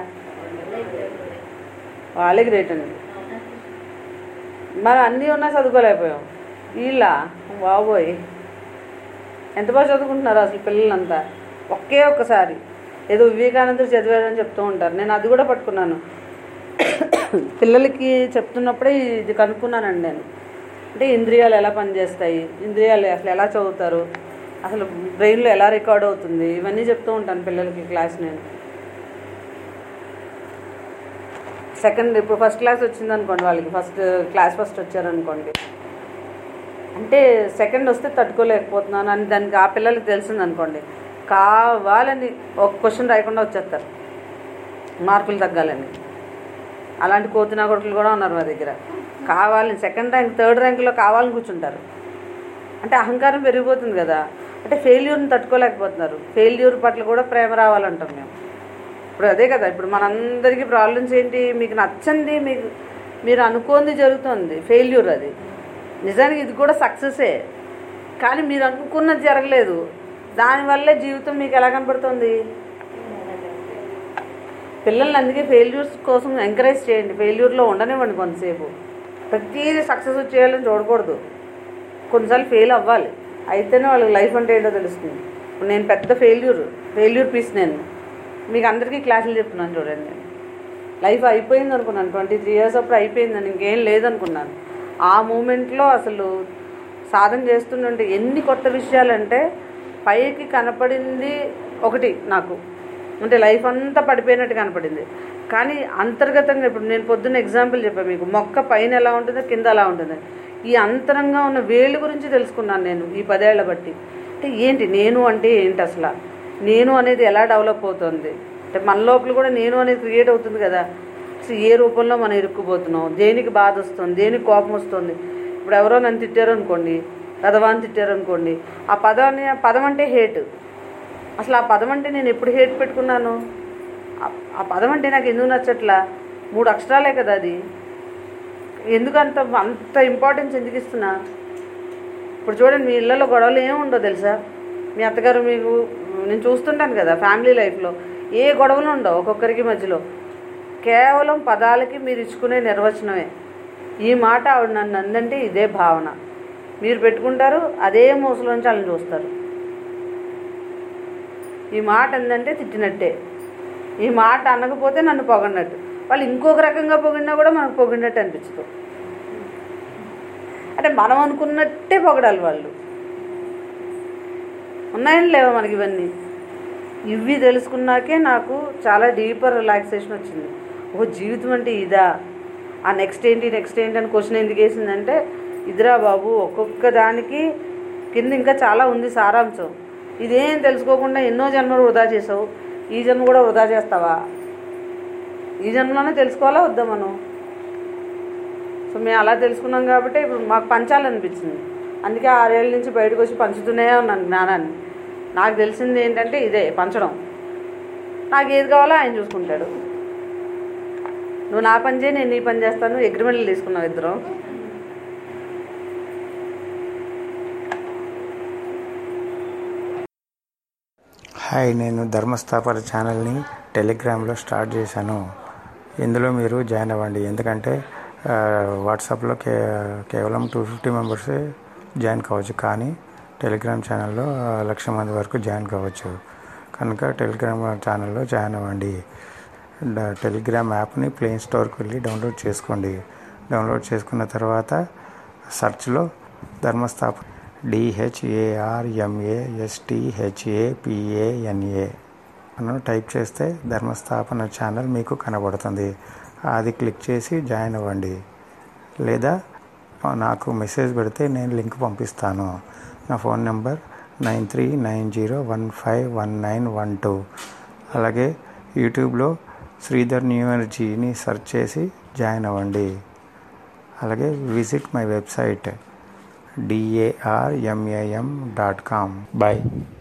వాళ్ళే గ్రేట్ అండి మరి అన్నీ ఉన్నా చదువుకోలేకపోయాం వీళ్ళ బాబోయ్ ఎంత బాగా చదువుకుంటున్నారు అసలు పిల్లలంతా ఒకే ఒక్కసారి ఏదో వివేకానందుడు చదివారని చెప్తూ ఉంటారు నేను అది కూడా పట్టుకున్నాను పిల్లలకి చెప్తున్నప్పుడే ఇది కనుక్కున్నానండి నేను అంటే ఇంద్రియాలు ఎలా పనిచేస్తాయి ఇంద్రియాలు అసలు ఎలా చదువుతారు అసలు బ్రెయిన్లో ఎలా రికార్డ్ అవుతుంది ఇవన్నీ చెప్తూ ఉంటాను పిల్లలకి క్లాస్ నేను సెకండ్ ఇప్పుడు ఫస్ట్ క్లాస్ వచ్చింది అనుకోండి వాళ్ళకి ఫస్ట్ క్లాస్ ఫస్ట్ వచ్చారనుకోండి అంటే సెకండ్ వస్తే తట్టుకోలేకపోతున్నాను అని దానికి ఆ పిల్లలకి తెలిసింది అనుకోండి కావాలని ఒక క్వశ్చన్ రాయకుండా వచ్చేస్తారు మార్కులు తగ్గాలని అలాంటి కోతినా కొడుకులు కూడా ఉన్నారు మా దగ్గర కావాలని సెకండ్ ర్యాంక్ థర్డ్ ర్యాంక్లో కావాలని కూర్చుంటారు అంటే అహంకారం పెరిగిపోతుంది కదా అంటే ఫెయిల్యూర్ని తట్టుకోలేకపోతున్నారు ఫెయిల్యూర్ పట్ల కూడా ప్రేమ రావాలంటాం మేము ఇప్పుడు అదే కదా ఇప్పుడు మనందరికీ ప్రాబ్లమ్స్ ఏంటి మీకు నచ్చంది మీకు మీరు అనుకోంది జరుగుతుంది ఫెయిల్యూర్ అది నిజానికి ఇది కూడా సక్సెసే కానీ మీరు అనుకున్నది జరగలేదు దానివల్లే జీవితం మీకు ఎలా కనపడుతుంది పిల్లల్ని అందుకే ఫెయిల్యూర్స్ కోసం ఎంకరేజ్ చేయండి ఫెయిల్యూర్లో ఉండనివ్వండి కొంతసేపు ప్రతిదీ సక్సెస్ చేయాలని చూడకూడదు కొన్నిసార్లు ఫెయిల్ అవ్వాలి అయితేనే వాళ్ళకి లైఫ్ అంటే ఏంటో తెలుస్తుంది ఇప్పుడు నేను పెద్ద ఫెయిల్యూర్ ఫెయిల్యూర్ పీస్ నేను మీకు అందరికీ క్లాసులు చెప్తున్నాను చూడండి నేను లైఫ్ అయిపోయింది అనుకున్నాను ట్వంటీ త్రీ ఇయర్స్ అప్పుడు అయిపోయిందని ఇంకేం లేదనుకున్నాను ఆ మూమెంట్లో అసలు సాధన చేస్తుంటే ఎన్ని కొత్త విషయాలంటే పైకి కనపడింది ఒకటి నాకు అంటే లైఫ్ అంతా పడిపోయినట్టు కనపడింది కానీ అంతర్గతంగా ఇప్పుడు నేను పొద్దున్న ఎగ్జాంపుల్ చెప్పాను మీకు మొక్క పైన ఎలా ఉంటుందో కింద అలా ఉంటుంది ఈ అంతరంగా ఉన్న వేళ్ళు గురించి తెలుసుకున్నాను నేను ఈ పదేళ్ల బట్టి అంటే ఏంటి నేను అంటే ఏంటి అసలు నేను అనేది ఎలా డెవలప్ అవుతుంది అంటే మన లోపల కూడా నేను అనేది క్రియేట్ అవుతుంది కదా అసలు ఏ రూపంలో మనం ఇరుక్కుపోతున్నాం దేనికి బాధ వస్తుంది దేనికి కోపం వస్తుంది ఇప్పుడు ఎవరో నన్ను తిట్టారు అనుకోండి పదవాన్ని తిట్టారు అనుకోండి ఆ పదాన్ని పదం అంటే హేట్ అసలు ఆ పదం అంటే నేను ఎప్పుడు హేట్ పెట్టుకున్నాను ఆ- ఆ పదం అంటే నాకు ఎందుకు నచ్చట్లా మూడు అక్షరాలే కదా అది ఎందుకు అంత అంత ఇంపార్టెన్స్ ఎందుకు ఇస్తున్నా ఇప్పుడు చూడండి మీ ఇళ్ళలో గొడవలు ఏమి ఉండవు తెలుసా మీ అత్తగారు మీకు నేను చూస్తుంటాను కదా ఫ్యామిలీ లైఫ్లో ఏ గొడవలు ఉండవు ఒక్కొక్కరికి మధ్యలో కేవలం పదాలకి మీరు ఇచ్చుకునే నిర్వచనమే ఈ మాట ఆవిడ నన్ను అందంటే ఇదే భావన మీరు పెట్టుకుంటారు అదే మూసలోంచి వాళ్ళని చూస్తారు ఈ మాట ఏంటంటే తిట్టినట్టే ఈ మాట అనకపోతే నన్ను పొగడినట్టు వాళ్ళు ఇంకొక రకంగా పొగిడినా కూడా మనకు పొగిడినట్టు అనిపించదు అంటే మనం అనుకున్నట్టే పొగడాలి వాళ్ళు ఉన్నాయని లేవా మనకి ఇవన్నీ ఇవి తెలుసుకున్నాకే నాకు చాలా డీపర్ రిలాక్సేషన్ వచ్చింది ఓ జీవితం అంటే ఇదా ఆ నెక్స్ట్ ఏంటి నెక్స్ట్ ఏంటి అని క్వశ్చన్ ఎందుకు వేసిందంటే ఇదిరా బాబు ఒక్కొక్క దానికి కింద ఇంకా చాలా ఉంది సారాంశం ఇదేం తెలుసుకోకుండా ఎన్నో జన్మలు వృధా చేసావు ఈ జన్మ కూడా వృధా చేస్తావా ఈ జన్మలోనే తెలుసుకోవాలా వద్దా మనం సో మేము అలా తెలుసుకున్నాం కాబట్టి ఇప్పుడు మాకు పంచాలనిపించింది అందుకే ఆరేళ్ళ నుంచి బయటకు వచ్చి పంచుతూనే ఉన్నాను జ్ఞానాన్ని నాకు తెలిసింది ఏంటంటే ఇదే పంచడం నాకు ఏది కావాలో ఆయన చూసుకుంటాడు నువ్వు నా పని చేయి నేను నీ పని చేస్తాను అగ్రిమెంట్లు తీసుకున్నావు ఇద్దరం హాయ్ నేను ధర్మస్థాపన ఛానల్ని టెలిగ్రామ్లో స్టార్ట్ చేశాను ఇందులో మీరు జాయిన్ అవ్వండి ఎందుకంటే ఆ, వాట్సాప్లో కే కేవలం టూ ఫిఫ్టీ మెంబర్సే జాయిన్ కావచ్చు కానీ టెలిగ్రామ్ ఛానల్లో ఆ, లక్ష మంది వరకు జాయిన్ కావచ్చు కనుక టెలిగ్రామ్ ఛానల్లో జాయిన్ అవ్వండి డ- టెలిగ్రామ్ యాప్ని ప్లే స్టోర్కి వెళ్ళి డౌన్లోడ్ చేసుకోండి డౌన్లోడ్ చేసుకున్న తర్వాత సెర్చ్లో ధర్మస్థాప డిహెచ్ఏఆర్ఎంఏఎస్టిహెచ్ఏపిఏఎన్ఏ అని టైప్ చేస్తే ధర్మస్థాపన ఛానల్ మీకు కనబడుతుంది అది క్లిక్ చేసి జాయిన్ అవ్వండి లేదా నాకు మెసేజ్ పెడితే నేను లింక్ పంపిస్తాను నా phone number nine three nine zero one five one nine one two అలాగే యూట్యూబ్లో శ్రీధర్ న్యూ ఎనర్జీని సెర్చ్ చేసి జాయిన్ అవ్వండి అలాగే visit my website D A R M A M dot com bye